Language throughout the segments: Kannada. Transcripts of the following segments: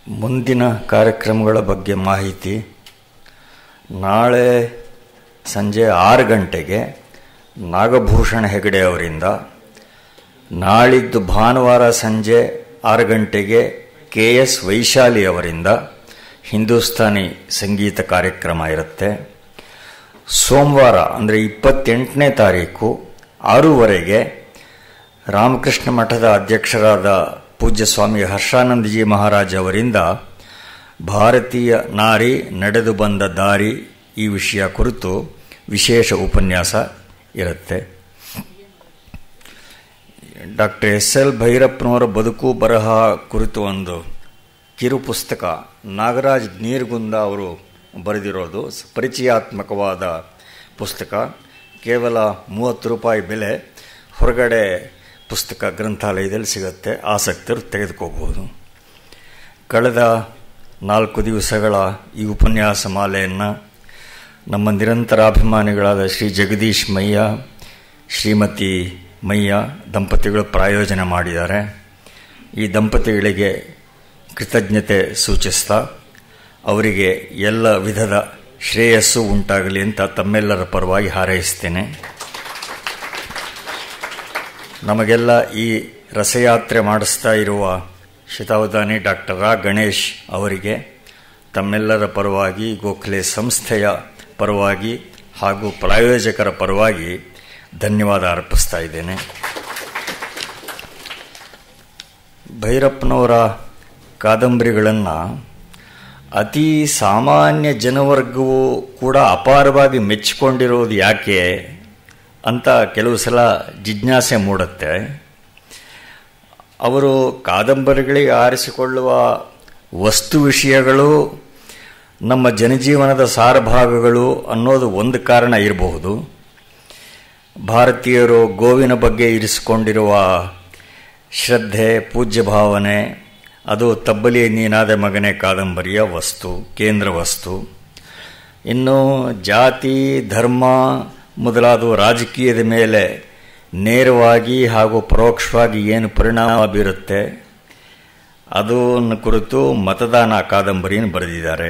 ಮುಂದಿನ ಕಾರ್ಯಕ್ರಮಗಳ ಬಗ್ಗೆ ಮಾಹಿತಿ ನಾಳೆ ಸಂಜೆ ಆರು ಗಂಟೆಗೆ ನಾಗಭೂಷಣ ಹೆಗಡೆ ಅವರಿಂದ ನಾಳಿದ್ದು ಭಾನುವಾರ ಸಂಜೆ ಆರು ಗಂಟೆಗೆ ಕೆ ಎಸ್ ವೈಶಾಲಿ ಅವರಿಂದ ಹಿಂದೂಸ್ತಾನಿ ಸಂಗೀತ ಕಾರ್ಯಕ್ರಮ ಇರುತ್ತೆ ಸೋಮವಾರ ಅಂದರೆ ಇಪ್ಪತ್ತೆಂಟನೇ ತಾರೀಕು ಆರೂವರೆಗೆ ರಾಮಕೃಷ್ಣ ಮಠದ ಅಧ್ಯಕ್ಷರಾದ ಪೂಜ್ಯ ಸ್ವಾಮಿ ಹರ್ಷಾನಂದಜಿ ಮಹಾರಾಜ್ ಅವರಿಂದ ಭಾರತೀಯ ನಾರಿ ನಡೆದು ಬಂದ ದಾರಿ ಈ ವಿಷಯ ಕುರಿತು ವಿಶೇಷ ಉಪನ್ಯಾಸ ಇರುತ್ತೆ ಡಾಕ್ಟರ್ ಎಸ್ ಎಲ್ ಭೈರಪ್ಪನವರ ಬದುಕು ಬರಹ ಕುರಿತು ಒಂದು ಕಿರು ಪುಸ್ತಕ ನಾಗರಾಜ್ ನೀರ್ಗುಂದ ಅವರು ಬರೆದಿರೋದು ಪರಿಚಯಾತ್ಮಕವಾದ ಪುಸ್ತಕ ಕೇವಲ ಮೂವತ್ತು ರೂಪಾಯಿ ಬೆಲೆ ಹೊರಗಡೆ ಪುಸ್ತಕ ಗ್ರಂಥಾಲಯದಲ್ಲಿ ಸಿಗುತ್ತೆ ಆಸಕ್ತರು ತೆಗೆದುಕೋಬಹುದು ಕಳೆದ ನಾಲ್ಕು ದಿವಸಗಳ ಈ ಉಪನ್ಯಾಸ ಮಾಲೆಯನ್ನು ನಮ್ಮ ನಿರಂತರ ಅಭಿಮಾನಿಗಳಾದ ಶ್ರೀ ಜಗದೀಶ್ ಮಯ್ಯ ಶ್ರೀಮತಿ ಮಯ್ಯ ದಂಪತಿಗಳು ಪ್ರಾಯೋಜನೆ ಮಾಡಿದ್ದಾರೆ ಈ ದಂಪತಿಗಳಿಗೆ ಕೃತಜ್ಞತೆ ಸೂಚಿಸ್ತಾ ಅವರಿಗೆ ಎಲ್ಲ ವಿಧದ ಶ್ರೇಯಸ್ಸು ಉಂಟಾಗಲಿ ಅಂತ ತಮ್ಮೆಲ್ಲರ ಪರವಾಗಿ ಹಾರೈಸ್ತೇನೆ ನಮಗೆಲ್ಲ ಈ ರಸಯಾತ್ರೆ ಮಾಡಿಸ್ತಾ ಇರುವ ಶತಾವಧಾನಿ ಡಾಕ್ಟರ್ ರಾ ಗಣೇಶ್ ಅವರಿಗೆ ತಮ್ಮೆಲ್ಲರ ಪರವಾಗಿ ಗೋಖಲೆ ಸಂಸ್ಥೆಯ ಪರವಾಗಿ ಹಾಗೂ ಪ್ರಾಯೋಜಕರ ಪರವಾಗಿ ಧನ್ಯವಾದ ಅರ್ಪಿಸ್ತಾ ಇದ್ದೇನೆ ಭೈರಪ್ಪನವರ ಕಾದಂಬರಿಗಳನ್ನು ಅತಿ ಸಾಮಾನ್ಯ ಜನವರ್ಗವು ಕೂಡ ಅಪಾರವಾಗಿ ಮೆಚ್ಚಿಕೊಂಡಿರೋದು ಯಾಕೆ ಅಂತ ಕೆಲವು ಸಲ ಜಿಜ್ಞಾಸೆ ಮೂಡುತ್ತೆ ಅವರು ಕಾದಂಬರಿಗಳಿಗೆ ಆರಿಸಿಕೊಳ್ಳುವ ವಸ್ತು ವಿಷಯಗಳು ನಮ್ಮ ಜನಜೀವನದ ಸಾರಭಾಗಗಳು ಅನ್ನೋದು ಒಂದು ಕಾರಣ ಇರಬಹುದು ಭಾರತೀಯರು ಗೋವಿನ ಬಗ್ಗೆ ಇರಿಸಿಕೊಂಡಿರುವ ಶ್ರದ್ಧೆ ಪೂಜ್ಯ ಭಾವನೆ ಅದು ತಬ್ಬಲಿ ನೀನಾದ ಮಗನೇ ಕಾದಂಬರಿಯ ವಸ್ತು ಕೇಂದ್ರ ವಸ್ತು ಇನ್ನು ಜಾತಿ ಧರ್ಮ ಮೊದಲಾದ ರಾಜಕೀಯದ ಮೇಲೆ ನೇರವಾಗಿ ಹಾಗೂ ಪರೋಕ್ಷವಾಗಿ ಏನು ಪರಿಣಾಮ ಬೀರುತ್ತೆ ಅದನ್ನು ಕುರಿತು ಮತದಾನ ಕಾದಂಬರಿಯನ್ನು ಬರೆದಿದ್ದಾರೆ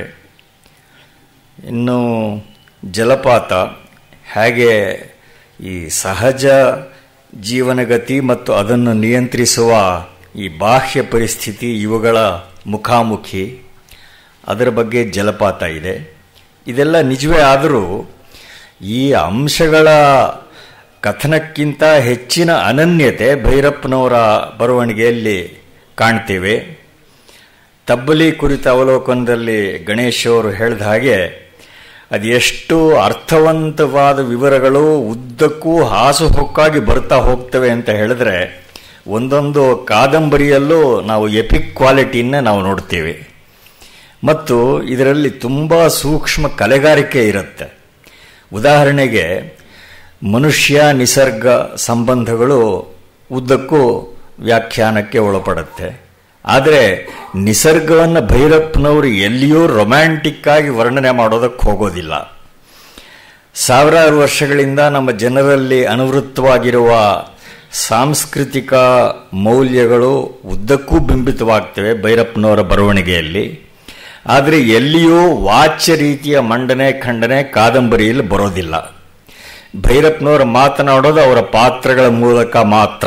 ಇನ್ನು ಜಲಪಾತ ಹೇಗೆ ಈ ಸಹಜ ಜೀವನಗತಿ ಮತ್ತು ಅದನ್ನು ನಿಯಂತ್ರಿಸುವ ಈ ಬಾಹ್ಯ ಪರಿಸ್ಥಿತಿ ಇವುಗಳ ಮುಖಾಮುಖಿ ಅದರ ಬಗ್ಗೆ ಜಲಪಾತ ಇದೆ ಇದೆಲ್ಲ ನಿಜವೇ ಆದರೂ ಈ ಅಂಶಗಳ ಕಥನಕ್ಕಿಂತ ಹೆಚ್ಚಿನ ಅನನ್ಯತೆ ಭೈರಪ್ಪನವರ ಬರವಣಿಗೆಯಲ್ಲಿ ಕಾಣ್ತೇವೆ ತಬ್ಬಲಿ ಕುರಿತ ಅವಲೋಕನದಲ್ಲಿ ಗಣೇಶ್ ಅವರು ಹೇಳಿದ ಹಾಗೆ ಅದು ಎಷ್ಟು ಅರ್ಥವಂತವಾದ ವಿವರಗಳು ಉದ್ದಕ್ಕೂ ಹಾಸುಹೊಕ್ಕಾಗಿ ಬರ್ತಾ ಹೋಗ್ತವೆ ಅಂತ ಹೇಳಿದ್ರೆ ಒಂದೊಂದು ಕಾದಂಬರಿಯಲ್ಲೂ ನಾವು ಎಪಿಕ್ ಕ್ವಾಲಿಟಿಯನ್ನು ನಾವು ನೋಡ್ತೇವೆ ಮತ್ತು ಇದರಲ್ಲಿ ತುಂಬ ಸೂಕ್ಷ್ಮ ಕಲೆಗಾರಿಕೆ ಇರುತ್ತೆ ಉದಾಹರಣೆಗೆ ಮನುಷ್ಯ ನಿಸರ್ಗ ಸಂಬಂಧಗಳು ಉದ್ದಕ್ಕೂ ವ್ಯಾಖ್ಯಾನಕ್ಕೆ ಒಳಪಡುತ್ತೆ ಆದರೆ ನಿಸರ್ಗವನ್ನು ಭೈರಪ್ಪನವರು ಎಲ್ಲಿಯೂ ರೊಮ್ಯಾಂಟಿಕ್ ಆಗಿ ವರ್ಣನೆ ಮಾಡೋದಕ್ಕೆ ಹೋಗೋದಿಲ್ಲ ಸಾವಿರಾರು ವರ್ಷಗಳಿಂದ ನಮ್ಮ ಜನರಲ್ಲಿ ಅನುವೃತ್ತವಾಗಿರುವ ಸಾಂಸ್ಕೃತಿಕ ಮೌಲ್ಯಗಳು ಉದ್ದಕ್ಕೂ ಬಿಂಬಿತವಾಗ್ತವೆ ಭೈರಪ್ಪನವರ ಬರವಣಿಗೆಯಲ್ಲಿ ಆದರೆ ಎಲ್ಲಿಯೂ ವಾಚ್ಯ ರೀತಿಯ ಮಂಡನೆ ಖಂಡನೆ ಕಾದಂಬರಿಯಲ್ಲಿ ಬರೋದಿಲ್ಲ ಭೈರಪ್ಪನವರು ಮಾತನಾಡೋದು ಅವರ ಪಾತ್ರಗಳ ಮೂಲಕ ಮಾತ್ರ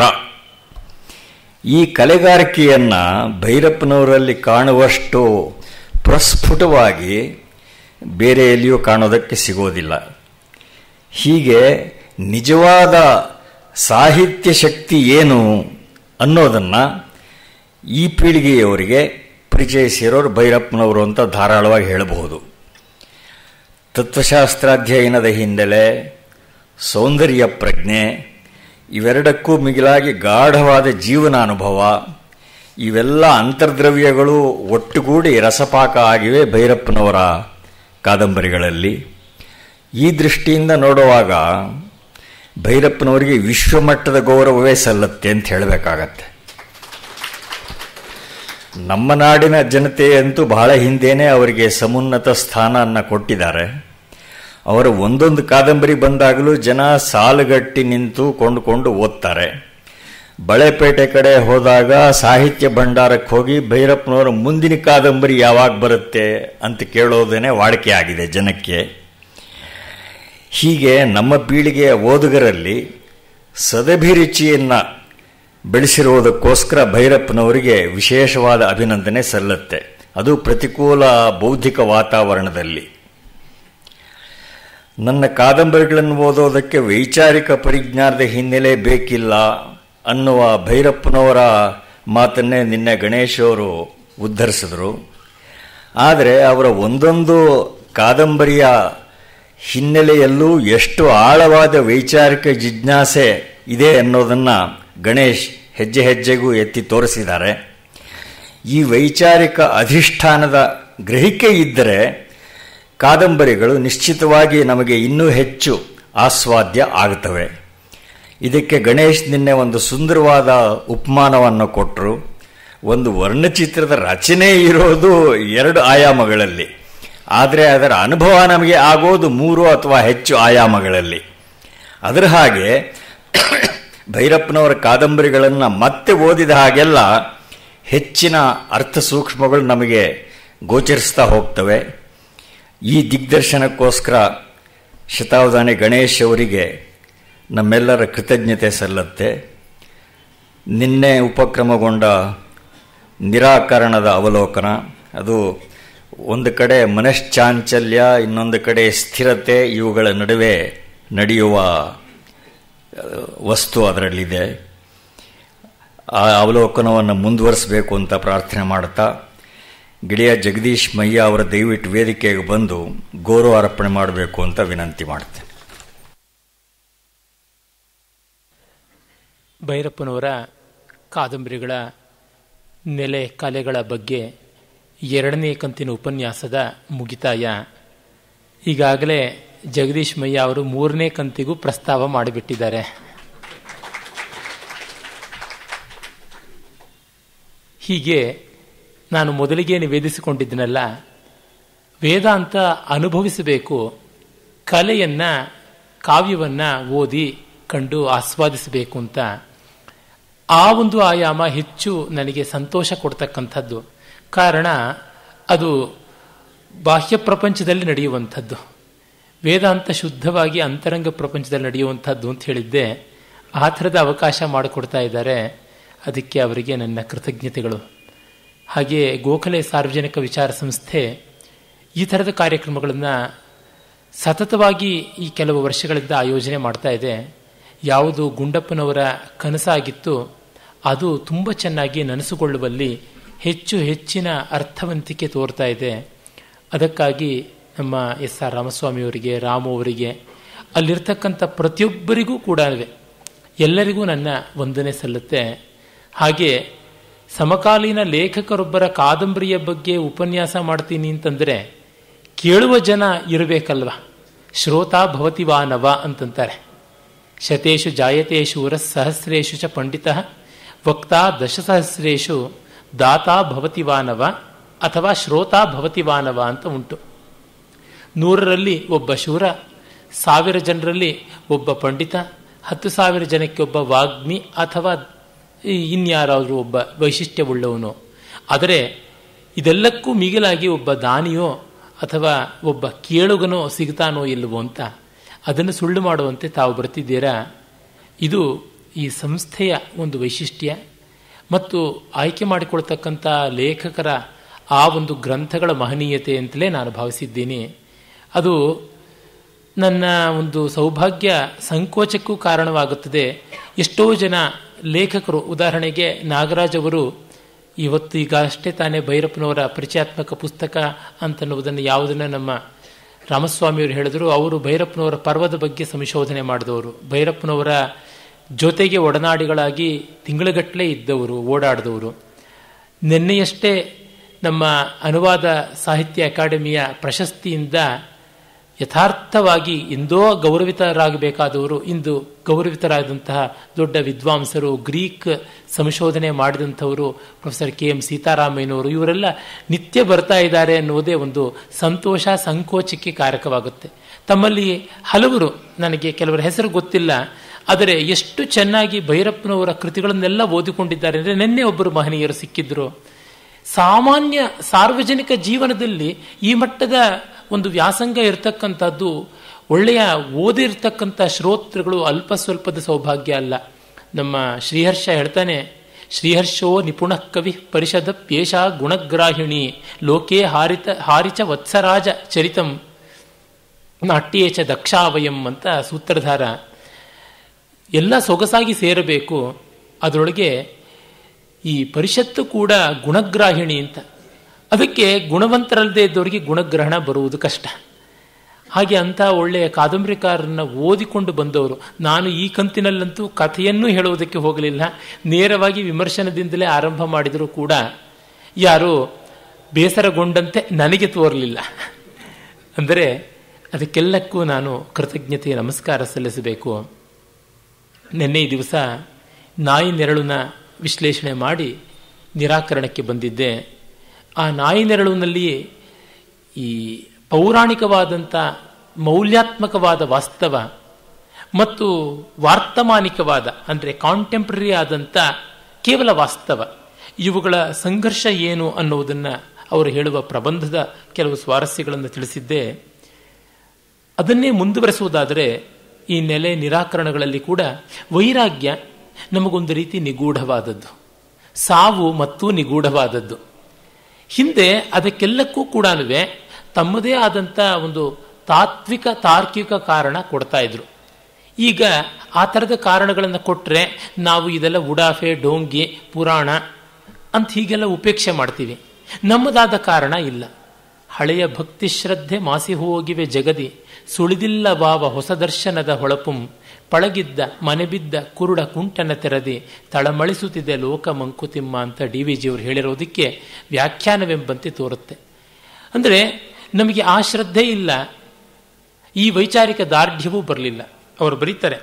ಈ ಕಲೆಗಾರಿಕೆಯನ್ನ ಭೈರಪ್ಪನವರಲ್ಲಿ ಕಾಣುವಷ್ಟು ಪ್ರಸ್ಫುಟವಾಗಿ ಬೇರೆ ಎಲ್ಲಿಯೂ ಕಾಣೋದಕ್ಕೆ ಸಿಗೋದಿಲ್ಲ ಹೀಗೆ ನಿಜವಾದ ಸಾಹಿತ್ಯ ಶಕ್ತಿ ಏನು ಅನ್ನೋದನ್ನು ಈ ಪೀಳಿಗೆಯವರಿಗೆ ಪರಿಚಯಿಸಿರೋರು ಭೈರಪ್ಪನವರು ಅಂತ ಧಾರಾಳವಾಗಿ ಹೇಳಬಹುದು ತತ್ವಶಾಸ್ತ್ರಾಧ್ಯಯನದ ಹಿನ್ನೆಲೆ ಸೌಂದರ್ಯ ಪ್ರಜ್ಞೆ ಇವೆರಡಕ್ಕೂ ಮಿಗಿಲಾಗಿ ಗಾಢವಾದ ಜೀವನಾನುಭವ ಇವೆಲ್ಲ ಅಂತರ್ದ್ರವ್ಯಗಳು ಒಟ್ಟುಗೂಡಿ ರಸಪಾಕ ಆಗಿವೆ ಭೈರಪ್ಪನವರ ಕಾದಂಬರಿಗಳಲ್ಲಿ ಈ ದೃಷ್ಟಿಯಿಂದ ನೋಡುವಾಗ ಭೈರಪ್ಪನವರಿಗೆ ವಿಶ್ವಮಟ್ಟದ ಗೌರವವೇ ಸಲ್ಲತ್ತೆ ಅಂತ ಹೇಳಬೇಕಾಗತ್ತೆ ನಮ್ಮ ನಾಡಿನ ಜನತೆಯಂತೂ ಬಹಳ ಹಿಂದೆಯೇ ಅವರಿಗೆ ಸಮುನ್ನತ ಸ್ಥಾನವನ್ನು ಕೊಟ್ಟಿದ್ದಾರೆ ಅವರ ಒಂದೊಂದು ಕಾದಂಬರಿ ಬಂದಾಗಲೂ ಜನ ಸಾಲುಗಟ್ಟಿ ನಿಂತು ಕೊಂಡುಕೊಂಡು ಓದ್ತಾರೆ ಬಳೆಪೇಟೆ ಕಡೆ ಹೋದಾಗ ಸಾಹಿತ್ಯ ಭಂಡಾರಕ್ಕೆ ಹೋಗಿ ಭೈರಪ್ಪನವರ ಮುಂದಿನ ಕಾದಂಬರಿ ಯಾವಾಗ ಬರುತ್ತೆ ಅಂತ ಕೇಳೋದೇನೆ ವಾಡಿಕೆ ಆಗಿದೆ ಜನಕ್ಕೆ ಹೀಗೆ ನಮ್ಮ ಪೀಳಿಗೆಯ ಓದುಗರಲ್ಲಿ ಸದಭಿರುಚಿಯನ್ನು ಬೆಳೆಸಿರುವುದಕ್ಕೋಸ್ಕರ ಭೈರಪ್ಪನವರಿಗೆ ವಿಶೇಷವಾದ ಅಭಿನಂದನೆ ಸಲ್ಲತ್ತೆ ಅದು ಪ್ರತಿಕೂಲ ಬೌದ್ಧಿಕ ವಾತಾವರಣದಲ್ಲಿ ನನ್ನ ಕಾದಂಬರಿಗಳನ್ನು ಓದೋದಕ್ಕೆ ವೈಚಾರಿಕ ಪರಿಜ್ಞಾನದ ಹಿನ್ನೆಲೆ ಬೇಕಿಲ್ಲ ಅನ್ನುವ ಭೈರಪ್ಪನವರ ಮಾತನ್ನೇ ನಿನ್ನೆ ಗಣೇಶ್ ಅವರು ಉದ್ಧರಿಸಿದ್ರು ಆದರೆ ಅವರ ಒಂದೊಂದು ಕಾದಂಬರಿಯ ಹಿನ್ನೆಲೆಯಲ್ಲೂ ಎಷ್ಟು ಆಳವಾದ ವೈಚಾರಿಕ ಜಿಜ್ಞಾಸೆ ಇದೆ ಅನ್ನೋದನ್ನು ಗಣೇಶ್ ಹೆಜ್ಜೆ ಹೆಜ್ಜೆಗೂ ಎತ್ತಿ ತೋರಿಸಿದ್ದಾರೆ ಈ ವೈಚಾರಿಕ ಅಧಿಷ್ಠಾನದ ಗ್ರಹಿಕೆ ಇದ್ದರೆ ಕಾದಂಬರಿಗಳು ನಿಶ್ಚಿತವಾಗಿ ನಮಗೆ ಇನ್ನೂ ಹೆಚ್ಚು ಆಸ್ವಾದ್ಯ ಆಗುತ್ತವೆ ಇದಕ್ಕೆ ಗಣೇಶ್ ನಿನ್ನೆ ಒಂದು ಸುಂದರವಾದ ಉಪಮಾನವನ್ನು ಕೊಟ್ಟರು ಒಂದು ವರ್ಣಚಿತ್ರದ ರಚನೆ ಇರೋದು ಎರಡು ಆಯಾಮಗಳಲ್ಲಿ ಆದರೆ ಅದರ ಅನುಭವ ನಮಗೆ ಆಗೋದು ಮೂರು ಅಥವಾ ಹೆಚ್ಚು ಆಯಾಮಗಳಲ್ಲಿ ಅದರ ಹಾಗೆ ಭೈರಪ್ಪನವರ ಕಾದಂಬರಿಗಳನ್ನು ಮತ್ತೆ ಓದಿದ ಹಾಗೆಲ್ಲ ಹೆಚ್ಚಿನ ಅರ್ಥ ಸೂಕ್ಷ್ಮಗಳು ನಮಗೆ ಗೋಚರಿಸ್ತಾ ಹೋಗ್ತವೆ ಈ ದಿಗ್ದರ್ಶನಕ್ಕೋಸ್ಕರ ಶತಾವಧಾನಿ ಗಣೇಶ್ ಅವರಿಗೆ ನಮ್ಮೆಲ್ಲರ ಕೃತಜ್ಞತೆ ಸಲ್ಲತ್ತೆ ನಿನ್ನೆ ಉಪಕ್ರಮಗೊಂಡ ನಿರಾಕರಣದ ಅವಲೋಕನ ಅದು ಒಂದು ಕಡೆ ಮನಶ್ಚಾಂಚಲ್ಯ ಇನ್ನೊಂದು ಕಡೆ ಸ್ಥಿರತೆ ಇವುಗಳ ನಡುವೆ ನಡೆಯುವ ವಸ್ತು ಅದರಲ್ಲಿದೆ ಆ ಅವಲೋಕನವನ್ನು ಮುಂದುವರಿಸಬೇಕು ಅಂತ ಪ್ರಾರ್ಥನೆ ಮಾಡ್ತಾ ಗೆಳೆಯ ಜಗದೀಶ್ ಮಯ್ಯ ಅವರ ದಯವಿಟ್ಟು ವೇದಿಕೆಗೆ ಬಂದು ಗೌರವ ಅರ್ಪಣೆ ಮಾಡಬೇಕು ಅಂತ ವಿನಂತಿ ಮಾಡ್ತೇನೆ ಭೈರಪ್ಪನವರ ಕಾದಂಬರಿಗಳ ನೆಲೆ ಕಲೆಗಳ ಬಗ್ಗೆ ಎರಡನೇ ಕಂತಿನ ಉಪನ್ಯಾಸದ ಮುಗಿತಾಯ ಈಗಾಗಲೇ ಜಗದೀಶ್ ಮಯ್ಯ ಅವರು ಮೂರನೇ ಕಂತಿಗೂ ಪ್ರಸ್ತಾವ ಮಾಡಿಬಿಟ್ಟಿದ್ದಾರೆ ಹೀಗೆ ನಾನು ಮೊದಲಿಗೆ ನಿವೇದಿಸಿಕೊಂಡಿದ್ದನಲ್ಲ ವೇದಾಂತ ಅನುಭವಿಸಬೇಕು ಕಲೆಯನ್ನ ಕಾವ್ಯವನ್ನ ಓದಿ ಕಂಡು ಆಸ್ವಾದಿಸಬೇಕು ಅಂತ ಆ ಒಂದು ಆಯಾಮ ಹೆಚ್ಚು ನನಗೆ ಸಂತೋಷ ಕೊಡ್ತಕ್ಕಂಥದ್ದು ಕಾರಣ ಅದು ಬಾಹ್ಯ ಪ್ರಪಂಚದಲ್ಲಿ ನಡೆಯುವಂಥದ್ದು ವೇದಾಂತ ಶುದ್ಧವಾಗಿ ಅಂತರಂಗ ಪ್ರಪಂಚದಲ್ಲಿ ನಡೆಯುವಂಥದ್ದು ಅಂತ ಹೇಳಿದ್ದೆ ಆ ಥರದ ಅವಕಾಶ ಮಾಡಿಕೊಡ್ತಾ ಇದ್ದಾರೆ ಅದಕ್ಕೆ ಅವರಿಗೆ ನನ್ನ ಕೃತಜ್ಞತೆಗಳು ಹಾಗೆ ಗೋಖಲೆ ಸಾರ್ವಜನಿಕ ವಿಚಾರ ಸಂಸ್ಥೆ ಈ ಥರದ ಕಾರ್ಯಕ್ರಮಗಳನ್ನು ಸತತವಾಗಿ ಈ ಕೆಲವು ವರ್ಷಗಳಿಂದ ಆಯೋಜನೆ ಮಾಡ್ತಾ ಇದೆ ಯಾವುದು ಗುಂಡಪ್ಪನವರ ಕನಸಾಗಿತ್ತು ಅದು ತುಂಬ ಚೆನ್ನಾಗಿ ನನಸುಗೊಳ್ಳುವಲ್ಲಿ ಹೆಚ್ಚು ಹೆಚ್ಚಿನ ಅರ್ಥವಂತಿಕೆ ತೋರ್ತಾ ಇದೆ ಅದಕ್ಕಾಗಿ ನಮ್ಮ ಎಸ್ ಆರ್ ರಾಮಸ್ವಾಮಿಯವರಿಗೆ ರಾಮು ಅವರಿಗೆ ಅಲ್ಲಿರ್ತಕ್ಕಂಥ ಪ್ರತಿಯೊಬ್ಬರಿಗೂ ಕೂಡ ಎಲ್ಲರಿಗೂ ನನ್ನ ವಂದನೆ ಸಲ್ಲುತ್ತೆ ಹಾಗೆ ಸಮಕಾಲೀನ ಲೇಖಕರೊಬ್ಬರ ಕಾದಂಬರಿಯ ಬಗ್ಗೆ ಉಪನ್ಯಾಸ ಮಾಡ್ತೀನಿ ಅಂತಂದರೆ ಕೇಳುವ ಜನ ಇರಬೇಕಲ್ವ ಶ್ರೋತಾ ಭವತಿ ವಾನವ ಅಂತಂತಾರೆ ಶತೇಶು ಜಾಯತೆ ಶೂರ ಸಹಸ್ರೇಶು ಚ ಪಂಡಿತ ವಕ್ತಾ ದಶಸಹಸ್ರೇಶು ದಾತಾ ಭವತಿ ವಾನವ ಅಥವಾ ಶ್ರೋತಾ ಭವತಿ ವಾನವ ಅಂತ ಉಂಟು ನೂರರಲ್ಲಿ ಒಬ್ಬ ಶೂರ ಸಾವಿರ ಜನರಲ್ಲಿ ಒಬ್ಬ ಪಂಡಿತ ಹತ್ತು ಸಾವಿರ ಜನಕ್ಕೆ ಒಬ್ಬ ವಾಗ್ಮಿ ಅಥವಾ ಇನ್ಯಾರಾದರೂ ಒಬ್ಬ ವೈಶಿಷ್ಟ್ಯವುಳ್ಳವನು ಆದರೆ ಇದೆಲ್ಲಕ್ಕೂ ಮಿಗಿಲಾಗಿ ಒಬ್ಬ ದಾನಿಯೋ ಅಥವಾ ಒಬ್ಬ ಕೇಳುಗನೋ ಸಿಗ್ತಾನೋ ಇಲ್ಲವೋ ಅಂತ ಅದನ್ನು ಸುಳ್ಳು ಮಾಡುವಂತೆ ತಾವು ಬರ್ತಿದ್ದೀರಾ ಇದು ಈ ಸಂಸ್ಥೆಯ ಒಂದು ವೈಶಿಷ್ಟ್ಯ ಮತ್ತು ಆಯ್ಕೆ ಮಾಡಿಕೊಳ್ತಕ್ಕಂಥ ಲೇಖಕರ ಆ ಒಂದು ಗ್ರಂಥಗಳ ಮಹನೀಯತೆ ಅಂತಲೇ ನಾನು ಭಾವಿಸಿದ್ದೀನಿ ಅದು ನನ್ನ ಒಂದು ಸೌಭಾಗ್ಯ ಸಂಕೋಚಕ್ಕೂ ಕಾರಣವಾಗುತ್ತದೆ ಎಷ್ಟೋ ಜನ ಲೇಖಕರು ಉದಾಹರಣೆಗೆ ನಾಗರಾಜ್ ಅವರು ಇವತ್ತು ಈಗ ಅಷ್ಟೇ ತಾನೇ ಭೈರಪ್ಪನವರ ಪರಿಚಯಾತ್ಮಕ ಪುಸ್ತಕ ಅಂತನ್ನುವುದನ್ನು ಯಾವುದನ್ನು ನಮ್ಮ ರಾಮಸ್ವಾಮಿಯವರು ಹೇಳಿದ್ರು ಅವರು ಭೈರಪ್ಪನವರ ಪರ್ವದ ಬಗ್ಗೆ ಸಂಶೋಧನೆ ಮಾಡಿದವರು ಭೈರಪ್ಪನವರ ಜೊತೆಗೆ ಒಡನಾಡಿಗಳಾಗಿ ತಿಂಗಳಗಟ್ಟಲೆ ಇದ್ದವರು ಓಡಾಡಿದವರು ನಿನ್ನೆಯಷ್ಟೇ ನಮ್ಮ ಅನುವಾದ ಸಾಹಿತ್ಯ ಅಕಾಡೆಮಿಯ ಪ್ರಶಸ್ತಿಯಿಂದ ಯಥಾರ್ಥವಾಗಿ ಎಂದೋ ಗೌರವಿತರಾಗಬೇಕಾದವರು ಇಂದು ಗೌರವಿತರಾದಂತಹ ದೊಡ್ಡ ವಿದ್ವಾಂಸರು ಗ್ರೀಕ್ ಸಂಶೋಧನೆ ಮಾಡಿದಂಥವರು ಪ್ರೊಫೆಸರ್ ಕೆ ಎಂ ಸೀತಾರಾಮಯ್ಯನವರು ಇವರೆಲ್ಲ ನಿತ್ಯ ಬರ್ತಾ ಇದ್ದಾರೆ ಅನ್ನುವುದೇ ಒಂದು ಸಂತೋಷ ಸಂಕೋಚಕ್ಕೆ ಕಾರಕವಾಗುತ್ತೆ ತಮ್ಮಲ್ಲಿ ಹಲವರು ನನಗೆ ಕೆಲವರ ಹೆಸರು ಗೊತ್ತಿಲ್ಲ ಆದರೆ ಎಷ್ಟು ಚೆನ್ನಾಗಿ ಭೈರಪ್ಪನವರ ಕೃತಿಗಳನ್ನೆಲ್ಲ ಓದಿಕೊಂಡಿದ್ದಾರೆ ಅಂದರೆ ನಿನ್ನೆ ಒಬ್ಬರು ಮಹನೀಯರು ಸಿಕ್ಕಿದ್ರು ಸಾಮಾನ್ಯ ಸಾರ್ವಜನಿಕ ಜೀವನದಲ್ಲಿ ಈ ಮಟ್ಟದ ಒಂದು ವ್ಯಾಸಂಗ ಇರತಕ್ಕಂಥದ್ದು ಒಳ್ಳೆಯ ಓದಿರ್ತಕ್ಕಂಥ ಶ್ರೋತೃಗಳು ಅಲ್ಪ ಸ್ವಲ್ಪದ ಸೌಭಾಗ್ಯ ಅಲ್ಲ ನಮ್ಮ ಶ್ರೀಹರ್ಷ ಹೇಳ್ತಾನೆ ಶ್ರೀಹರ್ಷೋ ನಿಪುಣ ಕವಿ ಪರಿಷದ ಪೇಶ ಗುಣಗ್ರಾಹಿಣಿ ಲೋಕೇ ಹಾರಿತ ಹಾರಿಚ ವತ್ಸರಾಜ ಚರಿತಂ ನಾಟ್ಯೇಚ ದಕ್ಷಾವಯಂ ಅಂತ ಸೂತ್ರಧಾರ ಎಲ್ಲ ಸೊಗಸಾಗಿ ಸೇರಬೇಕು ಅದರೊಳಗೆ ಈ ಪರಿಷತ್ತು ಕೂಡ ಗುಣಗ್ರಾಹಿಣಿ ಅಂತ ಅದಕ್ಕೆ ಗುಣವಂತರಲ್ಲದೆ ಇದ್ದವರಿಗೆ ಗುಣಗ್ರಹಣ ಬರುವುದು ಕಷ್ಟ ಹಾಗೆ ಅಂಥ ಒಳ್ಳೆಯ ಕಾದಂಬರಿಕಾರರನ್ನ ಓದಿಕೊಂಡು ಬಂದವರು ನಾನು ಈ ಕಂತಿನಲ್ಲಂತೂ ಕಥೆಯನ್ನೂ ಹೇಳುವುದಕ್ಕೆ ಹೋಗಲಿಲ್ಲ ನೇರವಾಗಿ ವಿಮರ್ಶನದಿಂದಲೇ ಆರಂಭ ಮಾಡಿದರೂ ಕೂಡ ಯಾರು ಬೇಸರಗೊಂಡಂತೆ ನನಗೆ ತೋರಲಿಲ್ಲ ಅಂದರೆ ಅದಕ್ಕೆಲ್ಲಕ್ಕೂ ನಾನು ಕೃತಜ್ಞತೆಯ ನಮಸ್ಕಾರ ಸಲ್ಲಿಸಬೇಕು ನಿನ್ನೆ ಈ ದಿವಸ ನಾಯಿ ನೆರಳುನ ವಿಶ್ಲೇಷಣೆ ಮಾಡಿ ನಿರಾಕರಣಕ್ಕೆ ಬಂದಿದ್ದೆ ಆ ನಾಯಿ ನೆರಳಿನಲ್ಲಿ ಈ ಪೌರಾಣಿಕವಾದಂಥ ಮೌಲ್ಯಾತ್ಮಕವಾದ ವಾಸ್ತವ ಮತ್ತು ವಾರ್ತಮಾನಿಕವಾದ ಅಂದರೆ ಕಾಂಟೆಂಪ್ರರಿ ಆದಂಥ ಕೇವಲ ವಾಸ್ತವ ಇವುಗಳ ಸಂಘರ್ಷ ಏನು ಅನ್ನುವುದನ್ನು ಅವರು ಹೇಳುವ ಪ್ರಬಂಧದ ಕೆಲವು ಸ್ವಾರಸ್ಯಗಳನ್ನು ತಿಳಿಸಿದ್ದೆ ಅದನ್ನೇ ಮುಂದುವರೆಸುವುದಾದರೆ ಈ ನೆಲೆ ನಿರಾಕರಣಗಳಲ್ಲಿ ಕೂಡ ವೈರಾಗ್ಯ ನಮಗೊಂದು ರೀತಿ ನಿಗೂಢವಾದದ್ದು ಸಾವು ಮತ್ತು ನಿಗೂಢವಾದದ್ದು ಹಿಂದೆ ಅದಕ್ಕೆಲ್ಲಕ್ಕೂ ಕೂಡ ತಮ್ಮದೇ ಆದಂಥ ಒಂದು ತಾತ್ವಿಕ ತಾರ್ಕಿಕ ಕಾರಣ ಕೊಡ್ತಾ ಇದ್ರು ಈಗ ಆ ಥರದ ಕಾರಣಗಳನ್ನು ಕೊಟ್ಟರೆ ನಾವು ಇದೆಲ್ಲ ಉಡಾಫೆ ಡೋಂಗಿ ಪುರಾಣ ಅಂತ ಹೀಗೆಲ್ಲ ಉಪೇಕ್ಷೆ ಮಾಡ್ತೀವಿ ನಮ್ಮದಾದ ಕಾರಣ ಇಲ್ಲ ಹಳೆಯ ಭಕ್ತಿ ಶ್ರದ್ಧೆ ಮಾಸಿ ಹೋಗಿವೆ ಜಗದಿ ಸುಳಿದಿಲ್ಲ ಭಾವ ಹೊಸ ದರ್ಶನದ ಹೊಳಪುಂ ಪಳಗಿದ್ದ ಮನೆಬಿದ್ದ ಕುರುಡ ಕುಂಟನ ತೆರದಿ ತಳಮಳಿಸುತ್ತಿದೆ ಲೋಕ ಮಂಕುತಿಮ್ಮ ಅಂತ ಡಿ ವಿ ಜಿಯವರು ಹೇಳಿರೋದಕ್ಕೆ ವ್ಯಾಖ್ಯಾನವೆಂಬಂತೆ ತೋರುತ್ತೆ ಅಂದರೆ ನಮಗೆ ಆ ಶ್ರದ್ಧೆ ಇಲ್ಲ ಈ ವೈಚಾರಿಕ ದಾರ್ಢ್ಯವೂ ಬರಲಿಲ್ಲ ಅವರು ಬರೀತಾರೆ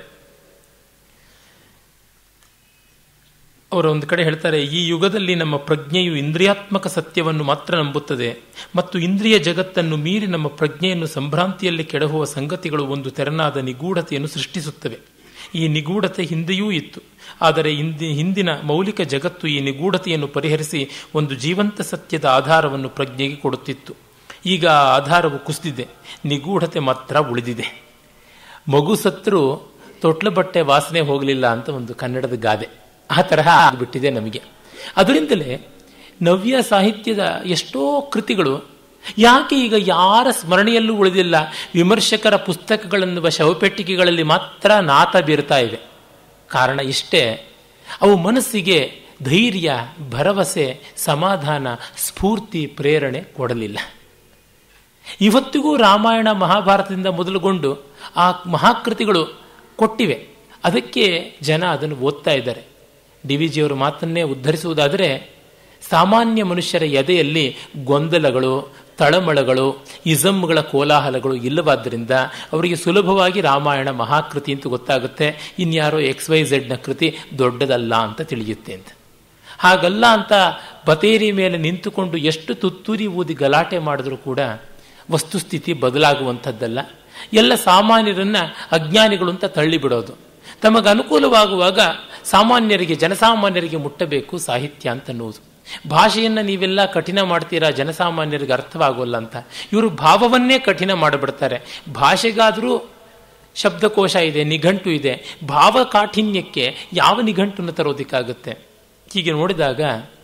ಅವರು ಒಂದು ಕಡೆ ಹೇಳ್ತಾರೆ ಈ ಯುಗದಲ್ಲಿ ನಮ್ಮ ಪ್ರಜ್ಞೆಯು ಇಂದ್ರಿಯಾತ್ಮಕ ಸತ್ಯವನ್ನು ಮಾತ್ರ ನಂಬುತ್ತದೆ ಮತ್ತು ಇಂದ್ರಿಯ ಜಗತ್ತನ್ನು ಮೀರಿ ನಮ್ಮ ಪ್ರಜ್ಞೆಯನ್ನು ಸಂಭ್ರಾಂತಿಯಲ್ಲಿ ಕೆಡಹುವ ಸಂಗತಿಗಳು ಒಂದು ತೆರನಾದ ನಿಗೂಢತೆಯನ್ನು ಸೃಷ್ಟಿಸುತ್ತವೆ ಈ ನಿಗೂಢತೆ ಹಿಂದೆಯೂ ಇತ್ತು ಆದರೆ ಹಿಂದಿ ಹಿಂದಿನ ಮೌಲಿಕ ಜಗತ್ತು ಈ ನಿಗೂಢತೆಯನ್ನು ಪರಿಹರಿಸಿ ಒಂದು ಜೀವಂತ ಸತ್ಯದ ಆಧಾರವನ್ನು ಪ್ರಜ್ಞೆಗೆ ಕೊಡುತ್ತಿತ್ತು ಈಗ ಆ ಆಧಾರವು ಕುಸಿದಿದೆ ನಿಗೂಢತೆ ಮಾತ್ರ ಉಳಿದಿದೆ ಮಗು ಸತ್ರು ತೊಟ್ಲ ಬಟ್ಟೆ ವಾಸನೆ ಹೋಗಲಿಲ್ಲ ಅಂತ ಒಂದು ಕನ್ನಡದ ಗಾದೆ ಆ ತರಹ ಆಗಿಬಿಟ್ಟಿದೆ ನಮಗೆ ಅದರಿಂದಲೇ ನವ್ಯ ಸಾಹಿತ್ಯದ ಎಷ್ಟೋ ಕೃತಿಗಳು ಯಾಕೆ ಈಗ ಯಾರ ಸ್ಮರಣೆಯಲ್ಲೂ ಉಳಿದಿಲ್ಲ ವಿಮರ್ಶಕರ ಪುಸ್ತಕಗಳನ್ನುವ ಶವಪೆಟ್ಟಿಗೆಗಳಲ್ಲಿ ಮಾತ್ರ ನಾತ ಬೀರ್ತಾ ಇವೆ ಕಾರಣ ಇಷ್ಟೇ ಅವು ಮನಸ್ಸಿಗೆ ಧೈರ್ಯ ಭರವಸೆ ಸಮಾಧಾನ ಸ್ಫೂರ್ತಿ ಪ್ರೇರಣೆ ಕೊಡಲಿಲ್ಲ ಇವತ್ತಿಗೂ ರಾಮಾಯಣ ಮಹಾಭಾರತದಿಂದ ಮೊದಲುಗೊಂಡು ಆ ಮಹಾಕೃತಿಗಳು ಕೊಟ್ಟಿವೆ ಅದಕ್ಕೆ ಜನ ಅದನ್ನು ಓದ್ತಾ ಇದ್ದಾರೆ ಡಿ ವಿ ಜಿಯವರು ಮಾತನ್ನೇ ಉದ್ಧರಿಸುವುದಾದರೆ ಸಾಮಾನ್ಯ ಮನುಷ್ಯರ ಎದೆಯಲ್ಲಿ ಗೊಂದಲಗಳು ತಳಮಳಗಳು ಇಸಮ್ಗಳ ಕೋಲಾಹಲಗಳು ಇಲ್ಲವಾದ್ದರಿಂದ ಅವರಿಗೆ ಸುಲಭವಾಗಿ ರಾಮಾಯಣ ಮಹಾಕೃತಿ ಅಂತ ಗೊತ್ತಾಗುತ್ತೆ ಇನ್ಯಾರೋ ಎಕ್ಸ್ ವೈ ಝೆಡ್ನ ಕೃತಿ ದೊಡ್ಡದಲ್ಲ ಅಂತ ತಿಳಿಯುತ್ತೆ ಅಂತ ಹಾಗಲ್ಲ ಅಂತ ಬತೇರಿ ಮೇಲೆ ನಿಂತುಕೊಂಡು ಎಷ್ಟು ತುತ್ತೂರಿ ಊದಿ ಗಲಾಟೆ ಮಾಡಿದ್ರೂ ಕೂಡ ವಸ್ತುಸ್ಥಿತಿ ಬದಲಾಗುವಂಥದ್ದಲ್ಲ ಎಲ್ಲ ಸಾಮಾನ್ಯರನ್ನ ಅಜ್ಞಾನಿಗಳು ಅಂತ ತಳ್ಳಿಬಿಡೋದು ತಮಗೆ ಅನುಕೂಲವಾಗುವಾಗ ಸಾಮಾನ್ಯರಿಗೆ ಜನಸಾಮಾನ್ಯರಿಗೆ ಮುಟ್ಟಬೇಕು ಸಾಹಿತ್ಯ ಅಂತ ಅನ್ನೋದು ಭಾಷೆಯನ್ನು ನೀವೆಲ್ಲ ಕಠಿಣ ಮಾಡ್ತೀರಾ ಜನಸಾಮಾನ್ಯರಿಗೆ ಅರ್ಥವಾಗೋಲ್ಲ ಅಂತ ಇವರು ಭಾವವನ್ನೇ ಕಠಿಣ ಮಾಡಿಬಿಡ್ತಾರೆ ಭಾಷೆಗಾದರೂ ಶಬ್ದಕೋಶ ಇದೆ ನಿಘಂಟು ಇದೆ ಭಾವ ಕಾಠಿನ್ಯಕ್ಕೆ ಯಾವ ನಿಘಂಟನ್ನು ತರೋದಕ್ಕಾಗುತ್ತೆ ಹೀಗೆ ನೋಡಿದಾಗ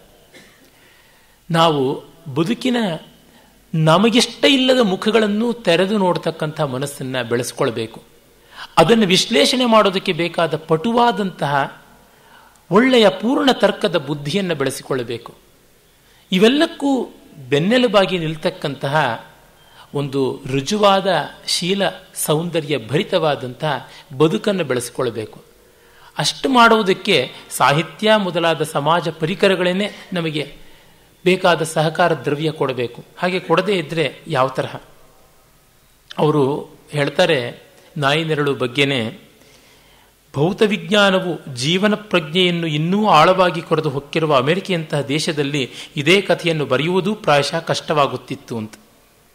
ನಾವು ಬದುಕಿನ ನಮಗಿಷ್ಟ ಇಲ್ಲದ ಮುಖಗಳನ್ನು ತೆರೆದು ನೋಡ್ತಕ್ಕಂಥ ಮನಸ್ಸನ್ನು ಬೆಳೆಸ್ಕೊಳ್ಬೇಕು ಅದನ್ನು ವಿಶ್ಲೇಷಣೆ ಮಾಡೋದಕ್ಕೆ ಬೇಕಾದ ಪಟುವಾದಂತಹ ಒಳ್ಳೆಯ ಪೂರ್ಣ ತರ್ಕದ ಬುದ್ಧಿಯನ್ನು ಬೆಳೆಸಿಕೊಳ್ಳಬೇಕು ಇವೆಲ್ಲಕ್ಕೂ ಬೆನ್ನೆಲುಬಾಗಿ ನಿಲ್ತಕ್ಕಂತಹ ಒಂದು ರುಜುವಾದ ಶೀಲ ಸೌಂದರ್ಯ ಭರಿತವಾದಂತಹ ಬದುಕನ್ನು ಬೆಳೆಸಿಕೊಳ್ಬೇಕು ಅಷ್ಟು ಮಾಡುವುದಕ್ಕೆ ಸಾಹಿತ್ಯ ಮೊದಲಾದ ಸಮಾಜ ಪರಿಕರಗಳೇನೆ ನಮಗೆ ಬೇಕಾದ ಸಹಕಾರ ದ್ರವ್ಯ ಕೊಡಬೇಕು ಹಾಗೆ ಕೊಡದೇ ಇದ್ದರೆ ಯಾವ ತರಹ ಅವರು ಹೇಳ್ತಾರೆ ನಾಯಿ ನೆರಳು ಬಗ್ಗೆನೇ ಭೌತ ವಿಜ್ಞಾನವು ಜೀವನ ಪ್ರಜ್ಞೆಯನ್ನು ಇನ್ನೂ ಆಳವಾಗಿ ಕೊರೆದು ಹೊಕ್ಕಿರುವ ಅಮೆರಿಕೆಯಂತಹ ದೇಶದಲ್ಲಿ ಇದೇ ಕಥೆಯನ್ನು ಬರೆಯುವುದೂ ಪ್ರಾಯಶಃ ಕಷ್ಟವಾಗುತ್ತಿತ್ತು ಅಂತ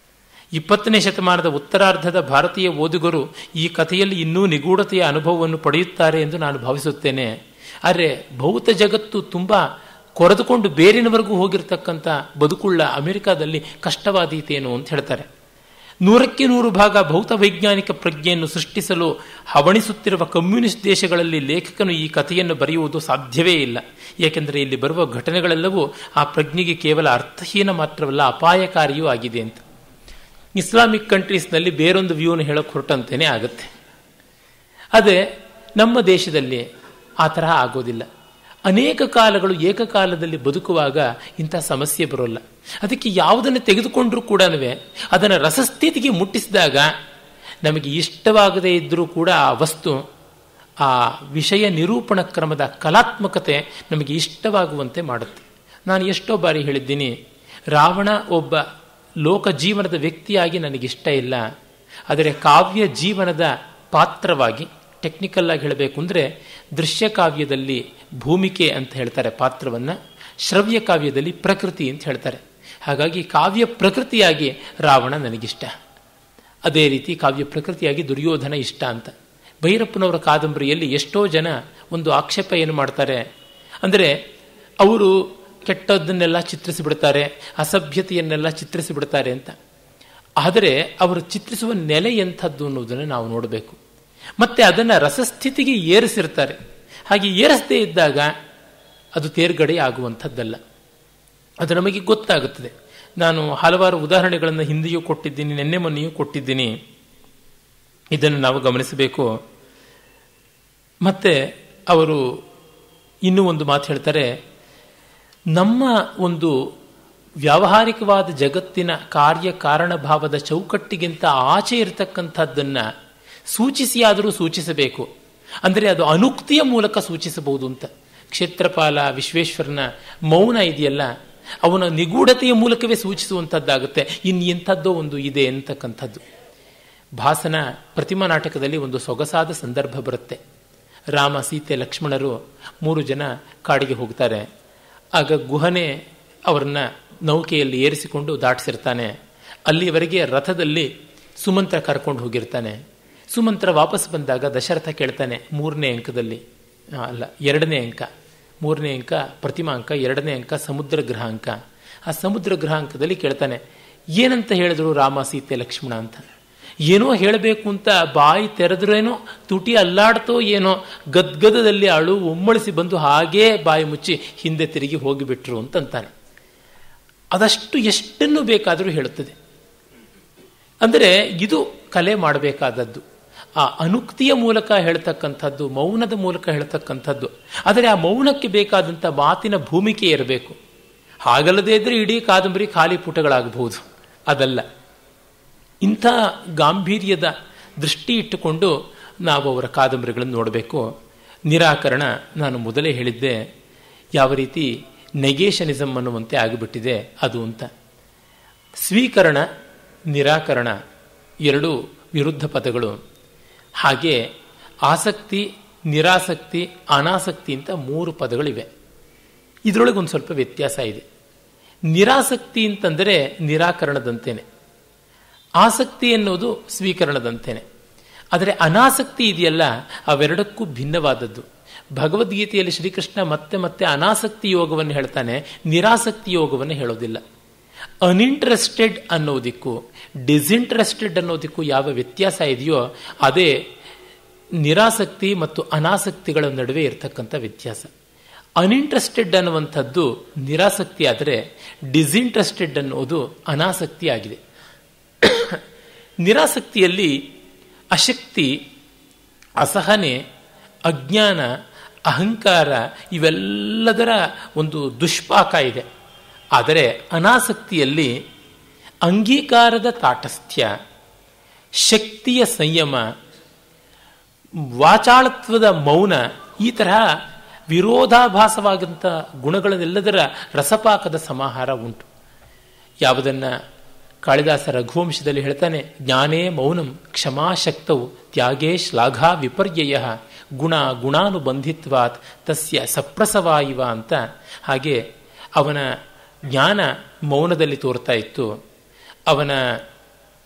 ಇಪ್ಪತ್ತನೇ ಶತಮಾನದ ಉತ್ತರಾರ್ಧದ ಭಾರತೀಯ ಓದುಗರು ಈ ಕಥೆಯಲ್ಲಿ ಇನ್ನೂ ನಿಗೂಢತೆಯ ಅನುಭವವನ್ನು ಪಡೆಯುತ್ತಾರೆ ಎಂದು ನಾನು ಭಾವಿಸುತ್ತೇನೆ ಆದರೆ ಭೌತ ಜಗತ್ತು ತುಂಬ ಕೊರೆದುಕೊಂಡು ಬೇರಿನವರೆಗೂ ಹೋಗಿರ್ತಕ್ಕಂಥ ಬದುಕುಳ್ಳ ಅಮೆರಿಕಾದಲ್ಲಿ ಕಷ್ಟವಾದೀತೇನು ಅಂತ ಹೇಳ್ತಾರೆ ನೂರಕ್ಕೆ ನೂರು ಭಾಗ ಭೌತ ವೈಜ್ಞಾನಿಕ ಪ್ರಜ್ಞೆಯನ್ನು ಸೃಷ್ಟಿಸಲು ಹವಣಿಸುತ್ತಿರುವ ಕಮ್ಯುನಿಸ್ಟ್ ದೇಶಗಳಲ್ಲಿ ಲೇಖಕನು ಈ ಕಥೆಯನ್ನು ಬರೆಯುವುದು ಸಾಧ್ಯವೇ ಇಲ್ಲ ಏಕೆಂದರೆ ಇಲ್ಲಿ ಬರುವ ಘಟನೆಗಳೆಲ್ಲವೂ ಆ ಪ್ರಜ್ಞೆಗೆ ಕೇವಲ ಅರ್ಥಹೀನ ಮಾತ್ರವಲ್ಲ ಅಪಾಯಕಾರಿಯೂ ಆಗಿದೆ ಅಂತ ಇಸ್ಲಾಮಿಕ್ ಕಂಟ್ರೀಸ್ನಲ್ಲಿ ಬೇರೊಂದು ವ್ಯೂನ ಹೇಳೋಕೆ ಹೊರಟಂತೆಯೇ ಆಗುತ್ತೆ ಅದೇ ನಮ್ಮ ದೇಶದಲ್ಲಿ ಆ ತರಹ ಆಗೋದಿಲ್ಲ ಅನೇಕ ಕಾಲಗಳು ಏಕಕಾಲದಲ್ಲಿ ಬದುಕುವಾಗ ಇಂಥ ಸಮಸ್ಯೆ ಬರೋಲ್ಲ ಅದಕ್ಕೆ ಯಾವುದನ್ನು ತೆಗೆದುಕೊಂಡ್ರೂ ಕೂಡ ಅದನ್ನು ರಸಸ್ಥಿತಿಗೆ ಮುಟ್ಟಿಸಿದಾಗ ನಮಗೆ ಇಷ್ಟವಾಗದೇ ಇದ್ದರೂ ಕೂಡ ಆ ವಸ್ತು ಆ ವಿಷಯ ನಿರೂಪಣ ಕ್ರಮದ ಕಲಾತ್ಮಕತೆ ನಮಗೆ ಇಷ್ಟವಾಗುವಂತೆ ಮಾಡುತ್ತೆ ನಾನು ಎಷ್ಟೋ ಬಾರಿ ಹೇಳಿದ್ದೀನಿ ರಾವಣ ಒಬ್ಬ ಲೋಕ ಜೀವನದ ವ್ಯಕ್ತಿಯಾಗಿ ನನಗಿಷ್ಟ ಇಲ್ಲ ಆದರೆ ಕಾವ್ಯ ಜೀವನದ ಪಾತ್ರವಾಗಿ ಟೆಕ್ನಿಕಲ್ ಆಗಿ ಹೇಳಬೇಕು ಅಂದರೆ ದೃಶ್ಯ ಕಾವ್ಯದಲ್ಲಿ ಭೂಮಿಕೆ ಅಂತ ಹೇಳ್ತಾರೆ ಪಾತ್ರವನ್ನು ಶ್ರವ್ಯ ಕಾವ್ಯದಲ್ಲಿ ಪ್ರಕೃತಿ ಅಂತ ಹೇಳ್ತಾರೆ ಹಾಗಾಗಿ ಕಾವ್ಯ ಪ್ರಕೃತಿಯಾಗಿ ರಾವಣ ನನಗಿಷ್ಟ ಅದೇ ರೀತಿ ಕಾವ್ಯ ಪ್ರಕೃತಿಯಾಗಿ ದುರ್ಯೋಧನ ಇಷ್ಟ ಅಂತ ಭೈರಪ್ಪನವರ ಕಾದಂಬರಿಯಲ್ಲಿ ಎಷ್ಟೋ ಜನ ಒಂದು ಆಕ್ಷೇಪ ಏನು ಮಾಡ್ತಾರೆ ಅಂದರೆ ಅವರು ಕೆಟ್ಟದ್ದನ್ನೆಲ್ಲ ಚಿತ್ರಿಸಿ ಬಿಡ್ತಾರೆ ಅಸಭ್ಯತೆಯನ್ನೆಲ್ಲ ಚಿತ್ರಿಸಿ ಬಿಡ್ತಾರೆ ಅಂತ ಆದರೆ ಅವರು ಚಿತ್ರಿಸುವ ನೆಲೆ ಎಂಥದ್ದು ಅನ್ನೋದನ್ನು ನಾವು ನೋಡಬೇಕು ಮತ್ತೆ ಅದನ್ನು ರಸಸ್ಥಿತಿಗೆ ಏರಿಸಿರ್ತಾರೆ ಹಾಗೆ ಏರಿಸದೇ ಇದ್ದಾಗ ಅದು ತೇರ್ಗಡೆ ಆಗುವಂಥದ್ದಲ್ಲ ಅದು ನಮಗೆ ಗೊತ್ತಾಗುತ್ತದೆ ನಾನು ಹಲವಾರು ಉದಾಹರಣೆಗಳನ್ನು ಹಿಂದೆಯೂ ಕೊಟ್ಟಿದ್ದೀನಿ ನಿನ್ನೆ ಮೊನ್ನೆಯೂ ಕೊಟ್ಟಿದ್ದೀನಿ ಇದನ್ನು ನಾವು ಗಮನಿಸಬೇಕು ಮತ್ತೆ ಅವರು ಇನ್ನೂ ಒಂದು ಮಾತು ಹೇಳ್ತಾರೆ ನಮ್ಮ ಒಂದು ವ್ಯಾವಹಾರಿಕವಾದ ಜಗತ್ತಿನ ಕಾರ್ಯ ಕಾರಣ ಭಾವದ ಚೌಕಟ್ಟಿಗಿಂತ ಆಚೆ ಇರತಕ್ಕಂಥದ್ದನ್ನು ಸೂಚಿಸಿಯಾದರೂ ಸೂಚಿಸಬೇಕು ಅಂದರೆ ಅದು ಅನುಕ್ತಿಯ ಮೂಲಕ ಸೂಚಿಸಬಹುದು ಅಂತ ಕ್ಷೇತ್ರಪಾಲ ವಿಶ್ವೇಶ್ವರನ ಮೌನ ಇದೆಯಲ್ಲ ಅವನ ನಿಗೂಢತೆಯ ಮೂಲಕವೇ ಸೂಚಿಸುವಂಥದ್ದಾಗುತ್ತೆ ಇನ್ನೆಂಥದ್ದೋ ಒಂದು ಇದೆ ಅಂತಕ್ಕಂಥದ್ದು ಭಾಸನ ಪ್ರತಿಮಾ ನಾಟಕದಲ್ಲಿ ಒಂದು ಸೊಗಸಾದ ಸಂದರ್ಭ ಬರುತ್ತೆ ರಾಮ ಸೀತೆ ಲಕ್ಷ್ಮಣರು ಮೂರು ಜನ ಕಾಡಿಗೆ ಹೋಗ್ತಾರೆ ಆಗ ಗುಹನೆ ಅವರನ್ನ ನೌಕೆಯಲ್ಲಿ ಏರಿಸಿಕೊಂಡು ದಾಟಿಸಿರ್ತಾನೆ ಅಲ್ಲಿವರೆಗೆ ರಥದಲ್ಲಿ ಸುಮಂತ್ರ ಕರ್ಕೊಂಡು ಹೋಗಿರ್ತಾನೆ ಸುಮಂತ್ರ ವಾಪಸ್ ಬಂದಾಗ ದಶರಥ ಕೇಳ್ತಾನೆ ಮೂರನೇ ಅಂಕದಲ್ಲಿ ಅಲ್ಲ ಎರಡನೇ ಅಂಕ ಮೂರನೇ ಅಂಕ ಪ್ರತಿಮಾ ಅಂಕ ಎರಡನೇ ಅಂಕ ಸಮುದ್ರ ಗ್ರಹ ಅಂಕ ಆ ಸಮುದ್ರ ಗ್ರಹ ಅಂಕದಲ್ಲಿ ಕೇಳ್ತಾನೆ ಏನಂತ ಹೇಳಿದ್ರು ರಾಮ ಸೀತೆ ಲಕ್ಷ್ಮಣ ಅಂತ ಏನೋ ಹೇಳಬೇಕು ಅಂತ ಬಾಯಿ ತೆರೆದ್ರೇನೋ ತುಟಿ ಅಲ್ಲಾಡ್ತೋ ಏನೋ ಗದ್ಗದದಲ್ಲಿ ಅಳು ಒಮ್ಮಳಿಸಿ ಬಂದು ಹಾಗೇ ಬಾಯಿ ಮುಚ್ಚಿ ಹಿಂದೆ ತಿರುಗಿ ಹೋಗಿಬಿಟ್ರು ಅಂತಂತಾನೆ ಅದಷ್ಟು ಎಷ್ಟನ್ನು ಬೇಕಾದರೂ ಹೇಳುತ್ತದೆ ಅಂದರೆ ಇದು ಕಲೆ ಮಾಡಬೇಕಾದದ್ದು ಆ ಅನುಕ್ತಿಯ ಮೂಲಕ ಹೇಳ್ತಕ್ಕಂಥದ್ದು ಮೌನದ ಮೂಲಕ ಹೇಳ್ತಕ್ಕಂಥದ್ದು ಆದರೆ ಆ ಮೌನಕ್ಕೆ ಬೇಕಾದಂಥ ಮಾತಿನ ಭೂಮಿಕೆ ಇರಬೇಕು ಹಾಗಲ್ಲದೇ ಇದ್ರೆ ಇಡೀ ಕಾದಂಬರಿ ಖಾಲಿ ಪುಟಗಳಾಗಬಹುದು ಅದಲ್ಲ ಇಂಥ ಗಾಂಭೀರ್ಯದ ದೃಷ್ಟಿ ಇಟ್ಟುಕೊಂಡು ನಾವು ಅವರ ಕಾದಂಬರಿಗಳನ್ನು ನೋಡಬೇಕು ನಿರಾಕರಣ ನಾನು ಮೊದಲೇ ಹೇಳಿದ್ದೆ ಯಾವ ರೀತಿ ನೆಗೇಷನಿಸಮ್ ಅನ್ನುವಂತೆ ಆಗಿಬಿಟ್ಟಿದೆ ಅದು ಅಂತ ಸ್ವೀಕರಣ ನಿರಾಕರಣ ಎರಡು ವಿರುದ್ಧ ಪದಗಳು ಹಾಗೆ ಆಸಕ್ತಿ ನಿರಾಸಕ್ತಿ ಅನಾಸಕ್ತಿ ಅಂತ ಮೂರು ಪದಗಳಿವೆ ಇದರೊಳಗೆ ಒಂದು ಸ್ವಲ್ಪ ವ್ಯತ್ಯಾಸ ಇದೆ ನಿರಾಸಕ್ತಿ ಅಂತಂದರೆ ನಿರಾಕರಣದಂತೇನೆ ಆಸಕ್ತಿ ಎನ್ನುವುದು ಸ್ವೀಕರಣದಂತೇನೆ ಆದರೆ ಅನಾಸಕ್ತಿ ಇದೆಯಲ್ಲ ಅವೆರಡಕ್ಕೂ ಭಿನ್ನವಾದದ್ದು ಭಗವದ್ಗೀತೆಯಲ್ಲಿ ಶ್ರೀಕೃಷ್ಣ ಮತ್ತೆ ಮತ್ತೆ ಅನಾಸಕ್ತಿ ಯೋಗವನ್ನು ಹೇಳ್ತಾನೆ ನಿರಾಸಕ್ತಿ ಯೋಗವನ್ನು ಹೇಳೋದಿಲ್ಲ ಅನ್ಇಂಟ್ರೆಸ್ಟೆಡ್ ಅನ್ನೋದಕ್ಕೂ ಡಿಸ್ಇಂಟ್ರೆಸ್ಟೆಡ್ ಅನ್ನೋದಕ್ಕೂ ಯಾವ ವ್ಯತ್ಯಾಸ ಇದೆಯೋ ಅದೇ ನಿರಾಸಕ್ತಿ ಮತ್ತು ಅನಾಸಕ್ತಿಗಳ ನಡುವೆ ಇರತಕ್ಕಂಥ ವ್ಯತ್ಯಾಸ ಅನ್ಇಂಟ್ರೆಸ್ಟೆಡ್ ಅನ್ನುವಂಥದ್ದು ನಿರಾಸಕ್ತಿ ಆದರೆ ಡಿಸ್ಇಂಟ್ರೆಸ್ಟೆಡ್ ಅನ್ನೋದು ಅನಾಸಕ್ತಿ ಆಗಿದೆ ನಿರಾಸಕ್ತಿಯಲ್ಲಿ ಅಶಕ್ತಿ ಅಸಹನೆ ಅಜ್ಞಾನ ಅಹಂಕಾರ ಇವೆಲ್ಲದರ ಒಂದು ದುಷ್ಪಾಕ ಇದೆ ಆದರೆ ಅನಾಸಕ್ತಿಯಲ್ಲಿ ಅಂಗೀಕಾರದ ತಾಟಸ್ಥ್ಯ ಶಕ್ತಿಯ ಸಂಯಮ ವಾಚಾಳತ್ವದ ಮೌನ ಈ ತರಹ ವಿರೋಧಾಭಾಸವಾದಂಥ ಗುಣಗಳನ್ನೆಲ್ಲದರ ರಸಪಾಕದ ಸಮಾಹಾರ ಉಂಟು ಯಾವುದನ್ನ ಕಾಳಿದಾಸ ರಘುವಂಶದಲ್ಲಿ ಹೇಳ್ತಾನೆ ಜ್ಞಾನೇ ಮೌನಂ ಕ್ಷಮಾಶಕ್ತವು ತ್ಯಾಗೇ ಶ್ಲಾಘಾ ವಿಪರ್ಯಯ ಗುಣ ಗುಣಾನುಬಂಧಿತ್ವಾತ್ ತಸ್ಯ ಸಪ್ರಸವ ಇವ ಅಂತ ಹಾಗೆ ಅವನ ಜ್ಞಾನ ಮೌನದಲ್ಲಿ ತೋರ್ತಾ ಇತ್ತು ಅವನ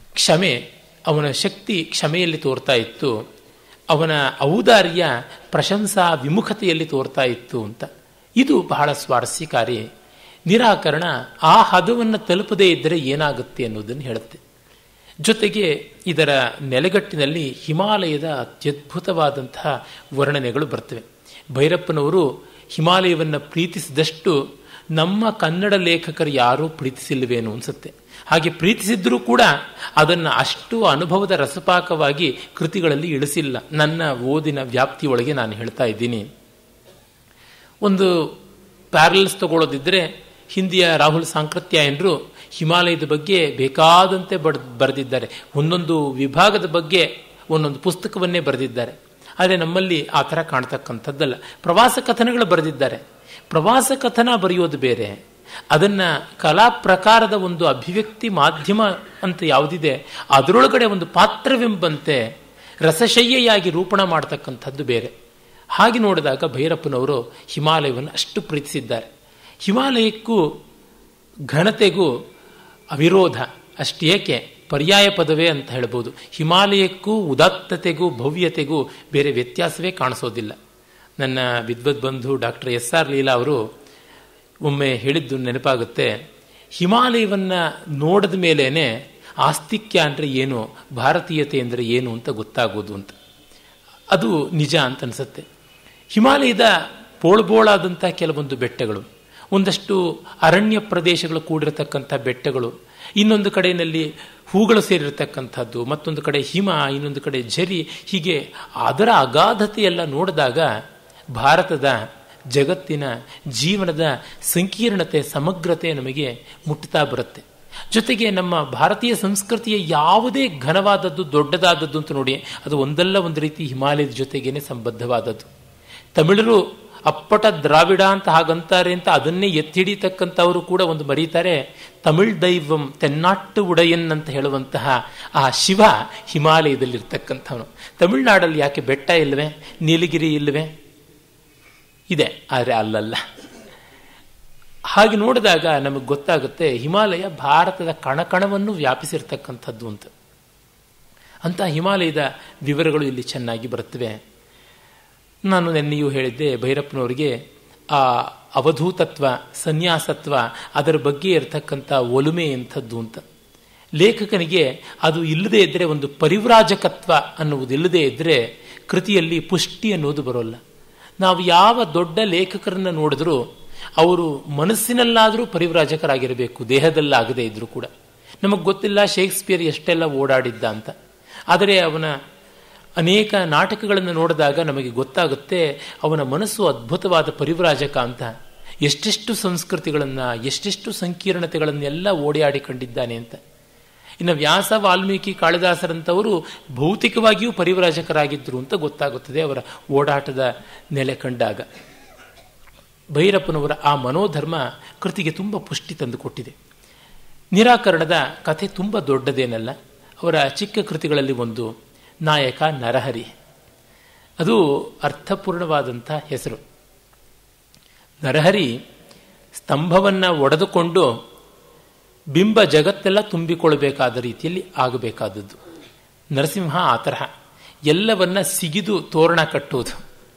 ಕ್ಷಮೆ ಅವನ ಶಕ್ತಿ ಕ್ಷಮೆಯಲ್ಲಿ ತೋರ್ತಾ ಇತ್ತು ಅವನ ಔದಾರ್ಯ ಪ್ರಶಂಸಾ ವಿಮುಖತೆಯಲ್ಲಿ ತೋರ್ತಾ ಇತ್ತು ಅಂತ ಇದು ಬಹಳ ಸ್ವಾರಸ್ಯಕಾರಿ ನಿರಾಕರಣ ಆ ಹದವನ್ನು ತಲುಪದೇ ಇದ್ದರೆ ಏನಾಗುತ್ತೆ ಅನ್ನೋದನ್ನು ಹೇಳುತ್ತೆ ಜೊತೆಗೆ ಇದರ ನೆಲೆಗಟ್ಟಿನಲ್ಲಿ ಹಿಮಾಲಯದ ಅತ್ಯದ್ಭುತವಾದಂತಹ ವರ್ಣನೆಗಳು ಬರ್ತವೆ ಭೈರಪ್ಪನವರು ಹಿಮಾಲಯವನ್ನು ಪ್ರೀತಿಸಿದಷ್ಟು ನಮ್ಮ ಕನ್ನಡ ಲೇಖಕರು ಯಾರೂ ಪ್ರೀತಿಸಿಲ್ವೇನು ಅನ್ಸುತ್ತೆ ಹಾಗೆ ಪ್ರೀತಿಸಿದ್ರೂ ಕೂಡ ಅದನ್ನು ಅಷ್ಟು ಅನುಭವದ ರಸಪಾಕವಾಗಿ ಕೃತಿಗಳಲ್ಲಿ ಇಳಿಸಿಲ್ಲ ನನ್ನ ಓದಿನ ವ್ಯಾಪ್ತಿಯೊಳಗೆ ನಾನು ಹೇಳ್ತಾ ಇದ್ದೀನಿ ಒಂದು ಪ್ಯಾರಲ್ಸ್ ತಗೊಳ್ಳೋದಿದ್ರೆ ಹಿಂದಿಯ ರಾಹುಲ್ ಸಾಂಕೃತ್ಯಾಯನರು ಹಿಮಾಲಯದ ಬಗ್ಗೆ ಬೇಕಾದಂತೆ ಬಡ್ ಬರೆದಿದ್ದಾರೆ ಒಂದೊಂದು ವಿಭಾಗದ ಬಗ್ಗೆ ಒಂದೊಂದು ಪುಸ್ತಕವನ್ನೇ ಬರೆದಿದ್ದಾರೆ ಆದರೆ ನಮ್ಮಲ್ಲಿ ಆ ಥರ ಕಾಣ್ತಕ್ಕಂಥದ್ದಲ್ಲ ಪ್ರವಾಸ ಕಥನಗಳು ಬರೆದಿದ್ದಾರೆ ಪ್ರವಾಸ ಕಥನ ಬರೆಯೋದು ಬೇರೆ ಅದನ್ನು ಕಲಾ ಪ್ರಕಾರದ ಒಂದು ಅಭಿವ್ಯಕ್ತಿ ಮಾಧ್ಯಮ ಅಂತ ಯಾವುದಿದೆ ಅದರೊಳಗಡೆ ಒಂದು ಪಾತ್ರವೆಂಬಂತೆ ರಸಶಯ್ಯೆಯಾಗಿ ರೂಪಣ ಮಾಡ್ತಕ್ಕಂಥದ್ದು ಬೇರೆ ಹಾಗೆ ನೋಡಿದಾಗ ಭೈರಪ್ಪನವರು ಹಿಮಾಲಯವನ್ನು ಅಷ್ಟು ಪ್ರೀತಿಸಿದ್ದಾರೆ ಹಿಮಾಲಯಕ್ಕೂ ಘನತೆಗೂ ಅವಿರೋಧ ಅಷ್ಟೇಕೆ ಪರ್ಯಾಯ ಪದವೇ ಅಂತ ಹೇಳ್ಬೋದು ಹಿಮಾಲಯಕ್ಕೂ ಉದಾತ್ತತೆಗೂ ಭವ್ಯತೆಗೂ ಬೇರೆ ವ್ಯತ್ಯಾಸವೇ ಕಾಣಿಸೋದಿಲ್ಲ ನನ್ನ ವಿದ್ವತ್ ಬಂಧು ಡಾಕ್ಟರ್ ಎಸ್ ಆರ್ ಲೀಲಾ ಅವರು ಒಮ್ಮೆ ಹೇಳಿದ್ದು ನೆನಪಾಗುತ್ತೆ ಹಿಮಾಲಯವನ್ನು ನೋಡಿದ ಮೇಲೇನೆ ಆಸ್ತಿಕ್ಯ ಅಂದರೆ ಏನು ಭಾರತೀಯತೆ ಅಂದರೆ ಏನು ಅಂತ ಗೊತ್ತಾಗೋದು ಅಂತ ಅದು ನಿಜ ಅಂತ ಅನಿಸುತ್ತೆ ಹಿಮಾಲಯದ ಬೋಳ್ಬೋಳಾದಂಥ ಕೆಲವೊಂದು ಬೆಟ್ಟಗಳು ಒಂದಷ್ಟು ಅರಣ್ಯ ಪ್ರದೇಶಗಳು ಕೂಡಿರತಕ್ಕಂಥ ಬೆಟ್ಟಗಳು ಇನ್ನೊಂದು ಕಡೆಯಲ್ಲಿ ಹೂಗಳು ಸೇರಿರತಕ್ಕಂಥದ್ದು ಮತ್ತೊಂದು ಕಡೆ ಹಿಮ ಇನ್ನೊಂದು ಕಡೆ ಝರಿ ಹೀಗೆ ಅದರ ಅಗಾಧತೆಯೆಲ್ಲ ನೋಡಿದಾಗ ಭಾರತದ ಜಗತ್ತಿನ ಜೀವನದ ಸಂಕೀರ್ಣತೆ ಸಮಗ್ರತೆ ನಮಗೆ ಮುಟ್ಟುತ್ತಾ ಬರುತ್ತೆ ಜೊತೆಗೆ ನಮ್ಮ ಭಾರತೀಯ ಸಂಸ್ಕೃತಿಯ ಯಾವುದೇ ಘನವಾದದ್ದು ದೊಡ್ಡದಾದದ್ದು ಅಂತ ನೋಡಿ ಅದು ಒಂದಲ್ಲ ಒಂದು ರೀತಿ ಹಿಮಾಲಯದ ಜೊತೆಗೇನೆ ಸಂಬದ್ಧವಾದದ್ದು ತಮಿಳರು ಅಪ್ಪಟ ದ್ರಾವಿಡ ಅಂತ ಹಾಗಂತಾರೆ ಅಂತ ಅದನ್ನೇ ಎತ್ತಿಡಿತಕ್ಕಂಥವರು ಕೂಡ ಒಂದು ಮರೀತಾರೆ ತಮಿಳ್ ದೈವಂ ತೆನ್ನಾಟ್ಟು ಉಡಯನ್ ಅಂತ ಹೇಳುವಂತಹ ಆ ಶಿವ ಹಿಮಾಲಯದಲ್ಲಿರ್ತಕ್ಕಂಥವನು ತಮಿಳುನಾಡಲ್ಲಿ ಯಾಕೆ ಬೆಟ್ಟ ಇಲ್ವೇ ನೀಲಗಿರಿ ಇಲ್ವೇ ಇದೆ ಆದರೆ ಅಲ್ಲಲ್ಲ ಹಾಗೆ ನೋಡಿದಾಗ ನಮಗೆ ಗೊತ್ತಾಗುತ್ತೆ ಹಿಮಾಲಯ ಭಾರತದ ಕಣಕಣವನ್ನು ವ್ಯಾಪಿಸಿರ್ತಕ್ಕಂಥದ್ದು ಅಂತ ಅಂತ ಹಿಮಾಲಯದ ವಿವರಗಳು ಇಲ್ಲಿ ಚೆನ್ನಾಗಿ ಬರುತ್ತವೆ ನಾನು ನೆನ್ನೆಯೂ ಹೇಳಿದ್ದೆ ಭೈರಪ್ಪನವರಿಗೆ ಆ ಅವಧೂತತ್ವ ಸನ್ಯಾಸತ್ವ ಅದರ ಬಗ್ಗೆ ಇರತಕ್ಕಂಥ ಒಲುಮೆ ಎಂಥದ್ದು ಅಂತ ಲೇಖಕನಿಗೆ ಅದು ಇಲ್ಲದೇ ಇದ್ದರೆ ಒಂದು ಪರಿವ್ರಾಜಕತ್ವ ಅನ್ನುವುದು ಇಲ್ಲದೇ ಇದ್ದರೆ ಕೃತಿಯಲ್ಲಿ ಪುಷ್ಟಿ ಅನ್ನೋದು ಬರೋಲ್ಲ ನಾವು ಯಾವ ದೊಡ್ಡ ಲೇಖಕರನ್ನ ನೋಡಿದ್ರೂ ಅವರು ಮನಸ್ಸಿನಲ್ಲಾದರೂ ಪರಿವ್ರಾಜಕರಾಗಿರಬೇಕು ದೇಹದಲ್ಲಾಗದೇ ಇದ್ರೂ ಕೂಡ ನಮಗೆ ಗೊತ್ತಿಲ್ಲ ಶೇಕ್ಸ್ಪಿಯರ್ ಎಷ್ಟೆಲ್ಲ ಓಡಾಡಿದ್ದ ಅಂತ ಆದರೆ ಅವನ ಅನೇಕ ನಾಟಕಗಳನ್ನು ನೋಡಿದಾಗ ನಮಗೆ ಗೊತ್ತಾಗುತ್ತೆ ಅವನ ಮನಸ್ಸು ಅದ್ಭುತವಾದ ಪರಿವ್ರಾಜಕ ಅಂತ ಎಷ್ಟೆಷ್ಟು ಸಂಸ್ಕೃತಿಗಳನ್ನು ಎಷ್ಟೆಷ್ಟು ಸಂಕೀರ್ಣತೆಗಳನ್ನೆಲ್ಲ ಓಡಾಡಿ ಕಂಡಿದ್ದಾನೆ ಅಂತ ಇನ್ನು ವ್ಯಾಸ ವಾಲ್ಮೀಕಿ ಕಾಳಿದಾಸರಂಥವರು ಭೌತಿಕವಾಗಿಯೂ ಪರಿವ್ರಾಜಕರಾಗಿದ್ದರು ಅಂತ ಗೊತ್ತಾಗುತ್ತದೆ ಅವರ ಓಡಾಟದ ನೆಲೆ ಕಂಡಾಗ ಭೈರಪ್ಪನವರ ಆ ಮನೋಧರ್ಮ ಕೃತಿಗೆ ತುಂಬ ಪುಷ್ಟಿ ತಂದುಕೊಟ್ಟಿದೆ ನಿರಾಕರಣದ ಕಥೆ ತುಂಬ ದೊಡ್ಡದೇನಲ್ಲ ಅವರ ಚಿಕ್ಕ ಕೃತಿಗಳಲ್ಲಿ ಒಂದು ನಾಯಕ ನರಹರಿ ಅದು ಅರ್ಥಪೂರ್ಣವಾದಂಥ ಹೆಸರು ನರಹರಿ ಸ್ತಂಭವನ್ನು ಒಡೆದುಕೊಂಡು ಬಿಂಬ ಜಗತ್ತೆಲ್ಲ ತುಂಬಿಕೊಳ್ಬೇಕಾದ ರೀತಿಯಲ್ಲಿ ಆಗಬೇಕಾದದ್ದು ನರಸಿಂಹ ಆ ತರಹ ಎಲ್ಲವನ್ನ ಸಿಗಿದು ತೋರಣ ಕಟ್ಟುವುದು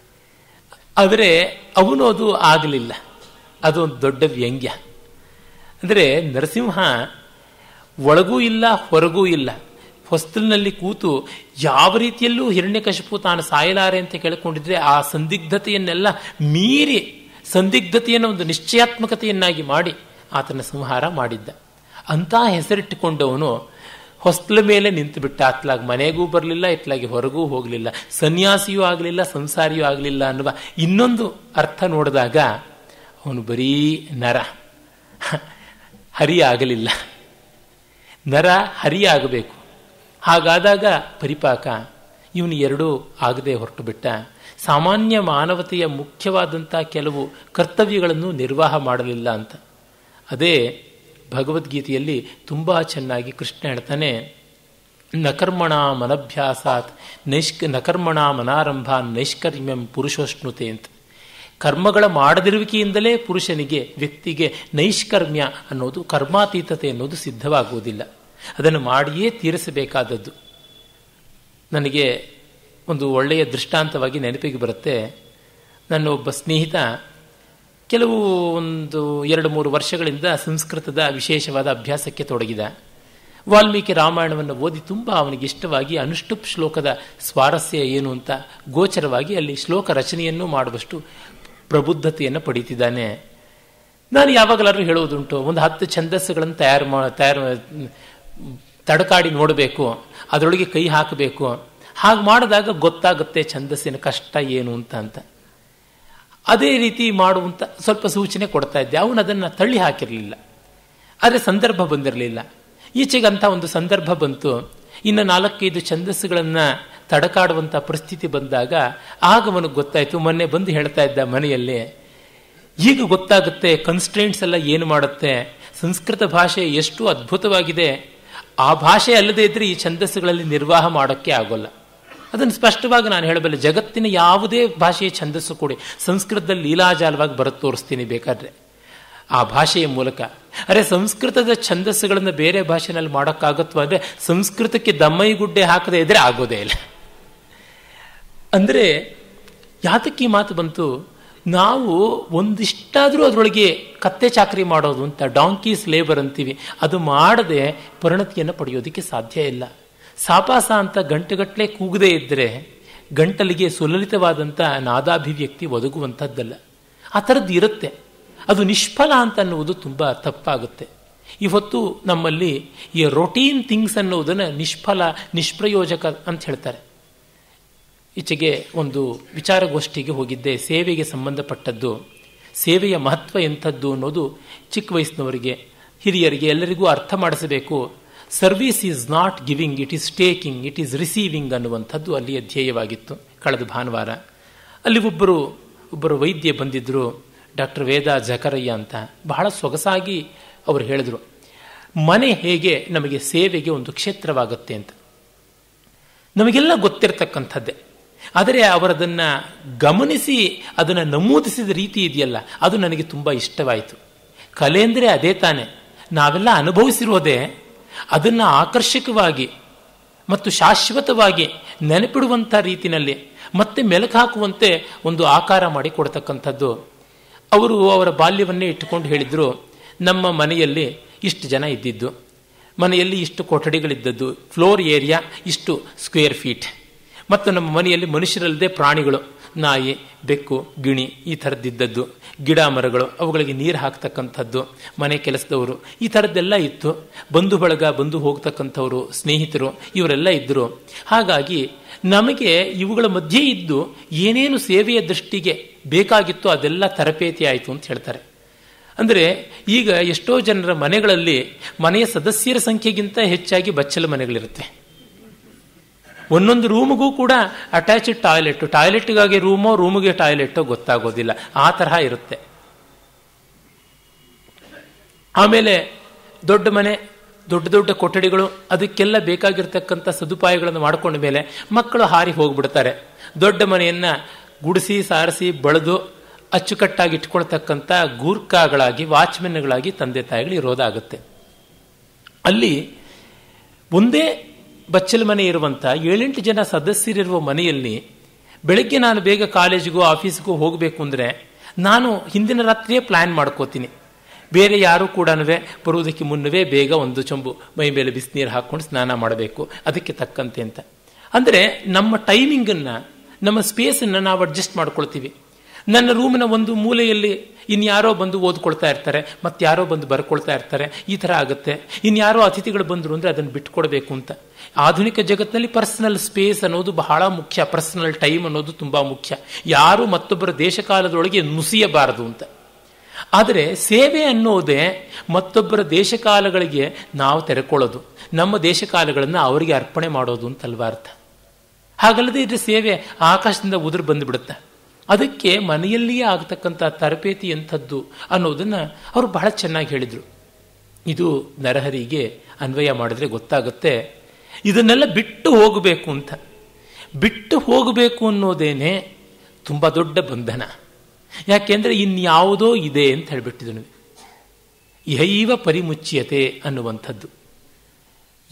ಆದರೆ ಅವನು ಅದು ಆಗಲಿಲ್ಲ ಅದು ಒಂದು ದೊಡ್ಡ ವ್ಯಂಗ್ಯ ಅಂದರೆ ನರಸಿಂಹ ಒಳಗೂ ಇಲ್ಲ ಹೊರಗೂ ಇಲ್ಲ ಹೊಸ್ತಲಿನಲ್ಲಿ ಕೂತು ಯಾವ ರೀತಿಯಲ್ಲೂ ಹಿರಣ್ಯಕಶಿಪು ತಾನು ಸಾಯಲಾರೆ ಅಂತ ಕೇಳಿಕೊಂಡಿದ್ರೆ ಆ ಸಂದಿಗ್ಧತೆಯನ್ನೆಲ್ಲ ಮೀರಿ ಸಂದಿಗ್ಧತೆಯನ್ನು ಒಂದು ನಿಶ್ಚಯಾತ್ಮಕತೆಯನ್ನಾಗಿ ಮಾಡಿ ಆತನ ಸಂಹಾರ ಮಾಡಿದ್ದ ಅಂತ ಹೆಸರಿಟ್ಟುಕೊಂಡವನು ಹೊಸ್ತಲ ಮೇಲೆ ನಿಂತು ಬಿಟ್ಟ ಅತ್ಲಾಗಿ ಮನೆಗೂ ಬರಲಿಲ್ಲ ಇತ್ಲಾಗಿ ಹೊರಗೂ ಹೋಗಲಿಲ್ಲ ಸನ್ಯಾಸಿಯೂ ಆಗಲಿಲ್ಲ ಸಂಸಾರಿಯೂ ಆಗಲಿಲ್ಲ ಅನ್ನುವ ಇನ್ನೊಂದು ಅರ್ಥ ನೋಡಿದಾಗ ಅವನು ಬರೀ ನರ ಹರಿ ಆಗಲಿಲ್ಲ ನರ ಹರಿ ಆಗಬೇಕು ಹಾಗಾದಾಗ ಪರಿಪಾಕ ಇವನು ಎರಡೂ ಆಗದೆ ಹೊರಟು ಬಿಟ್ಟ ಸಾಮಾನ್ಯ ಮಾನವತೆಯ ಮುಖ್ಯವಾದಂಥ ಕೆಲವು ಕರ್ತವ್ಯಗಳನ್ನು ನಿರ್ವಾಹ ಮಾಡಲಿಲ್ಲ ಅಂತ ಅದೇ ಭಗವದ್ಗೀತೆಯಲ್ಲಿ ತುಂಬ ಚೆನ್ನಾಗಿ ಕೃಷ್ಣ ಹೇಳ್ತಾನೆ ನಕರ್ಮಣ ಮನಭ್ಯಾಸಾತ್ ನೈಷ್ಕ ನಕರ್ಮಣ ಮನಾರಂಭ ನೈಷ್ಕರ್ಮ್ಯಂ ಪುರುಷೋಷ್ಣುತೆ ಅಂತ ಕರ್ಮಗಳ ಮಾಡದಿರುವಿಕೆಯಿಂದಲೇ ಪುರುಷನಿಗೆ ವ್ಯಕ್ತಿಗೆ ನೈಷ್ಕರ್ಮ್ಯ ಅನ್ನೋದು ಕರ್ಮಾತೀತತೆ ಅನ್ನೋದು ಸಿದ್ಧವಾಗುವುದಿಲ್ಲ ಅದನ್ನು ಮಾಡಿಯೇ ತೀರಿಸಬೇಕಾದದ್ದು ನನಗೆ ಒಂದು ಒಳ್ಳೆಯ ದೃಷ್ಟಾಂತವಾಗಿ ನೆನಪಿಗೆ ಬರುತ್ತೆ ನನ್ನ ಒಬ್ಬ ಸ್ನೇಹಿತ ಕೆಲವು ಒಂದು ಎರಡು ಮೂರು ವರ್ಷಗಳಿಂದ ಸಂಸ್ಕೃತದ ವಿಶೇಷವಾದ ಅಭ್ಯಾಸಕ್ಕೆ ತೊಡಗಿದ ವಾಲ್ಮೀಕಿ ರಾಮಾಯಣವನ್ನು ಓದಿ ತುಂಬ ಅವನಿಗೆ ಇಷ್ಟವಾಗಿ ಅನುಷ್ಠುಪ್ ಶ್ಲೋಕದ ಸ್ವಾರಸ್ಯ ಏನು ಅಂತ ಗೋಚರವಾಗಿ ಅಲ್ಲಿ ಶ್ಲೋಕ ರಚನೆಯನ್ನು ಮಾಡುವಷ್ಟು ಪ್ರಬುದ್ಧತೆಯನ್ನು ಪಡೀತಿದ್ದಾನೆ ನಾನು ಯಾವಾಗಲಾದ್ರೂ ಹೇಳುವುದುಂಟು ಒಂದು ಹತ್ತು ಛಂದಸ್ಸುಗಳನ್ನು ತಯಾರು ಮಾ ತಯಾರು ತಡಕಾಡಿ ನೋಡಬೇಕು ಅದರೊಳಗೆ ಕೈ ಹಾಕಬೇಕು ಹಾಗೆ ಮಾಡಿದಾಗ ಗೊತ್ತಾಗುತ್ತೆ ಛಂದಸ್ಸಿನ ಕಷ್ಟ ಏನು ಅಂತ ಅಂತ ಅದೇ ರೀತಿ ಮಾಡುವಂತ ಸ್ವಲ್ಪ ಸೂಚನೆ ಕೊಡ್ತಾ ಇದ್ದೆ ಅವನು ಅದನ್ನು ತಳ್ಳಿ ಹಾಕಿರಲಿಲ್ಲ ಆದರೆ ಸಂದರ್ಭ ಬಂದಿರಲಿಲ್ಲ ಈಚೆಗಂಥ ಒಂದು ಸಂದರ್ಭ ಬಂತು ಇನ್ನು ನಾಲ್ಕೈದು ಛಂದಸ್ಸುಗಳನ್ನು ತಡಕಾಡುವಂಥ ಪರಿಸ್ಥಿತಿ ಬಂದಾಗ ಆಗ ಅವನಿಗೆ ಗೊತ್ತಾಯಿತು ಮೊನ್ನೆ ಬಂದು ಹೇಳ್ತಾ ಇದ್ದ ಮನೆಯಲ್ಲಿ ಈಗ ಗೊತ್ತಾಗುತ್ತೆ ಕನ್ಸ್ಟ್ರೆಂಟ್ಸ್ ಎಲ್ಲ ಏನು ಮಾಡುತ್ತೆ ಸಂಸ್ಕೃತ ಭಾಷೆ ಎಷ್ಟು ಅದ್ಭುತವಾಗಿದೆ ಆ ಭಾಷೆ ಅಲ್ಲದೇ ಇದ್ರೆ ಈ ಛಂದಸ್ಸುಗಳಲ್ಲಿ ನಿರ್ವಾಹ ಮಾಡೋಕ್ಕೆ ಆಗೋಲ್ಲ ಅದನ್ನು ಸ್ಪಷ್ಟವಾಗಿ ನಾನು ಹೇಳಬಲ್ಲೆ ಜಗತ್ತಿನ ಯಾವುದೇ ಭಾಷೆಯ ಛಂದಸ್ಸು ಕೊಡಿ ಸಂಸ್ಕೃತದಲ್ಲಿ ಲೀಲಾಜಾಲವಾಗಿ ಬರತ್ ತೋರಿಸ್ತೀನಿ ಬೇಕಾದ್ರೆ ಆ ಭಾಷೆಯ ಮೂಲಕ ಅರೆ ಸಂಸ್ಕೃತದ ಛಂದಸ್ಸುಗಳನ್ನು ಬೇರೆ ಭಾಷೆನಲ್ಲಿ ಮಾಡೋಕ್ಕಾಗತ್ವ ಅಂದ್ರೆ ಸಂಸ್ಕೃತಕ್ಕೆ ದಮ್ಮೈಗುಡ್ಡೆ ಹಾಕದೇ ಇದ್ರೆ ಆಗೋದೇ ಇಲ್ಲ ಅಂದ್ರೆ ಯಾತಕ್ಕೆ ಈ ಮಾತು ಬಂತು ನಾವು ಒಂದಿಷ್ಟಾದರೂ ಅದರೊಳಗೆ ಕತ್ತೆ ಚಾಕರಿ ಮಾಡೋದು ಅಂತ ಡಾಂಕೀಸ್ ಲೇಬರ್ ಅಂತೀವಿ ಅದು ಮಾಡದೆ ಪರಿಣತಿಯನ್ನು ಪಡೆಯೋದಕ್ಕೆ ಸಾಧ್ಯ ಇಲ್ಲ ಸಾಪಾಸ ಅಂತ ಗಂಟೆಗಟ್ಟಲೆ ಕೂಗದೇ ಇದ್ದರೆ ಗಂಟಲಿಗೆ ಸುಲಲಿತವಾದಂಥ ನಾದಾಭಿವ್ಯಕ್ತಿ ಒದಗುವಂಥದ್ದಲ್ಲ ಆ ಥರದ್ದು ಇರುತ್ತೆ ಅದು ನಿಷ್ಫಲ ಅಂತ ಅನ್ನುವುದು ತುಂಬ ತಪ್ಪಾಗುತ್ತೆ ಇವತ್ತು ನಮ್ಮಲ್ಲಿ ಈ ರೊಟೀನ್ ಥಿಂಗ್ಸ್ ಅನ್ನುವುದನ್ನು ನಿಷ್ಫಲ ನಿಷ್ಪ್ರಯೋಜಕ ಅಂತ ಹೇಳ್ತಾರೆ ಈಚೆಗೆ ಒಂದು ವಿಚಾರಗೋಷ್ಠಿಗೆ ಹೋಗಿದ್ದೆ ಸೇವೆಗೆ ಸಂಬಂಧಪಟ್ಟದ್ದು ಸೇವೆಯ ಮಹತ್ವ ಎಂಥದ್ದು ಅನ್ನೋದು ಚಿಕ್ಕ ವಯಸ್ಸಿನವರಿಗೆ ಹಿರಿಯರಿಗೆ ಎಲ್ಲರಿಗೂ ಅರ್ಥ ಮಾಡಿಸಬೇಕು service is not giving it is taking it is receiving ಅನ್ನುವಂಥದ್ದು ಅಲ್ಲಿಯ ಧ್ಯೇಯವಾಗಿತ್ತು ಕಳೆದ ಭಾನುವಾರ ಅಲ್ಲಿ ಒಬ್ಬರು ಒಬ್ಬರು ವೈದ್ಯ ಬಂದಿದ್ದರು ಡಾಕ್ಟರ್ ವೇದ ಜಕರಯ್ಯ ಅಂತ ಬಹಳ ಸೊಗಸಾಗಿ ಅವರು ಹೇಳಿದರು ಮನೆ ಹೇಗೆ ನಮಗೆ ಸೇವೆಗೆ ಒಂದು ಕ್ಷೇತ್ರವಾಗುತ್ತೆ ಅಂತ ನಮಗೆಲ್ಲ ಗೊತ್ತಿರತಕ್ಕಂಥದ್ದೇ ಆದರೆ ಅವರದನ್ನು ಗಮನಿಸಿ ಅದನ್ನು ನಮೂದಿಸಿದ ರೀತಿ ಇದೆಯಲ್ಲ ಅದು ನನಗೆ ತುಂಬ ಇಷ್ಟವಾಯಿತು ಕಲೆ ಅಂದರೆ ಅದೇ ತಾನೆ ನಾವೆಲ್ಲ ಅನುಭವಿಸಿರೋದೇ ಅದನ್ನು ಆಕರ್ಷಕವಾಗಿ ಮತ್ತು ಶಾಶ್ವತವಾಗಿ ನೆನಪಿಡುವಂಥ ರೀತಿಯಲ್ಲಿ ಮತ್ತೆ ಮೆಲುಕು ಹಾಕುವಂತೆ ಒಂದು ಆಕಾರ ಮಾಡಿ ಕೊಡ್ತಕ್ಕಂಥದ್ದು ಅವರು ಅವರ ಬಾಲ್ಯವನ್ನೇ ಇಟ್ಟುಕೊಂಡು ಹೇಳಿದರು ನಮ್ಮ ಮನೆಯಲ್ಲಿ ಇಷ್ಟು ಜನ ಇದ್ದಿದ್ದು ಮನೆಯಲ್ಲಿ ಇಷ್ಟು ಕೊಠಡಿಗಳಿದ್ದದ್ದು ಫ್ಲೋರ್ ಏರಿಯಾ ಇಷ್ಟು ಸ್ಕ್ವೇರ್ ಫೀಟ್ ಮತ್ತು ನಮ್ಮ ಮನೆಯಲ್ಲಿ ಮನುಷ್ಯರಲ್ಲದೆ ಪ್ರಾಣಿಗಳು ನಾಯಿ ಬೆಕ್ಕು ಗಿಣಿ ಈ ಥರದ್ದಿದ್ದದ್ದು ಗಿಡ ಮರಗಳು ಅವುಗಳಿಗೆ ನೀರು ಹಾಕ್ತಕ್ಕಂಥದ್ದು ಮನೆ ಕೆಲಸದವರು ಈ ಥರದ್ದೆಲ್ಲ ಇತ್ತು ಬಂಧು ಬಳಗ ಬಂದು ಹೋಗ್ತಕ್ಕಂಥವ್ರು ಸ್ನೇಹಿತರು ಇವರೆಲ್ಲ ಇದ್ದರು ಹಾಗಾಗಿ ನಮಗೆ ಇವುಗಳ ಮಧ್ಯೆ ಇದ್ದು ಏನೇನು ಸೇವೆಯ ದೃಷ್ಟಿಗೆ ಬೇಕಾಗಿತ್ತು ಅದೆಲ್ಲ ತರಬೇತಿ ಆಯಿತು ಅಂತ ಹೇಳ್ತಾರೆ ಅಂದರೆ ಈಗ ಎಷ್ಟೋ ಜನರ ಮನೆಗಳಲ್ಲಿ ಮನೆಯ ಸದಸ್ಯರ ಸಂಖ್ಯೆಗಿಂತ ಹೆಚ್ಚಾಗಿ ಬಚ್ಚಲ ಮನೆಗಳಿರುತ್ತೆ ಒಂದೊಂದು ರೂಮ್ಗೂ ಕೂಡ ಅಟ್ಯಾಚ್ಡ್ ಟಾಯ್ಲೆಟ್ ಟಾಯ್ಲೆಟ್ಗಾಗಿ ರೂಮೋ ರೂಮಿಗೆ ಟಾಯ್ಲೆಟೋ ಗೊತ್ತಾಗೋದಿಲ್ಲ ಆ ತರಹ ಇರುತ್ತೆ ಆಮೇಲೆ ದೊಡ್ಡ ಮನೆ ದೊಡ್ಡ ದೊಡ್ಡ ಕೊಠಡಿಗಳು ಅದಕ್ಕೆಲ್ಲ ಬೇಕಾಗಿರ್ತಕ್ಕಂಥ ಸದುಪಾಯಗಳನ್ನು ಮಾಡ್ಕೊಂಡ ಮೇಲೆ ಮಕ್ಕಳು ಹಾರಿ ಹೋಗ್ಬಿಡ್ತಾರೆ ದೊಡ್ಡ ಮನೆಯನ್ನ ಗುಡಿಸಿ ಸಾರಿಸಿ ಬಳದು ಅಚ್ಚುಕಟ್ಟಾಗಿ ಇಟ್ಕೊಳ್ತಕ್ಕಂಥ ಗೂರ್ಖಾಗಳಾಗಿ ವಾಚ್ಮೆನ್ಗಳಾಗಿ ತಂದೆ ತಾಯಿಗಳು ಇರೋದಾಗುತ್ತೆ ಅಲ್ಲಿ ಒಂದೇ ಬಚ್ಚಲ ಮನೆ ಇರುವಂಥ ಏಳೆಂಟು ಜನ ಸದಸ್ಯರಿರುವ ಮನೆಯಲ್ಲಿ ಬೆಳಗ್ಗೆ ನಾನು ಬೇಗ ಕಾಲೇಜಿಗೂ ಆಫೀಸ್ಗೂ ಹೋಗಬೇಕು ಅಂದರೆ ನಾನು ಹಿಂದಿನ ರಾತ್ರಿಯೇ ಪ್ಲ್ಯಾನ್ ಮಾಡ್ಕೋತೀನಿ ಬೇರೆ ಯಾರೂ ಕೂಡ ಬರುವುದಕ್ಕೆ ಮುನ್ನವೇ ಬೇಗ ಒಂದು ಚೊಂಬು ಮೈ ಮೇಲೆ ಬಿಸಿನೀರು ಹಾಕ್ಕೊಂಡು ಸ್ನಾನ ಮಾಡಬೇಕು ಅದಕ್ಕೆ ತಕ್ಕಂತೆ ಅಂತ ಅಂದರೆ ನಮ್ಮ ಟೈಮಿಂಗನ್ನು ನಮ್ಮ ಸ್ಪೇಸನ್ನು ನಾವು ಅಡ್ಜಸ್ಟ್ ಮಾಡ್ಕೊಳ್ತೀವಿ ನನ್ನ ರೂಮಿನ ಒಂದು ಮೂಲೆಯಲ್ಲಿ ಇನ್ಯಾರೋ ಬಂದು ಓದ್ಕೊಳ್ತಾ ಇರ್ತಾರೆ ಮತ್ತೆ ಯಾರೋ ಬಂದು ಬರ್ಕೊಳ್ತಾ ಇರ್ತಾರೆ ಈ ಥರ ಆಗುತ್ತೆ ಇನ್ಯಾರೋ ಅತಿಥಿಗಳು ಬಂದರು ಅಂದರೆ ಅದನ್ನು ಬಿಟ್ಕೊಡ್ಬೇಕು ಅಂತ ಆಧುನಿಕ ಜಗತ್ತಿನಲ್ಲಿ ಪರ್ಸನಲ್ ಸ್ಪೇಸ್ ಅನ್ನೋದು ಬಹಳ ಮುಖ್ಯ ಪರ್ಸನಲ್ ಟೈಮ್ ಅನ್ನೋದು ತುಂಬ ಮುಖ್ಯ ಯಾರು ಮತ್ತೊಬ್ಬರ ದೇಶಕಾಲದೊಳಗೆ ನುಸಿಯಬಾರದು ಅಂತ ಆದರೆ ಸೇವೆ ಅನ್ನೋದೇ ಮತ್ತೊಬ್ಬರ ದೇಶಕಾಲಗಳಿಗೆ ನಾವು ತೆರೆಕೊಳ್ಳೋದು ನಮ್ಮ ದೇಶಕಾಲಗಳನ್ನು ಅವರಿಗೆ ಅರ್ಪಣೆ ಮಾಡೋದು ಅಂತಲ್ವಾ ಅರ್ಥ ಹಾಗಲ್ಲದೆ ಇದ್ರೆ ಸೇವೆ ಆಕಾಶದಿಂದ ಉದುರು ಬಂದುಬಿಡುತ್ತೆ ಅದಕ್ಕೆ ಮನೆಯಲ್ಲಿಯೇ ಆಗ್ತಕ್ಕಂಥ ತರಬೇತಿ ಎಂಥದ್ದು ಅನ್ನೋದನ್ನು ಅವರು ಬಹಳ ಚೆನ್ನಾಗಿ ಹೇಳಿದರು ಇದು ನರಹರಿಗೆ ಅನ್ವಯ ಮಾಡಿದ್ರೆ ಗೊತ್ತಾಗುತ್ತೆ ಇದನ್ನೆಲ್ಲ ಬಿಟ್ಟು ಹೋಗಬೇಕು ಅಂತ ಬಿಟ್ಟು ಹೋಗಬೇಕು ಅನ್ನೋದೇನೆ ತುಂಬ ದೊಡ್ಡ ಬಂಧನ ಯಾಕೆಂದರೆ ಇನ್ಯಾವುದೋ ಇದೆ ಅಂತ ಹೇಳಿಬಿಟ್ಟಿದನು ಯೈವ ಪರಿಮುಚ್ಯತೆ ಅನ್ನುವಂಥದ್ದು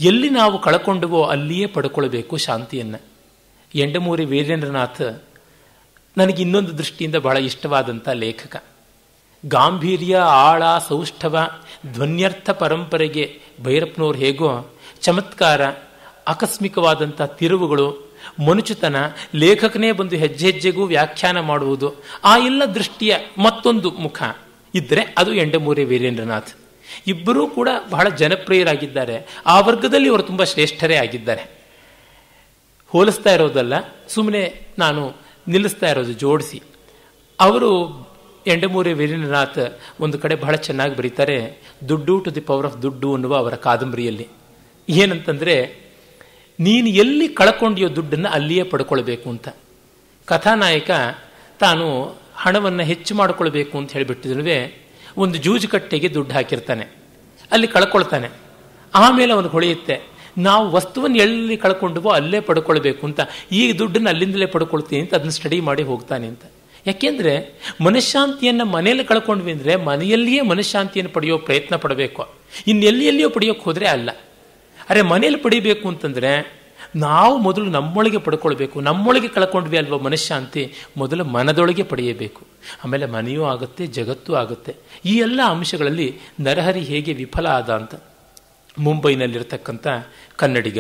ಎಲ್ಲಿ ನಾವು ಕಳ್ಕೊಂಡವೋ ಅಲ್ಲಿಯೇ ಪಡ್ಕೊಳ್ಬೇಕು ಶಾಂತಿಯನ್ನು ಎಂಡಮೂರಿ ವೀರೇಂದ್ರನಾಥ್ ನನಗೆ ಇನ್ನೊಂದು ದೃಷ್ಟಿಯಿಂದ ಬಹಳ ಇಷ್ಟವಾದಂಥ ಲೇಖಕ ಗಾಂಭೀರ್ಯ ಆಳ ಸೌಷ್ಠವ ಧ್ವನ್ಯರ್ಥ ಪರಂಪರೆಗೆ ಭೈರಪ್ಪನವ್ರು ಹೇಗೋ ಚಮತ್ಕಾರ ಆಕಸ್ಮಿಕವಾದಂಥ ತಿರುವುಗಳು ಮನುಚುತನ ಲೇಖಕನೇ ಬಂದು ಹೆಜ್ಜೆ ಹೆಜ್ಜೆಗೂ ವ್ಯಾಖ್ಯಾನ ಮಾಡುವುದು ಆ ಎಲ್ಲ ದೃಷ್ಟಿಯ ಮತ್ತೊಂದು ಮುಖ ಇದ್ದರೆ ಅದು ಎಂಡಮೂರಿ ವೀರೇಂದ್ರನಾಥ್ ಇಬ್ಬರೂ ಕೂಡ ಬಹಳ ಜನಪ್ರಿಯರಾಗಿದ್ದಾರೆ ಆ ವರ್ಗದಲ್ಲಿ ಅವರು ತುಂಬ ಶ್ರೇಷ್ಠರೇ ಆಗಿದ್ದಾರೆ ಹೋಲಿಸ್ತಾ ಇರೋದಲ್ಲ ಸುಮ್ಮನೆ ನಾನು ನಿಲ್ಲಿಸ್ತಾ ಇರೋದು ಜೋಡಿಸಿ ಅವರು ಎಂಡಮೂರಿ ವೀರೇಂದ್ರನಾಥ್ ಒಂದು ಕಡೆ ಬಹಳ ಚೆನ್ನಾಗಿ ಬರೀತಾರೆ ದುಡ್ಡು ಟು ದಿ ಪವರ್ ಆಫ್ ದುಡ್ಡು ಅನ್ನುವ ಅವರ ಕಾದಂಬರಿಯಲ್ಲಿ ಏನಂತಂದರೆ ನೀನು ಎಲ್ಲಿ ಕಳ್ಕೊಂಡಿಯೋ ದುಡ್ಡನ್ನು ಅಲ್ಲಿಯೇ ಪಡ್ಕೊಳ್ಬೇಕು ಅಂತ ಕಥಾನಾಯಕ ತಾನು ಹಣವನ್ನು ಹೆಚ್ಚು ಮಾಡಿಕೊಳ್ಬೇಕು ಅಂತ ಹೇಳಿಬಿಟ್ಟಿದ್ರೂ ಒಂದು ಜೂಜುಕಟ್ಟೆಗೆ ದುಡ್ಡು ಹಾಕಿರ್ತಾನೆ ಅಲ್ಲಿ ಕಳ್ಕೊಳ್ತಾನೆ ಆಮೇಲೆ ಅವನಿಗೆ ಹೊಳೆಯುತ್ತೆ ನಾವು ವಸ್ತುವನ್ನು ಎಲ್ಲಿ ಕಳ್ಕೊಂಡವೋ ಅಲ್ಲೇ ಪಡ್ಕೊಳ್ಬೇಕು ಅಂತ ಈ ದುಡ್ಡನ್ನು ಅಲ್ಲಿಂದಲೇ ಪಡ್ಕೊಳ್ತೀನಿ ಅಂತ ಅದನ್ನ ಸ್ಟಡಿ ಮಾಡಿ ಹೋಗ್ತಾನೆ ಅಂತ ಯಾಕೆಂದ್ರೆ ಮನಃಶಾಂತಿಯನ್ನು ಮನೆಯಲ್ಲಿ ಕಳ್ಕೊಂಡ್ವಿ ಅಂದರೆ ಮನೆಯಲ್ಲಿಯೇ ಮನಃಶಾಂತಿಯನ್ನು ಪಡೆಯೋ ಪ್ರಯತ್ನ ಪಡಬೇಕು ಇನ್ನು ಎಲ್ಲಿ ಎಲ್ಲಿಯೋ ಪಡೆಯೋಕೆ ಹೋದರೆ ಅಲ್ಲ ಅರೆ ಮನೇಲಿ ಪಡಿಬೇಕು ಅಂತಂದ್ರೆ ನಾವು ಮೊದಲು ನಮ್ಮೊಳಗೆ ಪಡ್ಕೊಳ್ಬೇಕು ನಮ್ಮೊಳಗೆ ಕಳ್ಕೊಂಡ್ವಿ ಅಲ್ವಾ ಮನಃಶಾಂತಿ ಮೊದಲು ಮನದೊಳಗೆ ಪಡೆಯಬೇಕು ಆಮೇಲೆ ಮನೆಯೂ ಆಗುತ್ತೆ ಜಗತ್ತೂ ಆಗುತ್ತೆ ಈ ಎಲ್ಲ ಅಂಶಗಳಲ್ಲಿ ನರಹರಿ ಹೇಗೆ ವಿಫಲ ಆದ ಅಂತ ಮುಂಬೈನಲ್ಲಿರ್ತಕ್ಕಂಥ ಕನ್ನಡಿಗ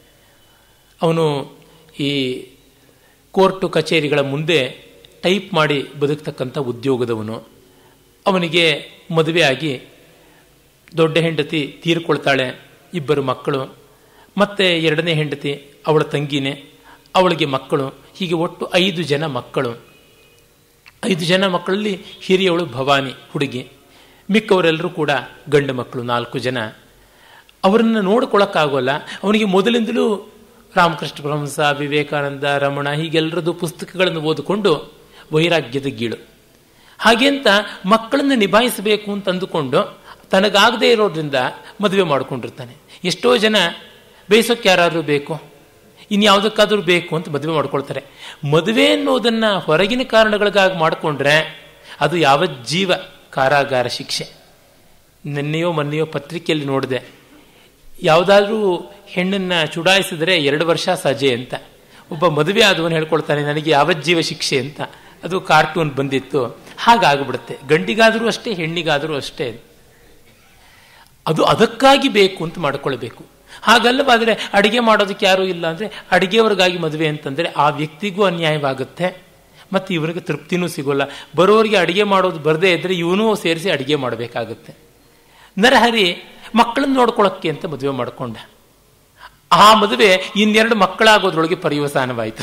ಅವನು ಈ ಕೋರ್ಟು ಕಚೇರಿಗಳ ಮುಂದೆ ಟೈಪ್ ಮಾಡಿ ಬದುಕ್ತಕ್ಕಂಥ ಉದ್ಯೋಗದವನು ಅವನಿಗೆ ಮದುವೆ ಆಗಿ ದೊಡ್ಡ ಹೆಂಡತಿ ತೀರ್ಕೊಳ್ತಾಳೆ ಇಬ್ಬರು ಮಕ್ಕಳು ಮತ್ತೆ ಎರಡನೇ ಹೆಂಡತಿ ಅವಳ ತಂಗಿನೇ ಅವಳಿಗೆ ಮಕ್ಕಳು ಹೀಗೆ ಒಟ್ಟು ಐದು ಜನ ಮಕ್ಕಳು ಐದು ಜನ ಮಕ್ಕಳಲ್ಲಿ ಹಿರಿಯವಳು ಭವಾನಿ ಹುಡುಗಿ ಮಿಕ್ಕವರೆಲ್ಲರೂ ಕೂಡ ಗಂಡು ಮಕ್ಕಳು ನಾಲ್ಕು ಜನ ಅವರನ್ನು ನೋಡ್ಕೊಳಕ್ಕಾಗೋಲ್ಲ ಅವನಿಗೆ ಮೊದಲಿಂದಲೂ ರಾಮಕೃಷ್ಣ ಪರಮಹಂಸ ವಿವೇಕಾನಂದ ರಮಣ ಹೀಗೆಲ್ಲರದ್ದು ಪುಸ್ತಕಗಳನ್ನು ಓದಿಕೊಂಡು ವೈರಾಗ್ಯದ ಗೀಳು ಹಾಗೆಂತ ಮಕ್ಕಳನ್ನು ನಿಭಾಯಿಸಬೇಕು ಅಂತ ಅಂದುಕೊಂಡು ತನಗಾಗದೇ ಇರೋದ್ರಿಂದ ಮದುವೆ ಮಾಡ್ಕೊಂಡಿರ್ತಾನೆ ಎಷ್ಟೋ ಜನ ಬೇಯಿಸೋಕೆ ಯಾರಾದರೂ ಬೇಕು ಇನ್ಯಾವುದಕ್ಕಾದರೂ ಬೇಕು ಅಂತ ಮದುವೆ ಮಾಡ್ಕೊಳ್ತಾರೆ ಮದುವೆ ಅನ್ನೋದನ್ನು ಹೊರಗಿನ ಕಾರಣಗಳಿಗಾಗಿ ಮಾಡಿಕೊಂಡ್ರೆ ಅದು ಯಾವ ಜೀವ ಕಾರಾಗಾರ ಶಿಕ್ಷೆ ನಿನ್ನೆಯೋ ಮೊನ್ನೆಯೋ ಪತ್ರಿಕೆಯಲ್ಲಿ ನೋಡಿದೆ ಯಾವುದಾದ್ರೂ ಹೆಣ್ಣನ್ನು ಚುಡಾಯಿಸಿದ್ರೆ ಎರಡು ವರ್ಷ ಸಜೆ ಅಂತ ಒಬ್ಬ ಮದುವೆ ಆದವನು ಹೇಳ್ಕೊಳ್ತಾನೆ ನನಗೆ ಯಾವಜ್ಜೀವ ಶಿಕ್ಷೆ ಅಂತ ಅದು ಕಾರ್ಟೂನ್ ಬಂದಿತ್ತು ಹಾಗಾಗ್ಬಿಡುತ್ತೆ ಗಂಡಿಗಾದರೂ ಅಷ್ಟೇ ಹೆಣ್ಣಿಗಾದರೂ ಅಷ್ಟೇ ಅದು ಅದಕ್ಕಾಗಿ ಬೇಕು ಅಂತ ಮಾಡ್ಕೊಳ್ಬೇಕು ಹಾಗಲ್ಲವಾದರೆ ಅಡಿಗೆ ಮಾಡೋದಕ್ಕೆ ಯಾರೂ ಇಲ್ಲ ಅಂದರೆ ಅಡಿಗೆಯವ್ರಿಗಾಗಿ ಮದುವೆ ಅಂತಂದರೆ ಆ ವ್ಯಕ್ತಿಗೂ ಅನ್ಯಾಯವಾಗುತ್ತೆ ಮತ್ತು ಇವರಿಗೆ ತೃಪ್ತಿನೂ ಸಿಗೋಲ್ಲ ಬರೋರಿಗೆ ಅಡಿಗೆ ಮಾಡೋದು ಬರದೇ ಇದ್ದರೆ ಇವನೂ ಸೇರಿಸಿ ಅಡಿಗೆ ಮಾಡಬೇಕಾಗುತ್ತೆ ನರಹರಿ ಮಕ್ಕಳನ್ನ ನೋಡ್ಕೊಳ್ಳೋಕ್ಕೆ ಅಂತ ಮದುವೆ ಮಾಡಿಕೊಂಡ ಆ ಮದುವೆ ಇನ್ನೆರಡು ಮಕ್ಕಳಾಗೋದ್ರೊಳಗೆ ಪರ್ಯವಸಾನವಾಯಿತು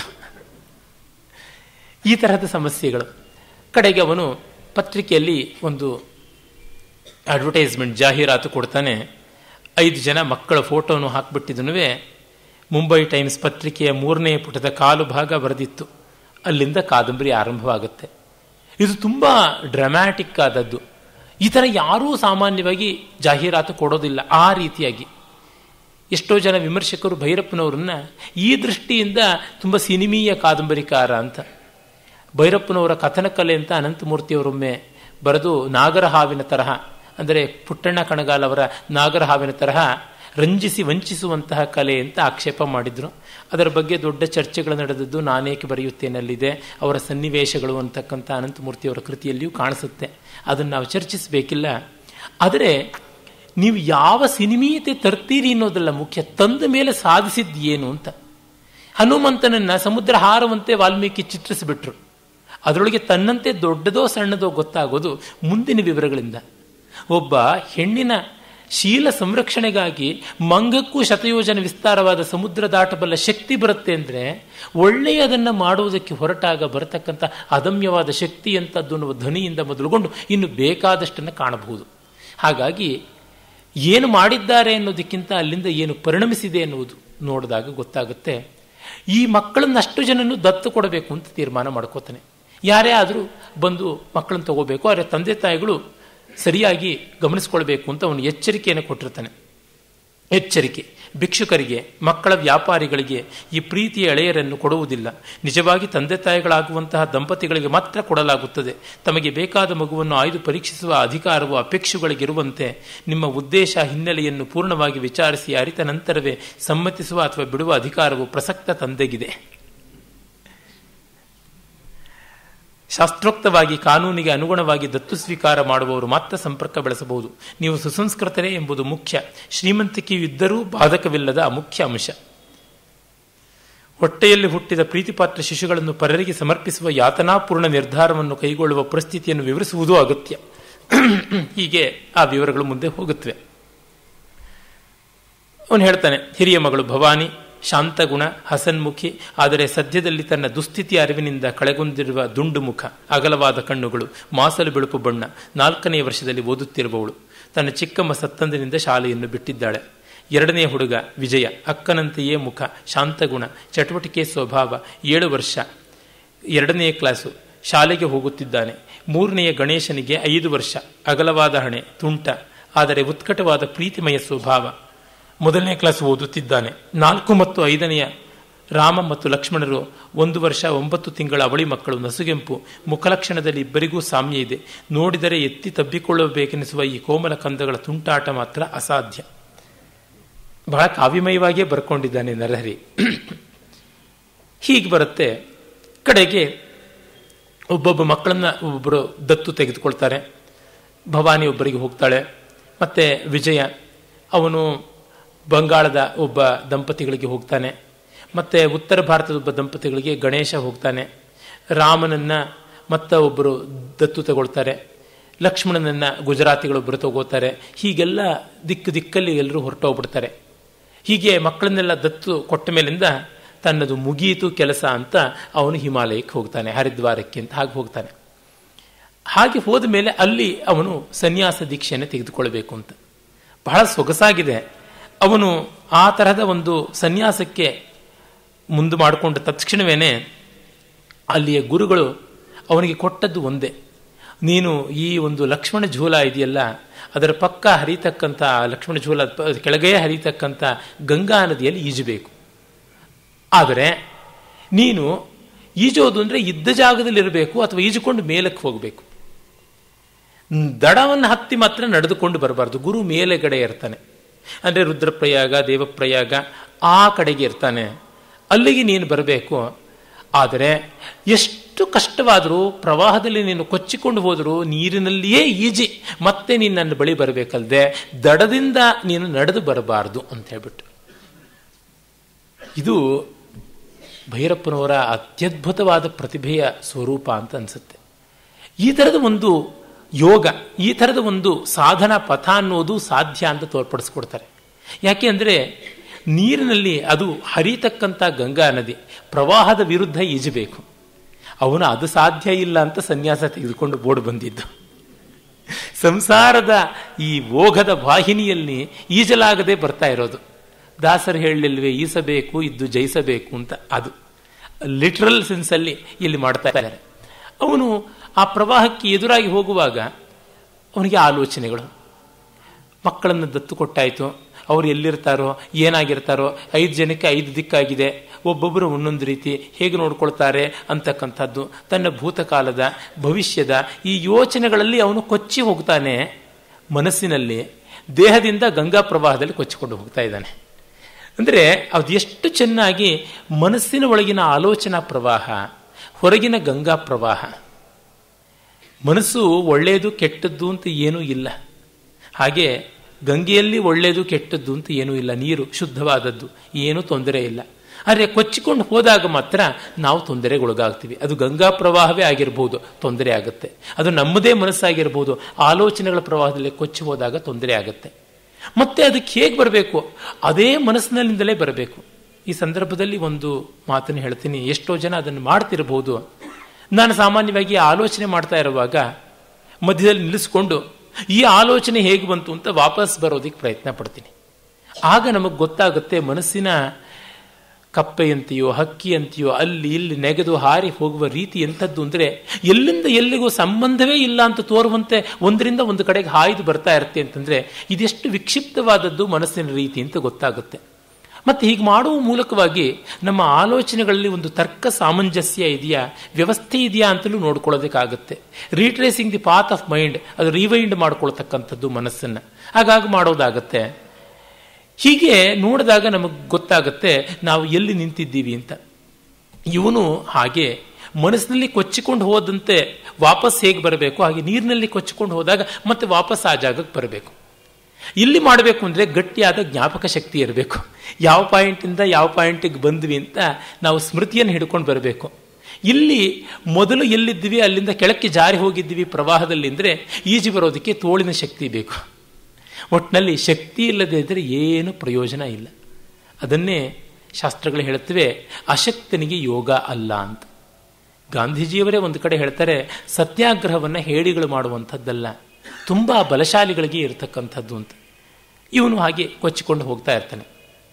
ಈ ತರಹದ ಸಮಸ್ಯೆಗಳು ಕಡೆಗೆ ಅವನು ಪತ್ರಿಕೆಯಲ್ಲಿ ಒಂದು ಅಡ್ವರ್ಟೈಸ್ಮೆಂಟ್ ಜಾಹೀರಾತು ಕೊಡ್ತಾನೆ ಐದು ಜನ ಮಕ್ಕಳ ಫೋಟೋನು ಹಾಕ್ಬಿಟ್ಟಿದ್ದನು ಮುಂಬೈ ಟೈಮ್ಸ್ ಪತ್ರಿಕೆಯ ಮೂರನೇ ಪುಟದ ಕಾಲು ಭಾಗ ಬರೆದಿತ್ತು ಅಲ್ಲಿಂದ ಕಾದಂಬರಿ ಆರಂಭವಾಗುತ್ತೆ ಇದು ತುಂಬ ಡ್ರಾಮ್ಯಾಟಿಕ್ ಆದದ್ದು ಈ ಥರ ಯಾರೂ ಸಾಮಾನ್ಯವಾಗಿ ಜಾಹೀರಾತು ಕೊಡೋದಿಲ್ಲ ಆ ರೀತಿಯಾಗಿ ಎಷ್ಟೋ ಜನ ವಿಮರ್ಶಕರು ಭೈರಪ್ಪನವರನ್ನ ಈ ದೃಷ್ಟಿಯಿಂದ ತುಂಬ ಸಿನಿಮೀಯ ಕಾದಂಬರಿಕಾರ ಅಂತ ಭೈರಪ್ಪನವರ ಕಥನ ಕಲೆ ಅಂತ ಅನಂತಮೂರ್ತಿಯವರೊಮ್ಮೆ ಬರೆದು ನಾಗರಹಾವಿನ ತರಹ ಅಂದರೆ ಪುಟ್ಟಣ್ಣ ಕಣಗಾಲ್ ಅವರ ನಾಗರಹಾವಿನ ತರಹ ರಂಜಿಸಿ ವಂಚಿಸುವಂತಹ ಕಲೆ ಅಂತ ಆಕ್ಷೇಪ ಮಾಡಿದ್ರು ಅದರ ಬಗ್ಗೆ ದೊಡ್ಡ ಚರ್ಚೆಗಳು ನಡೆದದ್ದು ನಾನೇಕೆ ಬರೆಯುತ್ತೇನಲ್ಲಿದೆ ಅವರ ಸನ್ನಿವೇಶಗಳು ಅಂತಕ್ಕಂಥ ಅನಂತಮೂರ್ತಿಯವರ ಕೃತಿಯಲ್ಲಿಯೂ ಕಾಣಿಸುತ್ತೆ ಅದನ್ನು ನಾವು ಚರ್ಚಿಸಬೇಕಿಲ್ಲ ಆದರೆ ನೀವು ಯಾವ ಸಿನಿಮೀಯತೆ ತರ್ತೀರಿ ಅನ್ನೋದಲ್ಲ ಮುಖ್ಯ ತಂದ ಮೇಲೆ ಸಾಧಿಸಿದ್ದು ಏನು ಅಂತ ಹನುಮಂತನನ್ನ ಸಮುದ್ರ ಹಾರುವಂತೆ ವಾಲ್ಮೀಕಿ ಚಿತ್ರಿಸಿಬಿಟ್ರು ಅದರೊಳಗೆ ತನ್ನಂತೆ ದೊಡ್ಡದೋ ಸಣ್ಣದೋ ಗೊತ್ತಾಗೋದು ಮುಂದಿನ ವಿವರಗಳಿಂದ ಒಬ್ಬ ಹೆಣ್ಣಿನ ಶೀಲ ಸಂರಕ್ಷಣೆಗಾಗಿ ಮಂಗಕ್ಕೂ ಶತಯೋಜನ ವಿಸ್ತಾರವಾದ ಸಮುದ್ರ ದಾಟಬಲ್ಲ ಶಕ್ತಿ ಬರುತ್ತೆ ಅಂದರೆ ಒಳ್ಳೆಯದನ್ನು ಮಾಡುವುದಕ್ಕೆ ಹೊರಟಾಗ ಬರತಕ್ಕಂಥ ಅದಮ್ಯವಾದ ಶಕ್ತಿ ಅಂತದ್ದು ಅನ್ನುವ ಧ್ವನಿಯಿಂದ ಮೊದಲುಗೊಂಡು ಇನ್ನು ಬೇಕಾದಷ್ಟನ್ನು ಕಾಣಬಹುದು ಹಾಗಾಗಿ ಏನು ಮಾಡಿದ್ದಾರೆ ಅನ್ನೋದಕ್ಕಿಂತ ಅಲ್ಲಿಂದ ಏನು ಪರಿಣಮಿಸಿದೆ ಎನ್ನುವುದು ನೋಡಿದಾಗ ಗೊತ್ತಾಗುತ್ತೆ ಈ ಮಕ್ಕಳನ್ನ ಅಷ್ಟು ಜನನು ದತ್ತು ಕೊಡಬೇಕು ಅಂತ ತೀರ್ಮಾನ ಮಾಡ್ಕೋತಾನೆ ಯಾರೇ ಆದರೂ ಬಂದು ಮಕ್ಕಳನ್ನು ತಗೋಬೇಕು ಆದರೆ ತಂದೆ ತಾಯಿಗಳು ಸರಿಯಾಗಿ ಗಮನಿಸ್ಕೊಳ್ಬೇಕು ಅಂತ ಅವನು ಎಚ್ಚರಿಕೆಯನ್ನು ಕೊಟ್ಟಿರ್ತಾನೆ ಎಚ್ಚರಿಕೆ ಭಿಕ್ಷುಕರಿಗೆ ಮಕ್ಕಳ ವ್ಯಾಪಾರಿಗಳಿಗೆ ಈ ಪ್ರೀತಿಯ ಎಳೆಯರನ್ನು ಕೊಡುವುದಿಲ್ಲ ನಿಜವಾಗಿ ತಂದೆ ತಾಯಿಗಳಾಗುವಂತಹ ದಂಪತಿಗಳಿಗೆ ಮಾತ್ರ ಕೊಡಲಾಗುತ್ತದೆ ತಮಗೆ ಬೇಕಾದ ಮಗುವನ್ನು ಆಯ್ದು ಪರೀಕ್ಷಿಸುವ ಅಧಿಕಾರವು ಅಪೇಕ್ಷುಗಳಿಗಿರುವಂತೆ ನಿಮ್ಮ ಉದ್ದೇಶ ಹಿನ್ನೆಲೆಯನ್ನು ಪೂರ್ಣವಾಗಿ ವಿಚಾರಿಸಿ ಅರಿತ ನಂತರವೇ ಸಮ್ಮತಿಸುವ ಅಥವಾ ಬಿಡುವ ಅಧಿಕಾರವು ಪ್ರಸಕ್ತ ತಂದೆಗಿದೆ ಶಾಸ್ತ್ರೋಕ್ತವಾಗಿ ಕಾನೂನಿಗೆ ಅನುಗುಣವಾಗಿ ದತ್ತು ಸ್ವೀಕಾರ ಮಾಡುವವರು ಮಾತ್ರ ಸಂಪರ್ಕ ಬೆಳೆಸಬಹುದು ನೀವು ಸುಸಂಸ್ಕೃತರೇ ಎಂಬುದು ಮುಖ್ಯ ಶ್ರೀಮಂತಿಕೆಯು ಇದ್ದರೂ ಬಾಧಕವಿಲ್ಲದ ಅಮುಖ್ಯ ಅಂಶ ಹೊಟ್ಟೆಯಲ್ಲಿ ಹುಟ್ಟಿದ ಪ್ರೀತಿಪಾತ್ರ ಶಿಶುಗಳನ್ನು ಪರರಿಗೆ ಸಮರ್ಪಿಸುವ ಯಾತನಾಪೂರ್ಣ ನಿರ್ಧಾರವನ್ನು ಕೈಗೊಳ್ಳುವ ಪರಿಸ್ಥಿತಿಯನ್ನು ವಿವರಿಸುವುದೂ ಅಗತ್ಯ ಹೀಗೆ ಆ ವಿವರಗಳು ಮುಂದೆ ಹೋಗುತ್ತವೆ ಅವನು ಹೇಳ್ತಾನೆ ಹಿರಿಯ ಮಗಳು ಭವಾನಿ ಶಾಂತಗುಣ ಹಸನ್ಮುಖಿ ಆದರೆ ಸದ್ಯದಲ್ಲಿ ತನ್ನ ದುಸ್ಥಿತಿಯ ಅರಿವಿನಿಂದ ಕಳೆಗೊಂಡಿರುವ ದುಂಡು ಮುಖ ಅಗಲವಾದ ಕಣ್ಣುಗಳು ಮಾಸಲು ಬೆಳುಪು ಬಣ್ಣ ನಾಲ್ಕನೇ ವರ್ಷದಲ್ಲಿ ಓದುತ್ತಿರುವವಳು ತನ್ನ ಚಿಕ್ಕಮ್ಮ ಸತ್ತಂದಿನಿಂದ ಶಾಲೆಯನ್ನು ಬಿಟ್ಟಿದ್ದಾಳೆ ಎರಡನೇ ಹುಡುಗ ವಿಜಯ ಅಕ್ಕನಂತೆಯೇ ಮುಖ ಶಾಂತಗುಣ ಚಟುವಟಿಕೆ ಸ್ವಭಾವ ಏಳು ವರ್ಷ ಎರಡನೇ ಕ್ಲಾಸು ಶಾಲೆಗೆ ಹೋಗುತ್ತಿದ್ದಾನೆ ಮೂರನೆಯ ಗಣೇಶನಿಗೆ ಐದು ವರ್ಷ ಅಗಲವಾದ ಹಣೆ ತುಂಟ ಆದರೆ ಉತ್ಕಟವಾದ ಪ್ರೀತಿಮಯ ಸ್ವಭಾವ ಮೊದಲನೇ ಕ್ಲಾಸ್ ಓದುತ್ತಿದ್ದಾನೆ ನಾಲ್ಕು ಮತ್ತು ಐದನೆಯ ರಾಮ ಮತ್ತು ಲಕ್ಷ್ಮಣರು ಒಂದು ವರ್ಷ ಒಂಬತ್ತು ತಿಂಗಳ ಅವಳಿ ಮಕ್ಕಳು ನಸುಗೆಂಪು ಮುಖಲಕ್ಷಣದಲ್ಲಿ ಇಬ್ಬರಿಗೂ ಸಾಮ್ಯ ಇದೆ ನೋಡಿದರೆ ಎತ್ತಿ ತಬ್ಬಿಕೊಳ್ಳಬೇಕೆನಿಸುವ ಈ ಕೋಮಲ ಕಂದಗಳ ತುಂಟಾಟ ಮಾತ್ರ ಅಸಾಧ್ಯ ಬಹಳ ಕಾವ್ಯಮಯವಾಗಿಯೇ ಬರ್ಕೊಂಡಿದ್ದಾನೆ ನರಹರಿ ಹೀಗೆ ಬರುತ್ತೆ ಕಡೆಗೆ ಒಬ್ಬೊಬ್ಬ ಮಕ್ಕಳನ್ನ ಒಬ್ಬೊಬ್ಬರು ದತ್ತು ತೆಗೆದುಕೊಳ್ತಾರೆ ಭವಾನಿ ಒಬ್ಬರಿಗೆ ಹೋಗ್ತಾಳೆ ಮತ್ತೆ ವಿಜಯ ಅವನು ಬಂಗಾಳದ ಒಬ್ಬ ದಂಪತಿಗಳಿಗೆ ಹೋಗ್ತಾನೆ ಮತ್ತೆ ಉತ್ತರ ಭಾರತದ ಒಬ್ಬ ದಂಪತಿಗಳಿಗೆ ಗಣೇಶ ಹೋಗ್ತಾನೆ ರಾಮನನ್ನ ಮತ್ತ ಒಬ್ಬರು ದತ್ತು ತಗೊಳ್ತಾರೆ ಲಕ್ಷ್ಮಣನನ್ನ ಗುಜರಾತಿಗಳೊಬ್ಬರು ತಗೋತಾರೆ ಹೀಗೆಲ್ಲ ದಿಕ್ಕು ದಿಕ್ಕಲ್ಲಿ ಎಲ್ಲರೂ ಹೊರಟೋಗ್ಬಿಡ್ತಾರೆ ಹೀಗೆ ಮಕ್ಕಳನ್ನೆಲ್ಲ ದತ್ತು ಕೊಟ್ಟ ಮೇಲಿಂದ ತನ್ನದು ಮುಗಿಯಿತು ಕೆಲಸ ಅಂತ ಅವನು ಹಿಮಾಲಯಕ್ಕೆ ಹೋಗ್ತಾನೆ ಹರಿದ್ವಾರಕ್ಕೆ ಅಂತ ಹಾಗೆ ಹೋಗ್ತಾನೆ ಹಾಗೆ ಹೋದ ಮೇಲೆ ಅಲ್ಲಿ ಅವನು ಸನ್ಯಾಸ ದೀಕ್ಷೆಯನ್ನು ತೆಗೆದುಕೊಳ್ಬೇಕು ಅಂತ ಬಹಳ ಸೊಗಸಾಗಿದೆ ಅವನು ಆ ತರಹದ ಒಂದು ಸನ್ಯಾಸಕ್ಕೆ ಮುಂದೆ ಮಾಡಿಕೊಂಡ ತಕ್ಷಣವೇನೆ ಅಲ್ಲಿಯ ಗುರುಗಳು ಅವನಿಗೆ ಕೊಟ್ಟದ್ದು ಒಂದೇ ನೀನು ಈ ಒಂದು ಲಕ್ಷ್ಮಣ ಝೂಲ ಇದೆಯಲ್ಲ ಅದರ ಪಕ್ಕ ಹರಿತಕ್ಕಂಥ ಲಕ್ಷ್ಮಣ ಝೂಲ ಕೆಳಗೆ ಹರಿತಕ್ಕಂಥ ಗಂಗಾ ನದಿಯಲ್ಲಿ ಈಜಬೇಕು ಆದರೆ ನೀನು ಈಜೋದು ಅಂದರೆ ಇದ್ದ ಜಾಗದಲ್ಲಿರಬೇಕು ಅಥವಾ ಈಜಿಕೊಂಡು ಮೇಲಕ್ಕೆ ಹೋಗಬೇಕು ದಡವನ್ನು ಹತ್ತಿ ಮಾತ್ರ ನಡೆದುಕೊಂಡು ಬರಬಾರ್ದು ಗುರು ಮೇಲೆಗಡೆ ಇರ್ತಾನೆ ಅಂದರೆ ರುದ್ರಪ್ರಯಾಗ ದೇವಪ್ರಯಾಗ ಆ ಕಡೆಗೆ ಇರ್ತಾನೆ ಅಲ್ಲಿಗೆ ನೀನು ಬರಬೇಕು ಆದರೆ ಎಷ್ಟು ಕಷ್ಟವಾದರೂ ಪ್ರವಾಹದಲ್ಲಿ ನೀನು ಕೊಚ್ಚಿಕೊಂಡು ಹೋದರೂ ನೀರಿನಲ್ಲಿಯೇ ಈಜಿ ಮತ್ತೆ ನೀನು ನನ್ನ ಬಳಿ ಬರಬೇಕಲ್ದೆ ದಡದಿಂದ ನೀನು ನಡೆದು ಬರಬಾರ್ದು ಅಂತ ಹೇಳ್ಬಿಟ್ಟು ಇದು ಭೈರಪ್ಪನವರ ಅತ್ಯದ್ಭುತವಾದ ಪ್ರತಿಭೆಯ ಸ್ವರೂಪ ಅಂತ ಅನಿಸುತ್ತೆ ಈ ಥರದ ಒಂದು ಯೋಗ ಈ ಥರದ ಒಂದು ಸಾಧನ ಪಥ ಅನ್ನೋದು ಸಾಧ್ಯ ಅಂತ ತೋರ್ಪಡಿಸ್ಕೊಡ್ತಾರೆ ಯಾಕೆ ಅಂದರೆ ನೀರಿನಲ್ಲಿ ಅದು ಹರಿತಕ್ಕಂಥ ಗಂಗಾ ನದಿ ಪ್ರವಾಹದ ವಿರುದ್ಧ ಈಜಬೇಕು ಅವನು ಅದು ಸಾಧ್ಯ ಇಲ್ಲ ಅಂತ ಸನ್ಯಾಸ ತೆಗೆದುಕೊಂಡು ಬೋರ್ಡ್ ಬಂದಿದ್ದು ಸಂಸಾರದ ಈ ಓಘದ ವಾಹಿನಿಯಲ್ಲಿ ಈಜಲಾಗದೆ ಬರ್ತಾ ಇರೋದು ದಾಸರು ಹೇಳಲಿಲ್ವೇ ಈಸಬೇಕು ಇದ್ದು ಜಯಿಸಬೇಕು ಅಂತ ಅದು ಲಿಟ್ರಲ್ ಸೆನ್ಸಲ್ಲಿ ಇಲ್ಲಿ ಮಾಡ್ತಾ ಇದ್ದಾರೆ ಅವನು ಆ ಪ್ರವಾಹಕ್ಕೆ ಎದುರಾಗಿ ಹೋಗುವಾಗ ಅವನಿಗೆ ಆಲೋಚನೆಗಳು ಮಕ್ಕಳನ್ನು ದತ್ತು ಕೊಟ್ಟಾಯಿತು ಅವರು ಎಲ್ಲಿರ್ತಾರೋ ಏನಾಗಿರ್ತಾರೋ ಐದು ಜನಕ್ಕೆ ಐದು ದಿಕ್ಕಾಗಿದೆ ಒಬ್ಬೊಬ್ಬರು ಒಂದೊಂದು ರೀತಿ ಹೇಗೆ ನೋಡ್ಕೊಳ್ತಾರೆ ಅಂತಕ್ಕಂಥದ್ದು ತನ್ನ ಭೂತಕಾಲದ ಭವಿಷ್ಯದ ಈ ಯೋಚನೆಗಳಲ್ಲಿ ಅವನು ಕೊಚ್ಚಿ ಹೋಗ್ತಾನೆ ಮನಸ್ಸಿನಲ್ಲಿ ದೇಹದಿಂದ ಗಂಗಾ ಪ್ರವಾಹದಲ್ಲಿ ಕೊಚ್ಚಿಕೊಂಡು ಹೋಗ್ತಾ ಇದ್ದಾನೆ ಅಂದರೆ ಅದು ಎಷ್ಟು ಚೆನ್ನಾಗಿ ಮನಸ್ಸಿನ ಒಳಗಿನ ಆಲೋಚನಾ ಪ್ರವಾಹ ಹೊರಗಿನ ಗಂಗಾ ಪ್ರವಾಹ ಮನಸ್ಸು ಒಳ್ಳೆಯದು ಕೆಟ್ಟದ್ದು ಅಂತ ಏನೂ ಇಲ್ಲ ಹಾಗೆ ಗಂಗೆಯಲ್ಲಿ ಒಳ್ಳೆಯದು ಕೆಟ್ಟದ್ದು ಅಂತ ಏನೂ ಇಲ್ಲ ನೀರು ಶುದ್ಧವಾದದ್ದು ಏನೂ ತೊಂದರೆ ಇಲ್ಲ ಆದರೆ ಕೊಚ್ಚಿಕೊಂಡು ಹೋದಾಗ ಮಾತ್ರ ನಾವು ತೊಂದರೆಗೊಳಗಾಗ್ತೀವಿ ಅದು ಗಂಗಾ ಪ್ರವಾಹವೇ ಆಗಿರ್ಬೋದು ತೊಂದರೆ ಆಗುತ್ತೆ ಅದು ನಮ್ಮದೇ ಮನಸ್ಸಾಗಿರ್ಬೋದು ಆಲೋಚನೆಗಳ ಪ್ರವಾಹದಲ್ಲಿ ಕೊಚ್ಚಿ ಹೋದಾಗ ತೊಂದರೆ ಆಗುತ್ತೆ ಮತ್ತೆ ಅದಕ್ಕೆ ಹೇಗೆ ಬರಬೇಕು ಅದೇ ಮನಸ್ಸಿನಲ್ಲಿಂದಲೇ ಬರಬೇಕು ಈ ಸಂದರ್ಭದಲ್ಲಿ ಒಂದು ಮಾತನ್ನು ಹೇಳ್ತೀನಿ ಎಷ್ಟೋ ಜನ ಅದನ್ನು ಮಾಡ್ತಿರಬಹುದು ನಾನು ಸಾಮಾನ್ಯವಾಗಿ ಆಲೋಚನೆ ಮಾಡ್ತಾ ಇರುವಾಗ ಮಧ್ಯದಲ್ಲಿ ನಿಲ್ಲಿಸ್ಕೊಂಡು ಈ ಆಲೋಚನೆ ಹೇಗೆ ಬಂತು ಅಂತ ವಾಪಸ್ ಬರೋದಕ್ಕೆ ಪ್ರಯತ್ನ ಪಡ್ತೀನಿ ಆಗ ನಮಗೆ ಗೊತ್ತಾಗುತ್ತೆ ಮನಸ್ಸಿನ ಕಪ್ಪೆಯಂತೆಯೋ ಹಕ್ಕಿಯಂತೆಯೋ ಅಲ್ಲಿ ಇಲ್ಲಿ ನೆಗೆದು ಹಾರಿ ಹೋಗುವ ರೀತಿ ಎಂಥದ್ದು ಅಂದರೆ ಎಲ್ಲಿಂದ ಎಲ್ಲಿಗೂ ಸಂಬಂಧವೇ ಇಲ್ಲ ಅಂತ ತೋರುವಂತೆ ಒಂದರಿಂದ ಒಂದು ಕಡೆಗೆ ಹಾಯ್ದು ಬರ್ತಾ ಇರುತ್ತೆ ಅಂತಂದರೆ ಇದೆಷ್ಟು ವಿಕ್ಷಿಪ್ತವಾದದ್ದು ಮನಸ್ಸಿನ ರೀತಿ ಅಂತ ಗೊತ್ತಾಗುತ್ತೆ ಮತ್ತು ಹೀಗೆ ಮಾಡುವ ಮೂಲಕವಾಗಿ ನಮ್ಮ ಆಲೋಚನೆಗಳಲ್ಲಿ ಒಂದು ತರ್ಕ ಸಾಮಂಜಸ್ಯ ಇದೆಯಾ ವ್ಯವಸ್ಥೆ ಇದೆಯಾ ಅಂತಲೂ ನೋಡ್ಕೊಳ್ಳೋದಕ್ಕಾಗುತ್ತೆ retracing the path of mind ಅದು ರಿವೈಂಡ್ ಮಾಡ್ಕೊಳ್ತಕ್ಕಂಥದ್ದು ಮನಸ್ಸನ್ನು ಹಾಗಾಗಿ ಮಾಡೋದಾಗತ್ತೆ ಹೀಗೆ ನೋಡಿದಾಗ ನಮಗೆ ಗೊತ್ತಾಗುತ್ತೆ ನಾವು ಎಲ್ಲಿ ನಿಂತಿದ್ದೀವಿ ಅಂತ ಇವನು ಹಾಗೆ ಮನಸ್ಸಿನಲ್ಲಿ ಕೊಚ್ಚಿಕೊಂಡು ಹೋದಂತೆ ವಾಪಸ್ ಹೇಗೆ ಬರಬೇಕು ಹಾಗೆ ನೀರಿನಲ್ಲಿ ಕೊಚ್ಚಿಕೊಂಡು ಹೋದಾಗ ಮತ್ತೆ ವಾಪಸ್ ಆ ಜಾಗಕ್ಕೆ ಬರಬೇಕು ಇಲ್ಲಿ ಮಾಡಬೇಕು ಅಂದರೆ ಗಟ್ಟಿಯಾದ ಜ್ಞಾಪಕ ಶಕ್ತಿ ಇರಬೇಕು ಯಾವ ಪಾಯಿಂಟಿಂದ ಯಾವ ಪಾಯಿಂಟಿಗೆ ಬಂದ್ವಿ ಅಂತ ನಾವು ಸ್ಮೃತಿಯನ್ನು ಹಿಡ್ಕೊಂಡು ಬರಬೇಕು ಇಲ್ಲಿ ಮೊದಲು ಎಲ್ಲಿದ್ದೀವಿ ಅಲ್ಲಿಂದ ಕೆಳಕ್ಕೆ ಜಾರಿ ಹೋಗಿದ್ದೀವಿ ಪ್ರವಾಹದಲ್ಲಿ ಅಂದರೆ ಈಜು ಬರೋದಕ್ಕೆ ತೋಳಿನ ಶಕ್ತಿ ಬೇಕು ಒಟ್ಟಿನಲ್ಲಿ ಶಕ್ತಿ ಇಲ್ಲದೆ ಇದ್ದರೆ ಏನು ಪ್ರಯೋಜನ ಇಲ್ಲ ಅದನ್ನೇ ಶಾಸ್ತ್ರಗಳು ಹೇಳುತ್ತವೆ ಅಶಕ್ತನಿಗೆ ಯೋಗ ಅಲ್ಲ ಅಂತ ಗಾಂಧೀಜಿಯವರೇ ಒಂದು ಕಡೆ ಹೇಳ್ತಾರೆ ಸತ್ಯಾಗ್ರಹವನ್ನು ಹೇಳಿಗಳು ಮಾಡುವಂಥದ್ದಲ್ಲ ತುಂಬ ಬಲಶಾಲಿಗಳಿಗೆ ಇರತಕ್ಕಂಥದ್ದು ಅಂತ ಇವನು ಹಾಗೆ ಕೊಚ್ಚಿಕೊಂಡು ಹೋಗ್ತಾ ಇರ್ತಾನೆ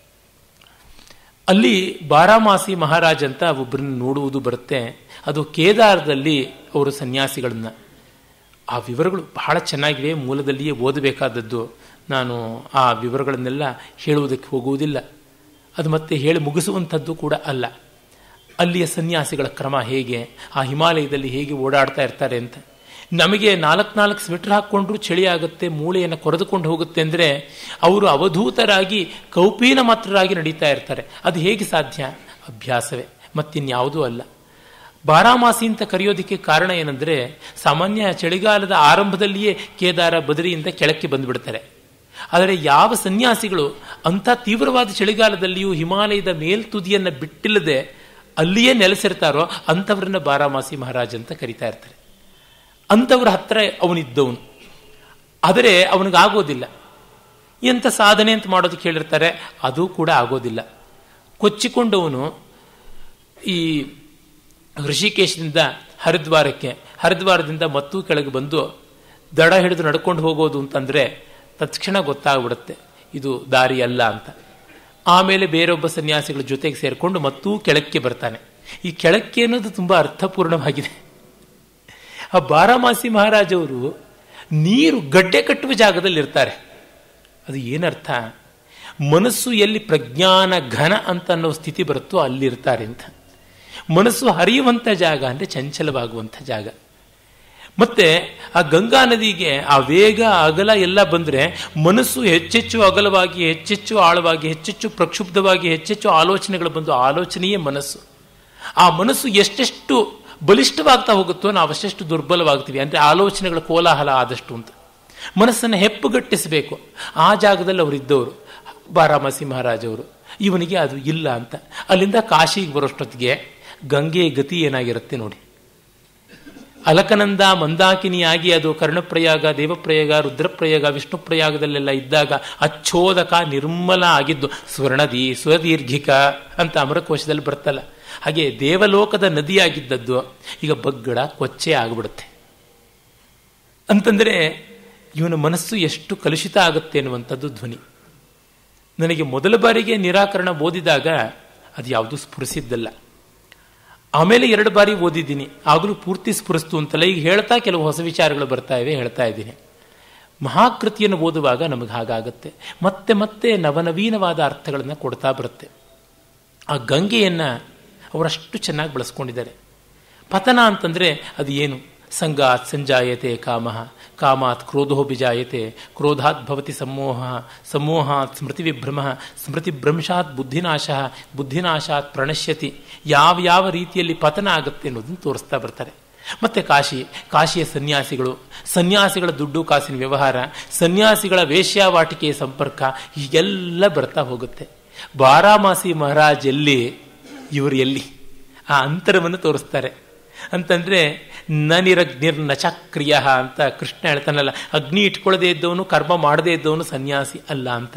ಅಲ್ಲಿ ಬಾರಾಮಾಸಿ ಮಹಾರಾಜ್ ಅಂತ ಒಬ್ಬರನ್ನ ನೋಡುವುದು ಬರುತ್ತೆ ಅದು ಕೇದಾರದಲ್ಲಿ ಅವರು ಸನ್ಯಾಸಿಗಳನ್ನ ಆ ವಿವರಗಳು ಬಹಳ ಚೆನ್ನಾಗಿವೆ ಮೂಲದಲ್ಲಿಯೇ ಓದಬೇಕಾದದ್ದು ನಾನು ಆ ವಿವರಗಳನ್ನೆಲ್ಲ ಹೇಳುವುದಕ್ಕೆ ಹೋಗುವುದಿಲ್ಲ ಅದು ಮತ್ತೆ ಹೇಳಿ ಮುಗಿಸುವಂಥದ್ದು ಕೂಡ ಅಲ್ಲ ಅಲ್ಲಿಯ ಸನ್ಯಾಸಿಗಳ ಕ್ರಮ ಹೇಗೆ ಆ ಹಿಮಾಲಯದಲ್ಲಿ ಹೇಗೆ ಓಡಾಡ್ತಾ ಇರ್ತಾರೆ ಅಂತ ನಮಗೆ ನಾಲ್ಕು ನಾಲ್ಕು ಸ್ವೆಟರ್ ಹಾಕ್ಕೊಂಡ್ರು ಚಳಿ ಆಗುತ್ತೆ ಮೂಳೆಯನ್ನು ಕೊರೆದುಕೊಂಡು ಹೋಗುತ್ತೆ ಅಂದರೆ ಅವರು ಅವಧೂತರಾಗಿ ಕೌಪೀನ ಮಾತ್ರರಾಗಿ ನಡೀತಾ ಇರ್ತಾರೆ ಅದು ಹೇಗೆ ಸಾಧ್ಯ ಅಭ್ಯಾಸವೇ ಮತ್ತಿನ್ಯಾವುದೂ ಅಲ್ಲ ಬಾರಾಮಾಸಿ ಅಂತ ಕರೆಯೋದಕ್ಕೆ ಕಾರಣ ಏನಂದರೆ ಸಾಮಾನ್ಯ ಚಳಿಗಾಲದ ಆರಂಭದಲ್ಲಿಯೇ ಕೇದಾರ ಬದರಿಯಿಂದ ಕೆಳಕ್ಕೆ ಬಂದುಬಿಡ್ತಾರೆ ಆದರೆ ಯಾವ ಸನ್ಯಾಸಿಗಳು ಅಂಥ ತೀವ್ರವಾದ ಚಳಿಗಾಲದಲ್ಲಿಯೂ ಹಿಮಾಲಯದ ಮೇಲ್ತುದಿಯನ್ನು ಬಿಟ್ಟಿಲ್ಲದೆ ಅಲ್ಲಿಯೇ ನೆಲೆಸಿರ್ತಾರೋ ಅಂಥವ್ರನ್ನ ಬಾರಾಮಾಸಿ ಮಹಾರಾಜ್ ಅಂತ ಕರಿತಾ ಇರ್ತಾರೆ ಅಂಥವ್ರ ಹತ್ರ ಅವನಿದ್ದವನು ಆದರೆ ಅವನಿಗಾಗೋದಿಲ್ಲ ಎಂಥ ಸಾಧನೆ ಅಂತ ಮಾಡೋದಕ್ಕೆ ಹೇಳಿರ್ತಾರೆ ಅದು ಕೂಡ ಆಗೋದಿಲ್ಲ ಕೊಚ್ಚಿಕೊಂಡವನು ಈ ಋಷಿಕೇಶದಿಂದ ಹರಿದ್ವಾರಕ್ಕೆ ಹರಿದ್ವಾರದಿಂದ ಮತ್ತೂ ಕೆಳಗೆ ಬಂದು ದಡ ಹಿಡಿದು ನಡ್ಕೊಂಡು ಹೋಗೋದು ಅಂತಂದರೆ ತತ್ಕ್ಷಣ ಗೊತ್ತಾಗ್ಬಿಡುತ್ತೆ ಇದು ದಾರಿ ಅಲ್ಲ ಅಂತ ಆಮೇಲೆ ಬೇರೊಬ್ಬ ಸನ್ಯಾಸಿಗಳ ಜೊತೆಗೆ ಸೇರಿಕೊಂಡು ಮತ್ತೂ ಕೆಳಕ್ಕೆ ಬರ್ತಾನೆ ಈ ಕೆಳಕ್ಕೆ ಅನ್ನೋದು ತುಂಬ ಅರ್ಥಪೂರ್ಣವಾಗಿದೆ ಆ ಬಾರಾಮಾಸಿ ಮಹಾರಾಜವರು ನೀರು ಗಡ್ಡೆ ಕಟ್ಟುವ ಜಾಗದಲ್ಲಿ ಇರ್ತಾರೆ ಅದು ಏನರ್ಥ ಮನಸ್ಸು ಎಲ್ಲಿ ಪ್ರಜ್ಞಾನ ಘನ ಅಂತ ಅನ್ನೋ ಸ್ಥಿತಿ ಬರುತ್ತೋ ಅಲ್ಲಿರ್ತಾರೆ ಅಂತ ಮನಸ್ಸು ಹರಿಯುವಂಥ ಜಾಗ ಅಂದರೆ ಚಂಚಲವಾಗುವಂಥ ಜಾಗ ಮತ್ತೆ ಆ ಗಂಗಾ ನದಿಗೆ ಆ ವೇಗ ಅಗಲ ಎಲ್ಲ ಬಂದರೆ ಮನಸ್ಸು ಹೆಚ್ಚೆಚ್ಚು ಅಗಲವಾಗಿ ಹೆಚ್ಚೆಚ್ಚು ಆಳವಾಗಿ ಹೆಚ್ಚೆಚ್ಚು ಪ್ರಕ್ಷುಬ್ಧವಾಗಿ ಹೆಚ್ಚೆಚ್ಚು ಆಲೋಚನೆಗಳು ಬಂದು ಆಲೋಚನೆಯೇ ಮನಸ್ಸು ಆ ಮನಸ್ಸು ಎಷ್ಟೆಷ್ಟು ಬಲಿಷ್ಠವಾಗ್ತಾ ಹೋಗುತ್ತೋ ನಾವು ಅಷ್ಟೆಷ್ಟು ದುರ್ಬಲವಾಗ್ತೀವಿ ಅಂದರೆ ಆಲೋಚನೆಗಳ ಕೋಲಾಹಲ ಆದಷ್ಟು ಅಂತ ಮನಸ್ಸನ್ನು ಹೆಪ್ಪುಗಟ್ಟಿಸಬೇಕು ಆ ಜಾಗದಲ್ಲಿ ಅವರಿದ್ದವರು ಬಾರಾಮಸಿ ಮಹಾರಾಜವರು ಇವನಿಗೆ ಅದು ಇಲ್ಲ ಅಂತ ಅಲ್ಲಿಂದ ಕಾಶಿಗೆ ಬರೋಷ್ಟೊತ್ತಿಗೆ ಗಂಗೆ ಗತಿ ಏನಾಗಿರುತ್ತೆ ನೋಡಿ ಅಲಕನಂದ ಮಂದಾಕಿನಿಯಾಗಿ ಅದು ಕರ್ಣಪ್ರಯಾಗ ದೇವಪ್ರಯಾಗ ರುದ್ರಪ್ರಯಾಗ ವಿಷ್ಣು ಪ್ರಯಾಗದಲ್ಲೆಲ್ಲ ಇದ್ದಾಗ ಅಚ್ಚೋದಕ ನಿರ್ಮಲ ಆಗಿದ್ದು ಸ್ವರ್ಣದಿ ಸ್ವದೀರ್ಘಿಕ ಅಂತ ಅಮರಕೋಶದಲ್ಲಿ ಬರ್ತಲ್ಲ ಹಾಗೆ ದೇವಲೋಕದ ನದಿಯಾಗಿದ್ದದ್ದು ಈಗ ಬಗ್ಗಡ ಕೊಚ್ಚೆ ಆಗಿಬಿಡುತ್ತೆ ಅಂತಂದರೆ ಇವನ ಮನಸ್ಸು ಎಷ್ಟು ಕಲುಷಿತ ಆಗುತ್ತೆ ಅನ್ನುವಂಥದ್ದು ಧ್ವನಿ ನನಗೆ ಮೊದಲ ಬಾರಿಗೆ ನಿರಾಕರಣ ಓದಿದಾಗ ಅದು ಯಾವುದು ಸ್ಫುರಿಸಿದ್ದಲ್ಲ ಆಮೇಲೆ ಎರಡು ಬಾರಿ ಓದಿದ್ದೀನಿ ಆಗಲೂ ಪೂರ್ತಿ ಸ್ಫುರಿಸ್ತು ಅಂತಲ್ಲ ಈಗ ಹೇಳ್ತಾ ಕೆಲವು ಹೊಸ ವಿಚಾರಗಳು ಬರ್ತಾ ಇವೆ ಹೇಳ್ತಾ ಇದ್ದೀನಿ ಮಹಾಕೃತಿಯನ್ನು ಓದುವಾಗ ನಮಗೆ ಹಾಗಾಗತ್ತೆ ಮತ್ತೆ ಮತ್ತೆ ನವನವೀನವಾದ ಅರ್ಥಗಳನ್ನು ಕೊಡ್ತಾ ಬರುತ್ತೆ ಆ ಗಂಗೆಯನ್ನು ಅವರಷ್ಟು ಚೆನ್ನಾಗಿ ಬಳಸ್ಕೊಂಡಿದ್ದಾರೆ ಪತನ ಅಂತಂದರೆ ಅದು ಏನು ಸಂಗಾತ್ ಸಂಜಾಯತೆ ಕಾಮಃ ಕಾಮಾತ್ ಕ್ರೋಧೋ ಬಿಜಾಯತೆ ಕ್ರೋಧಾತ್ ಭವತಿ ಸಮೋಹ ಸಮೋಹಾತ್ ಸ್ಮೃತಿ ವಿಭ್ರಮ ಸ್ಮೃತಿ ಭ್ರಂಶಾತ್ ಬುದ್ಧಿನಾಶ ಬುದ್ಧಿನಾಶಾತ್ ಪ್ರಣಶ್ಯತಿ ಯಾವ ಯಾವ ರೀತಿಯಲ್ಲಿ ಪತನ ಆಗುತ್ತೆ ಅನ್ನೋದನ್ನು ತೋರಿಸ್ತಾ ಬರ್ತಾರೆ ಮತ್ತೆ ಕಾಶಿ ಕಾಶಿಯ ಸನ್ಯಾಸಿಗಳು ಸನ್ಯಾಸಿಗಳ ದುಡ್ಡು ಕಾಸಿನ ವ್ಯವಹಾರ ಸನ್ಯಾಸಿಗಳ ವೇಶ್ಯಾವಾಟಿಕೆಯ ಸಂಪರ್ಕ ಹೀಗೆಲ್ಲ ಬರ್ತಾ ಹೋಗುತ್ತೆ ಬಾರಾಮಾಸಿ ಮಹಾರಾಜ್ ಎಲ್ಲಿ ಇವರು ಎಲ್ಲಿ ಆ ಅಂತರವನ್ನು ತೋರಿಸ್ತಾರೆ ಅಂತಂದ್ರೆ ನನಿರಗ್ನಿರ್ ನಚಕ್ರಿಯ ಅಂತ ಕೃಷ್ಣ ಹೇಳ್ತಾನಲ್ಲ ಅಗ್ನಿ ಇಟ್ಕೊಳ್ಳದೆ ಇದ್ದವನು ಕರ್ಮ ಮಾಡದೇ ಇದ್ದವನು ಸನ್ಯಾಸಿ ಅಲ್ಲ ಅಂತ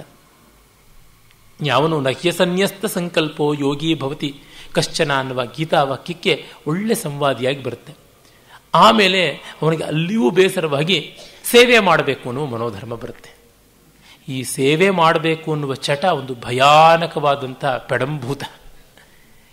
ಯಾವನು ನಹ್ಯ ಸನ್ಯಸ್ತ ಸಂಕಲ್ಪೋ ಯೋಗಿ ಭವತಿ ಕಶ್ಚನ ಅನ್ನುವ ಗೀತಾ ವಾಕ್ಯಕ್ಕೆ ಒಳ್ಳೆ ಸಂವಾದಿಯಾಗಿ ಬರುತ್ತೆ ಆಮೇಲೆ ಅವನಿಗೆ ಅಲ್ಲಿಯೂ ಬೇಸರವಾಗಿ ಸೇವೆ ಮಾಡಬೇಕು ಅನ್ನುವ ಮನೋಧರ್ಮ ಬರುತ್ತೆ ಈ ಸೇವೆ ಮಾಡಬೇಕು ಅನ್ನುವ ಚಟ ಒಂದು ಭಯಾನಕವಾದಂಥ ಪೆಡಂಭೂತ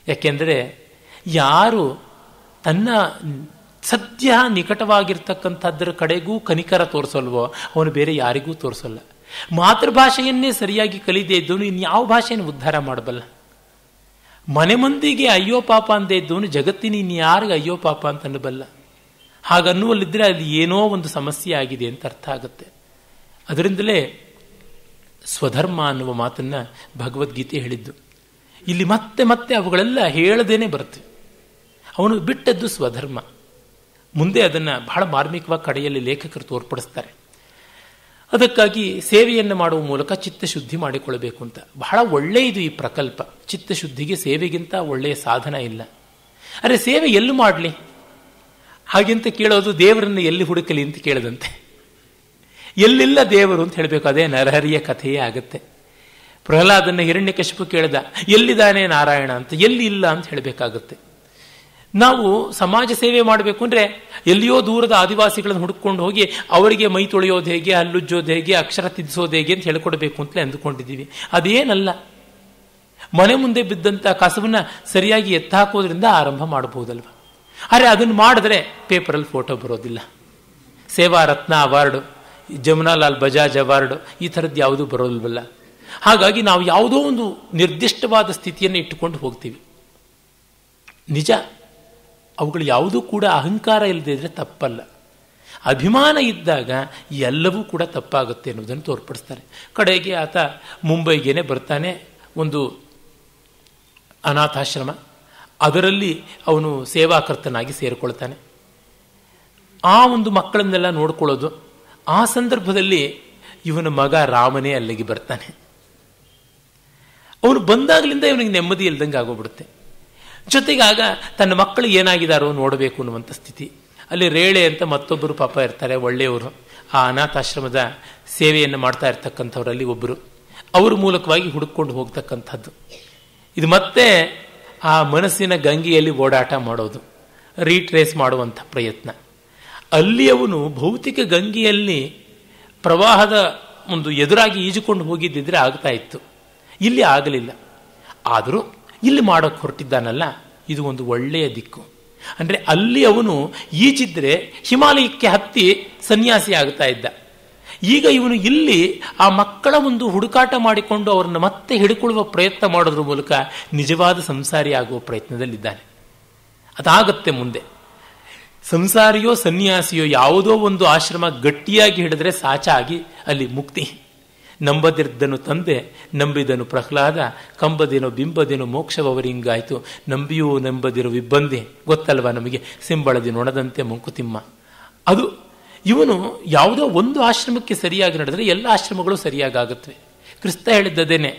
ಯಾಕೆಂದರೆ ಯಾರು ತನ್ನ ಸದ್ಯ ನಿಕಟವಾಗಿರ್ತಕ್ಕಂಥದ್ದರ ಕಡೆಗೂ ಕನಿಕರ ತೋರಿಸಲ್ವೋ ಅವನು ಬೇರೆ ಯಾರಿಗೂ ತೋರಿಸಲ್ಲ ಮಾತೃಭಾಷೆಯನ್ನೇ ಸರಿಯಾಗಿ ಕಲಿದೇ ಇದ್ದವನು ಇನ್ಯಾವ ಭಾಷೆಯನ್ನು ಉದ್ಧಾರ ಮಾಡಬಲ್ಲ ಮನೆ ಮಂದಿಗೆ ಅಯ್ಯೋ ಪಾಪ ಅಂದೇ ಇದ್ದವನು ಜಗತ್ತಿನ ಇನ್ಯಾರಿಗೆ ಅಯ್ಯೋ ಪಾಪ ಅಂತ ಅನ್ನಬಲ್ಲ ಹಾಗನ್ನುವಲ್ಲಿದ್ದರೆ ಅಲ್ಲಿ ಏನೋ ಒಂದು ಸಮಸ್ಯೆ ಆಗಿದೆ ಅಂತ ಅರ್ಥ ಆಗುತ್ತೆ ಅದರಿಂದಲೇ ಸ್ವಧರ್ಮ ಅನ್ನುವ ಮಾತನ್ನ ಭಗವದ್ಗೀತೆ ಹೇಳಿದ್ದು ಇಲ್ಲಿ ಮತ್ತೆ ಮತ್ತೆ ಅವುಗಳೆಲ್ಲ ಹೇಳದೇನೆ ಬರುತ್ತೆ ಅವನು ಬಿಟ್ಟದ್ದು ಸ್ವಧರ್ಮ ಮುಂದೆ ಅದನ್ನು ಬಹಳ ಮಾರ್ಮಿಕವಾಗಿ ಕಡೆಯಲ್ಲಿ ಲೇಖಕರು ತೋರ್ಪಡಿಸ್ತಾರೆ ಅದಕ್ಕಾಗಿ ಸೇವೆಯನ್ನು ಮಾಡುವ ಮೂಲಕ ಚಿತ್ತಶುದ್ಧಿ ಮಾಡಿಕೊಳ್ಳಬೇಕು ಅಂತ ಬಹಳ ಒಳ್ಳೆಯದು ಈ ಪ್ರಕಲ್ಪ ಚಿತ್ತಶುದ್ಧಿಗೆ ಸೇವೆಗಿಂತ ಒಳ್ಳೆಯ ಸಾಧನ ಇಲ್ಲ ಅರೆ ಸೇವೆ ಎಲ್ಲಿ ಮಾಡಲಿ ಹಾಗೆಂತ ಕೇಳೋದು ದೇವರನ್ನು ಎಲ್ಲಿ ಹುಡುಕಲಿ ಅಂತ ಕೇಳದಂತೆ ಎಲ್ಲಿಲ್ಲ ದೇವರು ಅಂತ ಹೇಳಬೇಕು ಅದೇ ನರಹರಿಯ ಕಥೆಯೇ ಆಗುತ್ತೆ ಪ್ರಹ್ಲಾದನ್ನ ಹಿರಣ್ಯಕಶಿಪು ಕೇಳಿದ ಎಲ್ಲಿದ್ದಾನೆ ನಾರಾಯಣ ಅಂತ ಎಲ್ಲಿ ಇಲ್ಲ ಅಂತ ಹೇಳಬೇಕಾಗುತ್ತೆ ನಾವು ಸಮಾಜ ಸೇವೆ ಮಾಡಬೇಕು ಅಂದರೆ ಎಲ್ಲಿಯೋ ದೂರದ ಆದಿವಾಸಿಗಳನ್ನು ಹುಡುಕೊಂಡು ಹೋಗಿ ಅವರಿಗೆ ಮೈ ತೊಳೆಯೋದು ಹೇಗೆ ಹಲ್ಲುಜ್ಜೋದು ಹೇಗೆ ಅಕ್ಷರ ತಿದ್ದಿಸೋದು ಹೇಗೆ ಅಂತ ಹೇಳ್ಕೊಡ್ಬೇಕು ಅಂತಲೇ ಅಂದುಕೊಂಡಿದ್ದೀವಿ ಅದೇನಲ್ಲ ಮನೆ ಮುಂದೆ ಬಿದ್ದಂಥ ಕಸವನ್ನ ಸರಿಯಾಗಿ ಎತ್ತ ಹಾಕೋದ್ರಿಂದ ಆರಂಭ ಮಾಡಬಹುದಲ್ವ ಆದರೆ ಅದನ್ನು ಮಾಡಿದ್ರೆ ಪೇಪರಲ್ಲಿ ಫೋಟೋ ಬರೋದಿಲ್ಲ ಸೇವಾ ರತ್ನ ಅವಾರ್ಡು ಜಮುನಾಲಾಲ್ ಬಜಾಜ್ ಅವಾರ್ಡ್ ಈ ಥರದ್ದು ಯಾವುದೂ ಬರೋಲ್ವಲ್ಲ ಹಾಗಾಗಿ ನಾವು ಯಾವುದೋ ಒಂದು ನಿರ್ದಿಷ್ಟವಾದ ಸ್ಥಿತಿಯನ್ನು ಇಟ್ಟುಕೊಂಡು ಹೋಗ್ತೀವಿ ನಿಜ ಅವುಗಳು ಯಾವುದೂ ಕೂಡ ಅಹಂಕಾರ ಇಲ್ಲದೆ ಇದ್ರೆ ತಪ್ಪಲ್ಲ ಅಭಿಮಾನ ಇದ್ದಾಗ ಎಲ್ಲವೂ ಕೂಡ ತಪ್ಪಾಗುತ್ತೆ ಅನ್ನೋದನ್ನು ತೋರ್ಪಡಿಸ್ತಾರೆ ಕಡೆಗೆ ಆತ ಮುಂಬೈಗೇನೆ ಬರ್ತಾನೆ ಒಂದು ಅನಾಥಾಶ್ರಮ ಅದರಲ್ಲಿ ಅವನು ಸೇವಾಕರ್ತನಾಗಿ ಸೇರಿಕೊಳ್ತಾನೆ ಆ ಒಂದು ಮಕ್ಕಳನ್ನೆಲ್ಲ ನೋಡ್ಕೊಳ್ಳೋದು ಆ ಸಂದರ್ಭದಲ್ಲಿ ಇವನ ಮಗ ರಾಮನೇ ಅಲ್ಲಿಗೆ ಬರ್ತಾನೆ ಅವನು ಬಂದಾಗಲಿಂದ ಇವನಿಗೆ ನೆಮ್ಮದಿ ಇಲ್ದಂಗೆ ಆಗೋಗ್ಬಿಡುತ್ತೆ ಜೊತೆಗೆ ಆಗ ತನ್ನ ಮಕ್ಕಳು ಏನಾಗಿದ್ದಾರೋ ನೋಡಬೇಕು ಅನ್ನುವಂಥ ಸ್ಥಿತಿ ಅಲ್ಲಿ ರೇಳೆ ಅಂತ ಮತ್ತೊಬ್ಬರು ಪಾಪ ಇರ್ತಾರೆ ಒಳ್ಳೆಯವರು ಆ ಅನಾಥಾಶ್ರಮದ ಸೇವೆಯನ್ನು ಮಾಡ್ತಾ ಇರ್ತಕ್ಕಂಥವರಲ್ಲಿ ಒಬ್ಬರು ಅವ್ರ ಮೂಲಕವಾಗಿ ಹುಡುಕೊಂಡು ಹೋಗ್ತಕ್ಕಂಥದ್ದು ಇದು ಮತ್ತೆ ಆ ಮನಸ್ಸಿನ ಗಂಗೆಯಲ್ಲಿ ಓಡಾಟ ಮಾಡೋದು ರೀಟ್ರೇಸ್ ಮಾಡುವಂಥ ಪ್ರಯತ್ನ ಅಲ್ಲಿ ಅವನು ಭೌತಿಕ ಗಂಗೆಯಲ್ಲಿ ಪ್ರವಾಹದ ಒಂದು ಎದುರಾಗಿ ಈಜುಕೊಂಡು ಹೋಗಿದ್ದಿದ್ರೆ ಆಗ್ತಾ ಇತ್ತು ಇಲ್ಲಿ ಆಗಲಿಲ್ಲ ಆದರೂ ಇಲ್ಲಿ ಮಾಡೋಕ್ಕೆ ಹೊರಟಿದ್ದಾನಲ್ಲ ಇದು ಒಂದು ಒಳ್ಳೆಯ ದಿಕ್ಕು ಅಂದರೆ ಅಲ್ಲಿ ಅವನು ಈಜಿದ್ರೆ ಹಿಮಾಲಯಕ್ಕೆ ಹತ್ತಿ ಸನ್ಯಾಸಿ ಆಗ್ತಾ ಇದ್ದ ಈಗ ಇವನು ಇಲ್ಲಿ ಆ ಮಕ್ಕಳ ಒಂದು ಹುಡುಕಾಟ ಮಾಡಿಕೊಂಡು ಅವರನ್ನು ಮತ್ತೆ ಹಿಡ್ಕೊಳ್ಳುವ ಪ್ರಯತ್ನ ಮಾಡೋದ್ರ ಮೂಲಕ ನಿಜವಾದ ಸಂಸಾರಿ ಆಗುವ ಪ್ರಯತ್ನದಲ್ಲಿದ್ದಾನೆ ಅದಾಗತ್ತೆ ಮುಂದೆ ಸಂಸಾರಿಯೋ ಸನ್ಯಾಸಿಯೋ ಯಾವುದೋ ಒಂದು ಆಶ್ರಮ ಗಟ್ಟಿಯಾಗಿ ಹಿಡಿದ್ರೆ ಸಾಚಾಗಿ ಅಲ್ಲಿ ಮುಕ್ತಿ ನಂಬದಿರ್ದನು ತಂದೆ ನಂಬಿದನು ಪ್ರಹ್ಲಾದ ಕಂಬದೇನೋ ಬಿಂಬದೇನೋ ಮೋಕ್ಷವರಿಂಗಾಯ್ತು ನಂಬಿಯೂ ನಂಬದಿರೋ ಇಬ್ಬಂದಿ ಗೊತ್ತಲ್ವ ನಮಗೆ ಸಿಂಬಳದಿ ನೊಣದಂತೆ ಮಂಕುತಿಮ್ಮ ಅದು ಇವನು ಯಾವುದೋ ಒಂದು ಆಶ್ರಮಕ್ಕೆ ಸರಿಯಾಗಿ ನಡೆದರೆ ಎಲ್ಲ ಆಶ್ರಮಗಳು ಸರಿಯಾಗುತ್ತವೆ ಕ್ರಿಸ್ತ ಹೇಳಿದ್ದದೇನೆ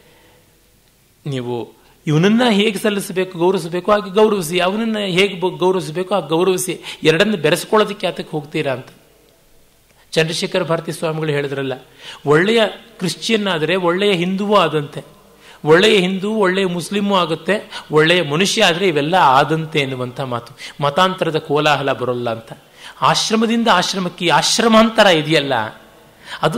ನೀವು ಇವನನ್ನ ಹೇಗೆ ಸಲ್ಲಿಸಬೇಕು ಗೌರವಿಸಬೇಕು ಹಾಗೆ ಗೌರವಿಸಿ ಅವನನ್ನ ಹೇಗೆ ಗೌರವಿಸಬೇಕು ಆ ಗೌರವಿಸಿ ಎರಡನ್ನು ಬೆರೆಸ್ಕೊಳ್ಳೋದಕ್ಕೆ ಆತಕ್ಕೆ ಹೋಗ್ತೀರಾ ಅಂತ ಚಂದ್ರಶೇಖರ ಭಾರತಿ ಸ್ವಾಮಿಗಳು ಹೇಳಿದ್ರಲ್ಲ ಒಳ್ಳೆಯ ಕ್ರಿಶ್ಚಿಯನ್ ಆದರೆ ಒಳ್ಳೆಯ ಹಿಂದುವೂ ಆದಂತೆ ಒಳ್ಳೆಯ ಹಿಂದೂ ಒಳ್ಳೆಯ ಮುಸ್ಲಿಮೂ ಆಗುತ್ತೆ ಒಳ್ಳೆಯ ಮನುಷ್ಯ ಆದರೆ ಇವೆಲ್ಲ ಆದಂತೆ ಎನ್ನುವಂಥ ಮಾತು ಮತಾಂತರದ ಕೋಲಾಹಲ ಬರೋಲ್ಲ ಅಂತ ಆಶ್ರಮದಿಂದ ಆಶ್ರಮಕ್ಕೆ ಆಶ್ರಮಾಂತರ ಇದೆಯಲ್ಲ ಅದು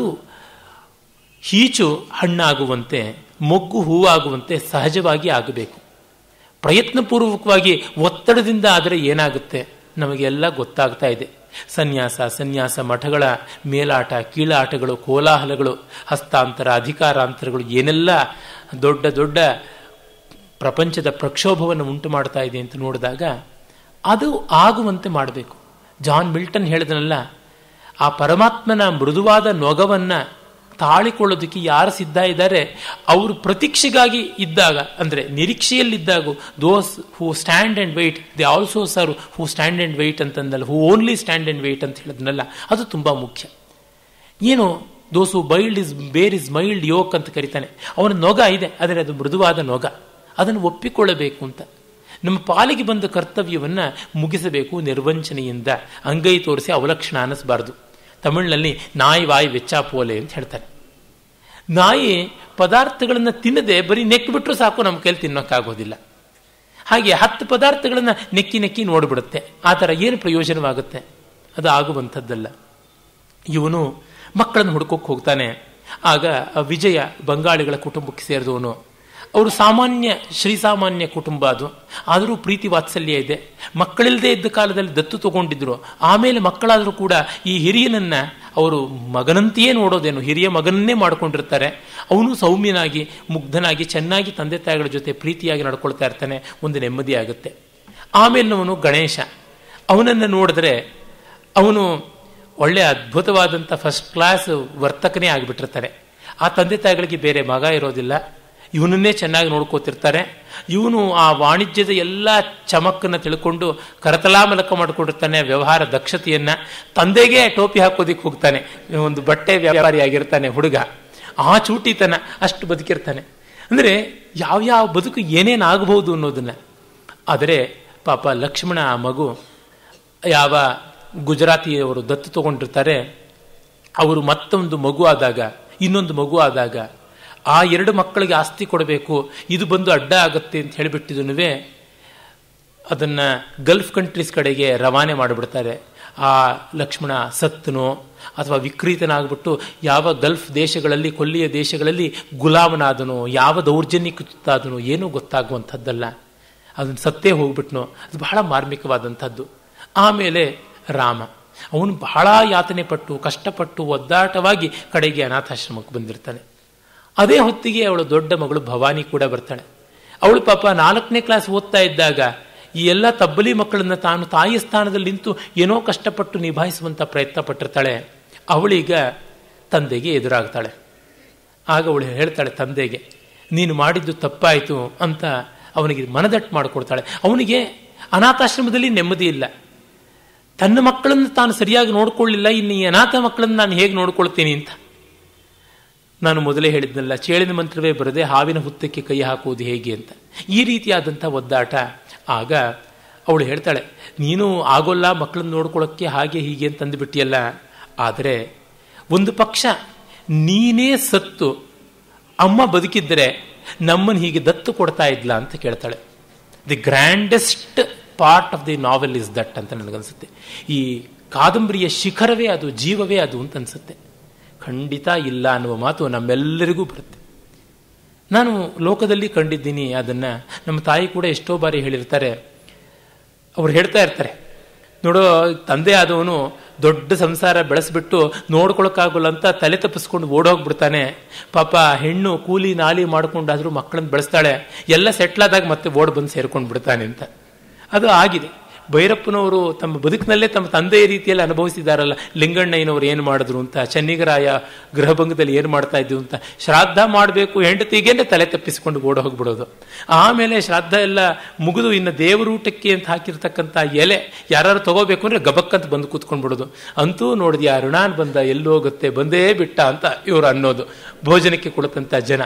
ಹೀಚು ಹಣ್ಣಾಗುವಂತೆ ಮೊಗ್ಗು ಹೂವಾಗುವಂತೆ ಸಹಜವಾಗಿ ಆಗಬೇಕು ಪ್ರಯತ್ನಪೂರ್ವಕವಾಗಿ ಒತ್ತಡದಿಂದ ಆದರೆ ಏನಾಗುತ್ತೆ ನಮಗೆಲ್ಲ ಗೊತ್ತಾಗ್ತಾ ಇದೆ ಸನ್ಯಾಸ ಸನ್ಯಾಸ ಮಠಗಳ ಮೇಲಾಟ ಕೀಳಾಟಗಳು ಕೋಲಾಹಲಗಳು ಹಸ್ತಾಂತರ ಅಧಿಕಾರಾಂತರಗಳು ಏನೆಲ್ಲ ದೊಡ್ಡ ದೊಡ್ಡ ಪ್ರಪಂಚದ ಪ್ರಕ್ಷೋಭವನ್ನು ಉಂಟು ಮಾಡ್ತಾ ಇದೆ ಅಂತ ನೋಡಿದಾಗ ಅದು ಆಗುವಂತೆ ಮಾಡಬೇಕು ಜಾನ್ ಮಿಲ್ಟನ್ ಹೇಳಿದನಲ್ಲ ಆ ಪರಮಾತ್ಮನ ಮೃದುವಾದ ನೊಗವನ್ನು ತಾಳಿಕೊಳ್ಳೋದಕ್ಕೆ ಯಾರು ಸಿದ್ಧ ಇದ್ದಾರೆ ಅವರು ಪ್ರತೀಕ್ಷೆಗಾಗಿ ಇದ್ದಾಗ ಅಂದರೆ ನಿರೀಕ್ಷೆಯಲ್ಲಿದ್ದಾಗ those who stand and wait they also serve who stand and wait ಅಂತಂದಲ್ಲ who only stand and wait ಅಂತ ಹೇಳಿದ್ನಲ್ಲ ಅದು ತುಂಬ ಮುಖ್ಯ ಏನು those who build is bear is mild yoke ಅಂತ ಕರಿತಾನೆ ಅವನ ನೊಗ ಇದೆ ಆದರೆ ಅದು ಮೃದುವಾದ ನೊಗ ಅದನ್ನು ಒಪ್ಪಿಕೊಳ್ಳಬೇಕು ಅಂತ ನಮ್ಮ ಪಾಲಿಗೆ ಬಂದ ಕರ್ತವ್ಯವನ್ನು ಮುಗಿಸಬೇಕು ನಿರ್ವಂಚನೆಯಿಂದ ಅಂಗೈ ತೋರಿಸಿ ಅವಲಕ್ಷಣ ಅನ್ನಿಸಬಾರ್ದು ತಮಿಳಿನಲ್ಲಿ ನಾಯಿ ವಾಯಿ ವೆಚ್ಚ ಪೋಲೆ ಅಂತ ಹೇಳ್ತಾರೆ ನಾಯಿ ಪದಾರ್ಥಗಳನ್ನು ತಿನ್ನದೆ ಬರೀ ನೆಕ್ಕಿ ಬಿಟ್ಟರು ಸಾಕು ನಮ್ಮ ಕೈಲಿ ತಿನ್ನೋಕ್ಕಾಗೋದಿಲ್ಲ ಹಾಗೆ ಹತ್ತು ಪದಾರ್ಥಗಳನ್ನು ನೆಕ್ಕಿ ನೆಕ್ಕಿ ನೋಡಿಬಿಡುತ್ತೆ ಆ ಥರ ಏನು ಪ್ರಯೋಜನವಾಗುತ್ತೆ ಅದು ಆಗುವಂಥದ್ದಲ್ಲ ಇವನು ಮಕ್ಕಳನ್ನು ಹುಡ್ಕೋಕೆ ಹೋಗ್ತಾನೆ ಆಗ ವಿಜಯ ಬಂಗಾಳಿಗಳ ಕುಟುಂಬಕ್ಕೆ ಸೇರಿದವನು ಅವರು ಸಾಮಾನ್ಯ ಶ್ರೀಸಾಮಾನ್ಯ ಕುಟುಂಬ ಅದು ಆದರೂ ಪ್ರೀತಿ ವಾತ್ಸಲ್ಯ ಇದೆ ಮಕ್ಕಳಿಲ್ಲದೆ ಇದ್ದ ಕಾಲದಲ್ಲಿ ದತ್ತು ತಗೊಂಡಿದ್ರು ಆಮೇಲೆ ಮಕ್ಕಳಾದರೂ ಕೂಡ ಈ ಹಿರಿಯನನ್ನ ಅವರು ಮಗನಂತೆಯೇ ನೋಡೋದೇನು ಹಿರಿಯ ಮಗನನ್ನೇ ಮಾಡ್ಕೊಂಡಿರ್ತಾರೆ ಅವನು ಸೌಮ್ಯನಾಗಿ ಮುಗ್ಧನಾಗಿ ಚೆನ್ನಾಗಿ ತಂದೆ ತಾಯಿಗಳ ಜೊತೆ ಪ್ರೀತಿಯಾಗಿ ನಡ್ಕೊಳ್ತಾ ಇರ್ತಾನೆ ಒಂದು ನೆಮ್ಮದಿ ಆಗುತ್ತೆ ಆಮೇಲೆ ಗಣೇಶ ಅವನನ್ನು ನೋಡಿದ್ರೆ ಅವನು ಒಳ್ಳೆ ಅದ್ಭುತವಾದಂಥ ಫಸ್ಟ್ ಕ್ಲಾಸ್ ವರ್ತಕನೇ ಆಗಿಬಿಟ್ಟಿರ್ತಾರೆ ಆ ತಂದೆ ತಾಯಿಗಳಿಗೆ ಬೇರೆ ಮಗ ಇರೋದಿಲ್ಲ ಇವನನ್ನೇ ಚೆನ್ನಾಗಿ ನೋಡ್ಕೋತಿರ್ತಾರೆ ಇವನು ಆ ವಾಣಿಜ್ಯದ ಎಲ್ಲ ಚಮಕನ್ನು ತಿಳ್ಕೊಂಡು ಕರತಲಾಮಲಕ ಮಾಡ್ಕೊಂಡಿರ್ತಾನೆ ವ್ಯವಹಾರ ದಕ್ಷತೆಯನ್ನ ತಂದೆಗೆ ಟೋಪಿ ಹಾಕೋದಿಕ್ಕೆ ಹೋಗ್ತಾನೆ ಒಂದು ಬಟ್ಟೆ ವ್ಯಾಪಾರಿ ಆಗಿರ್ತಾನೆ ಹುಡುಗ ಆ ಚೂಟಿತನ ಅಷ್ಟು ಬದುಕಿರ್ತಾನೆ ಅಂದರೆ ಯಾವ್ಯಾವ ಬದುಕು ಏನೇನಾಗಬಹುದು ಅನ್ನೋದನ್ನ ಆದರೆ ಪಾಪ ಲಕ್ಷ್ಮಣ ಆ ಮಗು ಯಾವ ಗುಜರಾತಿಯವರು ದತ್ತು ತಗೊಂಡಿರ್ತಾರೆ ಅವರು ಮತ್ತೊಂದು ಮಗು ಆದಾಗ ಇನ್ನೊಂದು ಮಗು ಆದಾಗ ಆ ಎರಡು ಮಕ್ಕಳಿಗೆ ಆಸ್ತಿ ಕೊಡಬೇಕು ಇದು ಬಂದು ಅಡ್ಡ ಆಗುತ್ತೆ ಅಂತ ಹೇಳಿಬಿಟ್ಟಿದನುವೆ ಅದನ್ನ ಗಲ್ಫ್ ಕಂಟ್ರೀಸ್ ಕಡೆಗೆ ರವಾನೆ ಮಾಡಿಬಿಡ್ತಾರೆ ಆ ಲಕ್ಷ್ಮಣ ಸತ್ತನೋ ಅಥವಾ ವಿಕ್ರೀತನಾಗ್ಬಿಟ್ಟು ಯಾವ ಗಲ್ಫ್ ದೇಶಗಳಲ್ಲಿ ಕೊಲ್ಲಿಯ ದೇಶಗಳಲ್ಲಿ ಗುಲಾಮನಾದನೋ ಯಾವ ದೌರ್ಜನ್ಯಕ್ಕೆ ತುತ್ತಾದನೋ ಏನೂ ಗೊತ್ತಾಗುವಂಥದ್ದಲ್ಲ ಅದನ್ನು ಸತ್ತೇ ಹೋಗ್ಬಿಟ್ನೋ ಅದು ಬಹಳ ಮಾರ್ಮಿಕವಾದಂಥದ್ದು ಆಮೇಲೆ ರಾಮ ಅವನು ಬಹಳ ಯಾತನೆ ಪಟ್ಟು ಕಷ್ಟಪಟ್ಟು ಒದ್ದಾಟವಾಗಿ ಕಡೆಗೆ ಅನಾಥಾಶ್ರಮಕ್ಕೆ ಬಂದಿರ್ತಾನೆ ಅದೇ ಹೊತ್ತಿಗೆ ಅವಳು ದೊಡ್ಡ ಮಗಳು ಭವಾನಿ ಕೂಡ ಬರ್ತಾಳೆ ಅವಳು ಪಾಪ ನಾಲ್ಕನೇ ಕ್ಲಾಸ್ ಓದ್ತಾ ಇದ್ದಾಗ ಈ ಎಲ್ಲ ತಬ್ಬಲಿ ಮಕ್ಕಳನ್ನ ತಾನು ತಾಯಿ ಸ್ಥಾನದಲ್ಲಿ ನಿಂತು ಏನೋ ಕಷ್ಟಪಟ್ಟು ನಿಭಾಯಿಸುವಂತ ಪ್ರಯತ್ನ ಪಟ್ಟಿರ್ತಾಳೆ ಅವಳೀಗ ತಂದೆಗೆ ಎದುರಾಗ್ತಾಳೆ ಆಗ ಅವಳು ಹೇಳ್ತಾಳೆ ತಂದೆಗೆ ನೀನು ಮಾಡಿದ್ದು ತಪ್ಪಾಯಿತು ಅಂತ ಅವನಿಗೆ ಮನದಟ್ಟು ಮಾಡಿಕೊಡ್ತಾಳೆ ಅವನಿಗೆ ಅನಾಥಾಶ್ರಮದಲ್ಲಿ ನೆಮ್ಮದಿ ಇಲ್ಲ ತನ್ನ ಮಕ್ಕಳನ್ನು ತಾನು ಸರಿಯಾಗಿ ನೋಡ್ಕೊಳ್ಳಿಲ್ಲ ಇನ್ನು ಈ ಅನಾಥ ಮಕ್ಕಳನ್ನು ನಾನು ಹೇಗೆ ನೋಡ್ಕೊಳ್ತೀನಿ ಅಂತ ನಾನು ಮೊದಲೇ ಹೇಳಿದ್ನಲ್ಲ ಚೇಳಿನ ಮಂತ್ರವೇ ಬರದೆ ಹಾವಿನ ಹುತ್ತಕ್ಕೆ ಕೈ ಹಾಕುವುದು ಹೇಗೆ ಅಂತ ಈ ರೀತಿಯಾದಂಥ ಒದ್ದಾಟ ಆಗ ಅವಳು ಹೇಳ್ತಾಳೆ ನೀನು ಆಗೋಲ್ಲ ಮಕ್ಕಳನ್ನ ನೋಡ್ಕೊಳ್ಳೋಕ್ಕೆ ಹಾಗೆ ಹೀಗೆ ಅಂತ ಅಂದುಬಿಟ್ಟಿಯಲ್ಲ ಆದರೆ ಒಂದು ಪಕ್ಷ ನೀನೇ ಸತ್ತು ಅಮ್ಮ ಬದುಕಿದ್ರೆ ನಮ್ಮನ್ನು ಹೀಗೆ ದತ್ತು ಕೊಡ್ತಾ ಇದ್ಲ ಅಂತ ಕೇಳ್ತಾಳೆ the grandest part of the novel is that ಅಂತ ನನಗನ್ಸುತ್ತೆ ಈ ಕಾದಂಬರಿಯ ಶಿಖರವೇ ಅದು ಜೀವವೇ ಅದು ಅಂತ ಅನ್ಸುತ್ತೆ ಖಂಡಿತ ಇಲ್ಲ ಅನ್ನುವ ಮಾತು ನಮ್ಮೆಲ್ಲರಿಗೂ ಬರುತ್ತೆ ನಾನು ಲೋಕದಲ್ಲಿ ಕಂಡಿದ್ದೀನಿ ಅದನ್ನ ನಮ್ಮ ತಾಯಿ ಕೂಡ ಎಷ್ಟೋ ಬಾರಿ ಹೇಳಿರ್ತಾರೆ ಅವ್ರು ಹೇಳ್ತಾ ಇರ್ತಾರೆ ನೋಡೋ ತಂದೆ ಆದವನು ದೊಡ್ಡ ಸಂಸಾರ ಬೆಳೆಸ್ಬಿಟ್ಟು ನೋಡ್ಕೊಳಕ್ಕಾಗಲ್ಲ ಅಂತ ತಲೆ ತಪ್ಪಿಸ್ಕೊಂಡು ಓಡೋಗ್ಬಿಡ್ತಾನೆ ಪಾಪ ಹೆಣ್ಣು ಕೂಲಿ ನಾಲಿ ಮಾಡ್ಕೊಂಡಾದ್ರೂ ಮಕ್ಕಳನ್ನ ಬೆಳೆಸ್ತಾಳೆ ಎಲ್ಲ ಸೆಟ್ಲಾದಾಗ ಮತ್ತೆ ಓಡ್ ಬಂದು ಸೇರ್ಕೊಂಡು ಬಿಡ್ತಾನೆ ಅಂತ ಅದು ಆಗಿದೆ ಭೈರಪ್ಪನವರು ತಮ್ಮ ಬದುಕಿನಲ್ಲೇ ತಮ್ಮ ತಂದೆಯ ರೀತಿಯಲ್ಲಿ ಅನುಭವಿಸಿದಾರಲ್ಲ ಲಿಂಗಣ್ಣಯ್ಯನವರು ಏನು ಮಾಡಿದ್ರು ಅಂತ ಚೆನ್ನಿಗರಾಯ ಗೃಹಭಂಗದಲ್ಲಿ ಏನು ಮಾಡ್ತಾ ಇದ್ವು ಅಂತ ಶ್ರಾದ್ದ ಮಾಡಬೇಕು ಹೆಂಡತಿಗೇನೆ ತಲೆ ತಪ್ಪಿಸಿಕೊಂಡು ಓಡ ಹೋಗ್ಬಿಡೋದು ಆಮೇಲೆ ಶ್ರಾದ್ದ ಎಲ್ಲ ಮುಗಿದು ಇನ್ನು ದೇವರೂಟಕ್ಕೆ ಅಂತ ಹಾಕಿರ್ತಕ್ಕಂಥ ಎಲೆ ಯಾರು ತಗೋಬೇಕು ಅಂದ್ರೆ ಗಬಕ್ಕಂತ ಬಂದು ಕೂತ್ಕೊಂಡ್ಬಿಡೋದು ಅಂತೂ ನೋಡಿದ್ಯಾ ಋಣಾನ್ ಬಂದ ಎಲ್ಲಿ ಹೋಗುತ್ತೆ ಬಂದೇ ಬಿಟ್ಟ ಅಂತ ಇವರು ಅನ್ನೋದು ಭೋಜನಕ್ಕೆ ಕೊಡುತ್ತಂತ ಜನ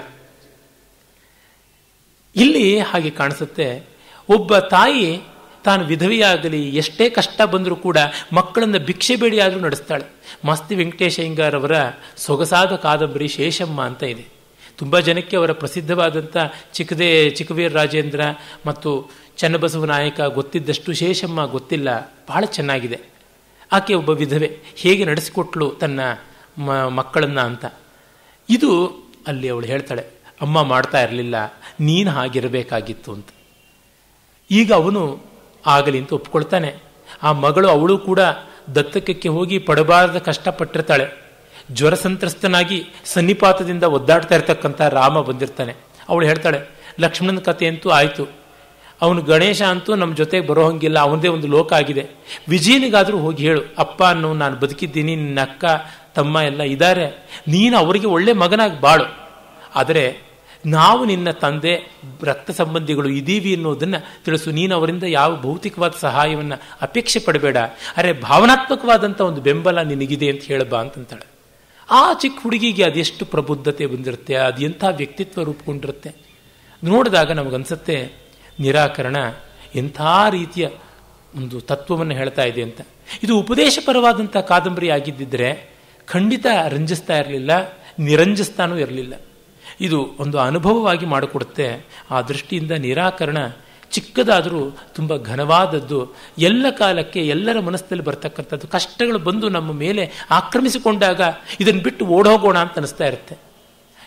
ಇಲ್ಲಿ ಹಾಗೆ ಕಾಣಿಸುತ್ತೆ ಒಬ್ಬ ತಾಯಿ ತಾನು ವಿಧವೆಯಾಗಲಿ ಎಷ್ಟೇ ಕಷ್ಟ ಬಂದರೂ ಕೂಡ ಮಕ್ಕಳನ್ನ ಭಿಕ್ಷೆ ಬೇಡಿ ಆದರೂ ನಡೆಸ್ತಾಳೆ ಮಸ್ತಿ ವೆಂಕಟೇಶ ಅಯ್ಯಂಗಾರ್ ಅವರ ಸೊಗಸಾದ ಕಾದಂಬರಿ ಶೇಷಮ್ಮ ಅಂತ ಇದೆ ತುಂಬ ಜನಕ್ಕೆ ಅವರ ಪ್ರಸಿದ್ಧವಾದಂಥ ಚಿಕ್ಕದೇ ಚಿಕ್ಕವೀರ ರಾಜೇಂದ್ರ ಮತ್ತು ಚನ್ನಬಸವ ನಾಯಕ ಗೊತ್ತಿದ್ದಷ್ಟು ಶೇಷಮ್ಮ ಗೊತ್ತಿಲ್ಲ ಬಹಳ ಚೆನ್ನಾಗಿದೆ ಆಕೆ ಒಬ್ಬ ವಿಧವೆ ಹೇಗೆ ನಡೆಸಿಕೊಟ್ಲು ತನ್ನ ಮಕ್ಕಳನ್ನ ಅಂತ ಇದು ಅಲ್ಲಿ ಅವಳು ಹೇಳ್ತಾಳೆ ಅಮ್ಮ ಮಾಡ್ತಾ ಇರಲಿಲ್ಲ ನೀನು ಹಾಗಿರಬೇಕಾಗಿತ್ತು ಅಂತ ಈಗ ಅವನು ಆಗಲಿ ಅಂತ ಒಪ್ಕೊಳ್ತಾನೆ ಆ ಮಗಳು ಅವಳು ಕೂಡ ದತ್ತಕಕ್ಕೆ ಹೋಗಿ ಪಡಬಾರದ ಕಷ್ಟಪಟ್ಟಿರ್ತಾಳೆ ಜ್ವರ ಸಂತ್ರಸ್ತನಾಗಿ ಸನ್ನಿಪಾತದಿಂದ ಒದ್ದಾಡ್ತಾ ಇರ್ತಕ್ಕಂಥ ರಾಮ ಬಂದಿರ್ತಾನೆ ಅವಳು ಹೇಳ್ತಾಳೆ ಲಕ್ಷ್ಮಣನ ಕಥೆ ಅಂತೂ ಆಯಿತು ಅವನು ಗಣೇಶ ಅಂತೂ ನಮ್ಮ ಜೊತೆಗೆ ಬರೋ ಹಂಗಿಲ್ಲ ಅವನದೇ ಒಂದು ಲೋಕ ಆಗಿದೆ ವಿಜಯನಿಗಾದರೂ ಹೋಗಿ ಹೇಳು ಅಪ್ಪ ಅನ್ನೋ ನಾನು ಬದುಕಿದ್ದೀನಿ ನಿನ್ನ ಅಕ್ಕ ತಮ್ಮ ಎಲ್ಲ ಇದ್ದಾರೆ ನೀನು ಅವರಿಗೆ ಒಳ್ಳೆ ಮಗನಾಗಿ ಬಾಳು ಆದರೆ ನಾವು ನಿನ್ನ ತಂದೆ ರಕ್ತ ಸಂಬಂಧಿಗಳು ಇದ್ದೀವಿ ಅನ್ನೋದನ್ನ ತಿಳಿಸು ನೀನು ಅವರಿಂದ ಯಾವ ಭೌತಿಕವಾದ ಸಹಾಯವನ್ನು ಅಪೇಕ್ಷೆ ಪಡಬೇಡ ಅರೆ ಭಾವನಾತ್ಮಕವಾದಂಥ ಒಂದು ಬೆಂಬಲ ನಿನಗಿದೆ ಅಂತ ಹೇಳಬಾ ಅಂತಂತಾಳೆ ಆ ಚಿಕ್ಕ ಹುಡುಗಿಗೆ ಅದೆಷ್ಟು ಪ್ರಬುದ್ಧತೆ ಬಂದಿರುತ್ತೆ ಅದು ಎಂಥ ವ್ಯಕ್ತಿತ್ವ ರೂಪುಗೊಂಡಿರುತ್ತೆ ನೋಡಿದಾಗ ನಮಗನ್ಸುತ್ತೆ ನಿರಾಕರಣ ಎಂಥ ರೀತಿಯ ಒಂದು ತತ್ವವನ್ನು ಹೇಳ್ತಾ ಇದೆ ಅಂತ ಇದು ಉಪದೇಶಪರವಾದಂಥ ಕಾದಂಬರಿ ಆಗಿದ್ದಿದ್ರೆ ಖಂಡಿತ ರಂಜಿಸ್ತಾ ಇರಲಿಲ್ಲ ನಿರಂಜಿಸ್ತಾನೂ ಇರಲಿಲ್ಲ ಇದು ಒಂದು ಅನುಭವವಾಗಿ ಮಾಡಿಕೊಡುತ್ತೆ ಆ ದೃಷ್ಟಿಯಿಂದ ನಿರಾಕರಣ ಚಿಕ್ಕದಾದರೂ ತುಂಬ ಘನವಾದದ್ದು ಎಲ್ಲ ಕಾಲಕ್ಕೆ ಎಲ್ಲರ ಮನಸ್ಸಲ್ಲಿ ಬರ್ತಕ್ಕಂಥದ್ದು ಕಷ್ಟಗಳು ಬಂದು ನಮ್ಮ ಮೇಲೆ ಆಕ್ರಮಿಸಿಕೊಂಡಾಗ ಇದನ್ನು ಬಿಟ್ಟು ಓಡೋಗೋಣ ಅಂತ ಅನಿಸ್ತಾ ಇರುತ್ತೆ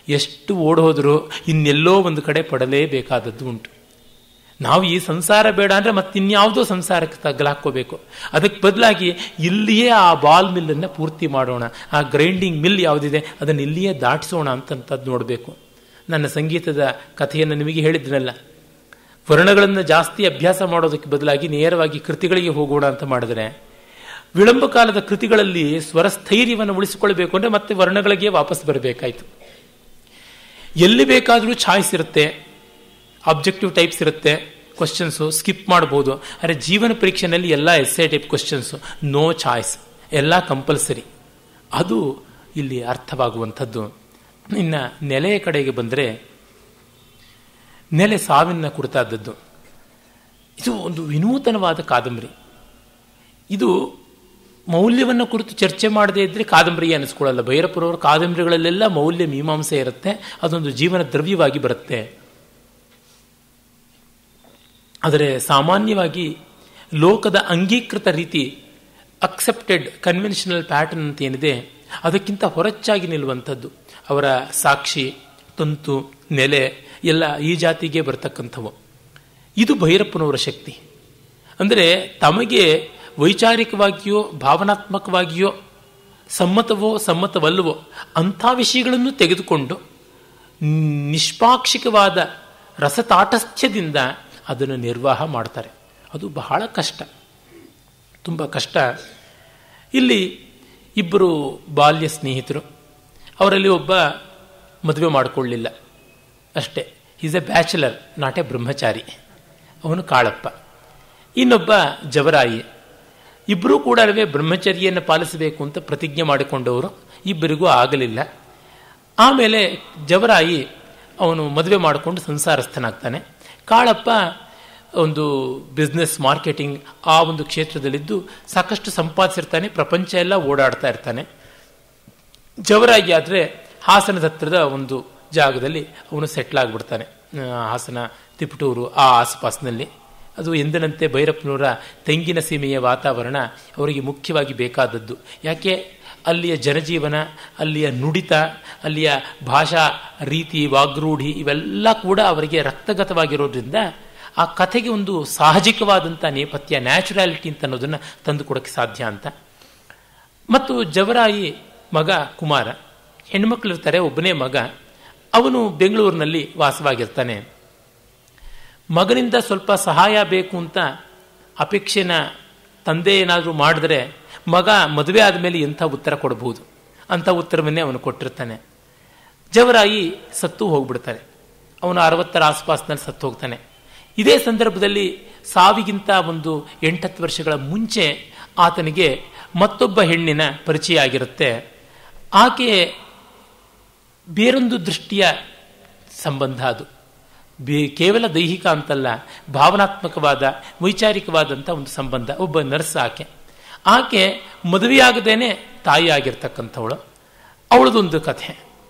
ಎಷ್ಟು ಓಡೋದ್ರು ಇನ್ನೆಲ್ಲೋ ಒಂದು ಕಡೆ ಪಡಲೇಬೇಕಾದದ್ದು ಉಂಟು ನಾವು ಈ ಸಂಸಾರ ಬೇಡ ಅಂದರೆ ಮತ್ತಿನ್ಯಾವುದೋ ಸಂಸಾರಕ್ಕೆ ತಗ್ಲಾಕೋಬೇಕು ಅದಕ್ಕೆ ಬದಲಾಗಿ ಇಲ್ಲಿಯೇ ಆ ಬಾಲ್ ಮಿಲ್ಲನ್ನು ಪೂರ್ತಿ ಮಾಡೋಣ ಆ ಗ್ರೈಂಡಿಂಗ್ ಮಿಲ್ ಯಾವುದಿದೆ ಅದನ್ನು ಇಲ್ಲಿಯೇ ದಾಟಿಸೋಣ ಅಂತಂಥದ್ದು ನೋಡಬೇಕು ನನ್ನ ಸಂಗೀತದ ಕಥೆಯನ್ನು ನಿಮಗೆ ಹೇಳಿದ್ರಲ್ಲ ವರ್ಣಗಳನ್ನು ಜಾಸ್ತಿ ಅಭ್ಯಾಸ ಮಾಡೋದಕ್ಕೆ ಬದಲಾಗಿ ನೇರವಾಗಿ ಕೃತಿಗಳಿಗೆ ಹೋಗೋಣ ಅಂತ ಮಾಡಿದ್ರೆ ವಿಳಂಬ ಕಾಲದ ಕೃತಿಗಳಲ್ಲಿ ಸ್ವರಸ್ಥೈರ್ಯವನ್ನು ಉಳಿಸಿಕೊಳ್ಬೇಕು ಅಂದರೆ ಮತ್ತೆ ವರ್ಣಗಳಿಗೆ ವಾಪಸ್ ಬರಬೇಕಾಯಿತು ಎಲ್ಲಿ ಬೇಕಾದರೂ ಚಾಯ್ಸ್ ಇರುತ್ತೆ ಆಬ್ಜೆಕ್ಟಿವ್ ಟೈಪ್ಸ್ ಇರುತ್ತೆ ಕ್ವಶನ್ಸು ಸ್ಕಿಪ್ ಮಾಡ್ಬೋದು ಆದರೆ ಜೀವನ ಪರೀಕ್ಷೆನಲ್ಲಿ ಎಲ್ಲ essay type questions no choice ಎಲ್ಲ ಕಂಪಲ್ಸರಿ ಅದು ಇಲ್ಲಿ ಅರ್ಥವಾಗುವಂಥದ್ದು ಇನ್ನು ನೆಲೆಯ ಕಡೆಗೆ ಬಂದರೆ ನೆಲೆ ಸಾವಿನ ಕುರಿತಾದದ್ದು ಇದು ಒಂದು ವಿನೂತನವಾದ ಕಾದಂಬರಿ ಇದು ಮೌಲ್ಯವನ್ನು ಕುರಿತು ಚರ್ಚೆ ಮಾಡದೇ ಇದ್ದರೆ ಕಾದಂಬರಿ ಅನಿಸ್ಕೊಳ್ಳಲ್ಲ ಭೈರಪ್ಪರವರ ಕಾದಂಬರಿಗಳಲ್ಲೆಲ್ಲ ಮೌಲ್ಯ ಮೀಮಾಂಸೆ ಇರುತ್ತೆ ಅದೊಂದು ಜೀವನ ದ್ರವ್ಯವಾಗಿ ಬರುತ್ತೆ ಆದರೆ ಸಾಮಾನ್ಯವಾಗಿ ಲೋಕದ ಅಂಗೀಕೃತ ರೀತಿ ಅಕ್ಸೆಪ್ಟೆಡ್ ಕನ್ವೆನ್ಷನಲ್ ಪ್ಯಾಟರ್ನ್ ಅಂತ ಏನಿದೆ ಅದಕ್ಕಿಂತ ಹೊರಚಾಗಿ ನಿಲ್ಲುವಂಥದ್ದು ಅವರ ಸಾಕ್ಷಿ ತಂತು ನೆಲೆ ಎಲ್ಲ ಈ ಜಾತಿಗೆ ಬರ್ತಕ್ಕಂಥವು ಇದು ಭೈರಪ್ಪನವರ ಶಕ್ತಿ ಅಂದರೆ ತಮಗೆ ವೈಚಾರಿಕವಾಗಿಯೋ ಭಾವನಾತ್ಮಕವಾಗಿಯೋ ಸಮ್ಮತವೋ ಸಮ್ಮತವಲ್ಲವೋ ಅಂಥ ವಿಷಯಗಳನ್ನು ತೆಗೆದುಕೊಂಡು ನಿಷ್ಪಾಕ್ಷಿಕವಾದ ರಸತಾಟಸ್ಥ್ಯದಿಂದ ಅದನ್ನು ನಿರ್ವಾಹ ಮಾಡ್ತಾರೆ ಅದು ಬಹಳ ಕಷ್ಟ ತುಂಬ ಕಷ್ಟ ಇಲ್ಲಿ ಇಬ್ಬರು ಬಾಲ್ಯ ಸ್ನೇಹಿತರು ಅವರಲ್ಲಿ ಒಬ್ಬ ಮದುವೆ ಮಾಡಿಕೊಳ್ಳಿಲ್ಲ ಅಷ್ಟೇ is a bachelor not a brahmachari ಅವನು ಕಾಳಪ್ಪ ಇನ್ನೊಬ್ಬ ಜವರಾಯಿ ಇಬ್ಬರೂ ಕೂಡ ಬ್ರಹ್ಮಚರ್ಯನ್ನು ಪಾಲಿಸಬೇಕು ಅಂತ ಪ್ರತಿಜ್ಞೆ ಮಾಡಿಕೊಂಡವರು ಇಬ್ಬರಿಗೂ ಆಗಲಿಲ್ಲ ಆಮೇಲೆ ಜವರಾಯಿ ಅವನು ಮದುವೆ ಮಾಡಿಕೊಂಡು ಸಂಸಾರಸ್ಥನಾಗ್ತಾನೆ ಕಾಳಪ್ಪ ಒಂದು ಬಿಸ್ನೆಸ್ ಮಾರ್ಕೆಟಿಂಗ್ ಆ ಒಂದು ಕ್ಷೇತ್ರದಲ್ಲಿದ್ದು ಸಾಕಷ್ಟು ಸಂಪಾದಿಸಿರ್ತಾನೆ ಪ್ರಪಂಚ ಎಲ್ಲ ಓಡಾಡ್ತಾ ಇರ್ತಾನೆ ಜವರಾಗಿ ಆದರೆ ಹಾಸನದ ಹತ್ತಿರದ ಒಂದು ಜಾಗದಲ್ಲಿ ಅವನು ಸೆಟ್ಲ್ ಆಗಿಬಿಡ್ತಾನೆ ಹಾಸನ ತಿಪಟೂರು ಆ ಆಸುಪಾಸಿನಲ್ಲಿ ಅದು ಎಂದಿನಂತೆ ಭೈರಪ್ಪನವರ ತೆಂಗಿನ ಸೀಮೆಯ ವಾತಾವರಣ ಅವರಿಗೆ ಮುಖ್ಯವಾಗಿ ಬೇಕಾದದ್ದು ಯಾಕೆ ಅಲ್ಲಿಯ ಜನಜೀವನ ಅಲ್ಲಿಯ ನುಡಿತ ಅಲ್ಲಿಯ ಭಾಷಾ ರೀತಿ ವಾಗ್ರೂಢಿ ಇವೆಲ್ಲ ಕೂಡ ಅವರಿಗೆ ರಕ್ತಗತವಾಗಿರೋದ್ರಿಂದ ಆ ಕಥೆಗೆ ಒಂದು ಸಾಹಜಿಕವಾದಂಥ ನೇಪಥ್ಯ ನ್ಯಾಚುರಾಲಿಟಿ ಅಂತ ಅನ್ನೋದನ್ನು ತಂದುಕೊಡೋಕ್ಕೆ ಸಾಧ್ಯ ಅಂತ ಮತ್ತು ಜವರಾಯಿ ಮಗ ಕುಮಾರ ಹೆಣ್ಮಕ್ಳಿರ್ತಾರೆ ಒಬ್ಬನೇ ಮಗ ಅವನು ಬೆಂಗಳೂರಿನಲ್ಲಿ ವಾಸವಾಗಿರ್ತಾನೆ ಮಗನಿಂದ ಸ್ವಲ್ಪ ಸಹಾಯ ಬೇಕು ಅಂತ ಅಪೇಕ್ಷೆನ ತಂದೆ ಏನಾದರೂ ಮಾಡಿದ್ರೆ ಮಗ ಮದುವೆ ಆದಮೇಲೆ ಎಂಥ ಉತ್ತರ ಕೊಡಬಹುದು ಅಂಥ ಉತ್ತರವನ್ನೇ ಅವನು ಕೊಟ್ಟಿರ್ತಾನೆ ಜವರಾಯಿ ಸತ್ತು ಹೋಗ್ಬಿಡ್ತಾನೆ ಅವನು ಅರವತ್ತರ ಆಸ್ಪಾಸ್ನಲ್ಲಿ ಸತ್ತು ಹೋಗ್ತಾನೆ ಇದೇ ಸಂದರ್ಭದಲ್ಲಿ ಸಾವಿಗಿಂತ ಒಂದು ಎಂಟತ್ತು ವರ್ಷಗಳ ಮುಂಚೆ ಆತನಿಗೆ ಮತ್ತೊಬ್ಬ ಹೆಣ್ಣಿನ ಪರಿಚಯ ಆಗಿರುತ್ತೆ ಆಕೆ ಬೇರೊಂದು ದೃಷ್ಟಿಯ ಸಂಬಂಧ ಅದು ಬೇ ಕೇವಲ ದೈಹಿಕ ಅಂತಲ್ಲ ಭಾವನಾತ್ಮಕವಾದ ವೈಚಾರಿಕವಾದಂಥ ಒಂದು ಸಂಬಂಧ ಒಬ್ಬ ನರ್ಸ್ ಆಕೆ ಆಕೆ ಮದುವೆಯಾಗದೇನೆ ತಾಯಿ ಆಗಿರ್ತಕ್ಕಂಥವಳು ಅವಳದೊಂದು ಕಥೆ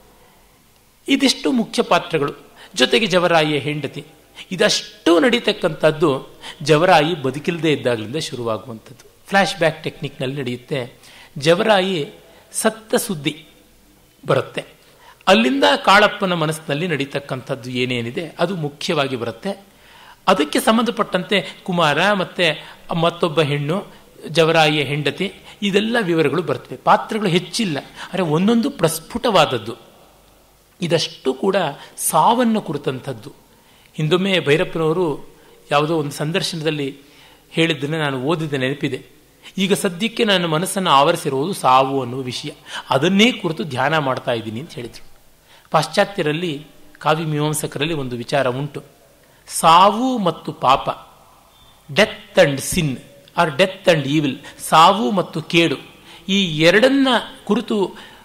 ಇದಿಷ್ಟು ಮುಖ್ಯ ಪಾತ್ರಗಳು ಜೊತೆಗೆ ಜವರಾಯಿಯ ಹೆಂಡತಿ ಇದಷ್ಟು ನಡೀತಕ್ಕಂಥದ್ದು ಜವರಾಯಿ ಬದುಕಿಲ್ಲದೆ ಇದ್ದಾಗಲಿಂದ ಶುರುವಾಗುವಂಥದ್ದು ಫ್ಲ್ಯಾಶ್ ಬ್ಯಾಕ್ ಟೆಕ್ನಿಕ್ನಲ್ಲಿ ನಡೆಯುತ್ತೆ ಜವರಾಯಿ ಸತ್ತ ಸುದ್ದಿ ಬರುತ್ತೆ ಅಲ್ಲಿಂದ ಕಾಳಪ್ಪನ ಮನಸ್ಸಿನಲ್ಲಿ ನಡೀತಕ್ಕಂಥದ್ದು ಏನೇನಿದೆ ಅದು ಮುಖ್ಯವಾಗಿ ಬರುತ್ತೆ ಅದಕ್ಕೆ ಸಂಬಂಧಪಟ್ಟಂತೆ ಕುಮಾರ ಮತ್ತೆ ಮತ್ತೊಬ್ಬ ಹೆಣ್ಣು ಜವರಾಯಿಯ ಹೆಂಡತಿ ಇದೆಲ್ಲ ವಿವರಗಳು ಬರ್ತವೆ ಪಾತ್ರಗಳು ಹೆಚ್ಚಿಲ್ಲ ಆದರೆ ಒಂದೊಂದು ಪ್ರಸ್ಫುಟವಾದದ್ದು ಇದಷ್ಟು ಕೂಡ ಸಾವನ್ನು ಕುರಿತಂಥದ್ದು ಹಿಂದೊಮ್ಮೆ ಭೈರಪ್ಪನವರು ಯಾವುದೋ ಒಂದು ಸಂದರ್ಶನದಲ್ಲಿ ಹೇಳಿದ್ದನ್ನು ನಾನು ಓದಿದ ನೆನಪಿದೆ ಈಗ ಸದ್ಯಕ್ಕೆ ನನ್ನ ಮನಸ್ಸನ್ನು ಆವರಿಸಿರುವುದು ಸಾವು ಅನ್ನುವ ವಿಷಯ ಅದನ್ನೇ ಕುರಿತು ಧ್ಯಾನ ಮಾಡ್ತಾ ಇದ್ದೀನಿ ಅಂತ ಹೇಳಿದರು ಪಾಶ್ಚಾತ್ಯರಲ್ಲಿ ಕಾವ್ಯ ಮೀಮಾಂಸಕರಲ್ಲಿ ಒಂದು ವಿಚಾರ ಉಂಟು ಸಾವು ಮತ್ತು ಪಾಪ death and sin or death and evil ಸಾವು ಮತ್ತು ಕೇಡು ಈ ಎರಡನ್ನ ಕುರಿತು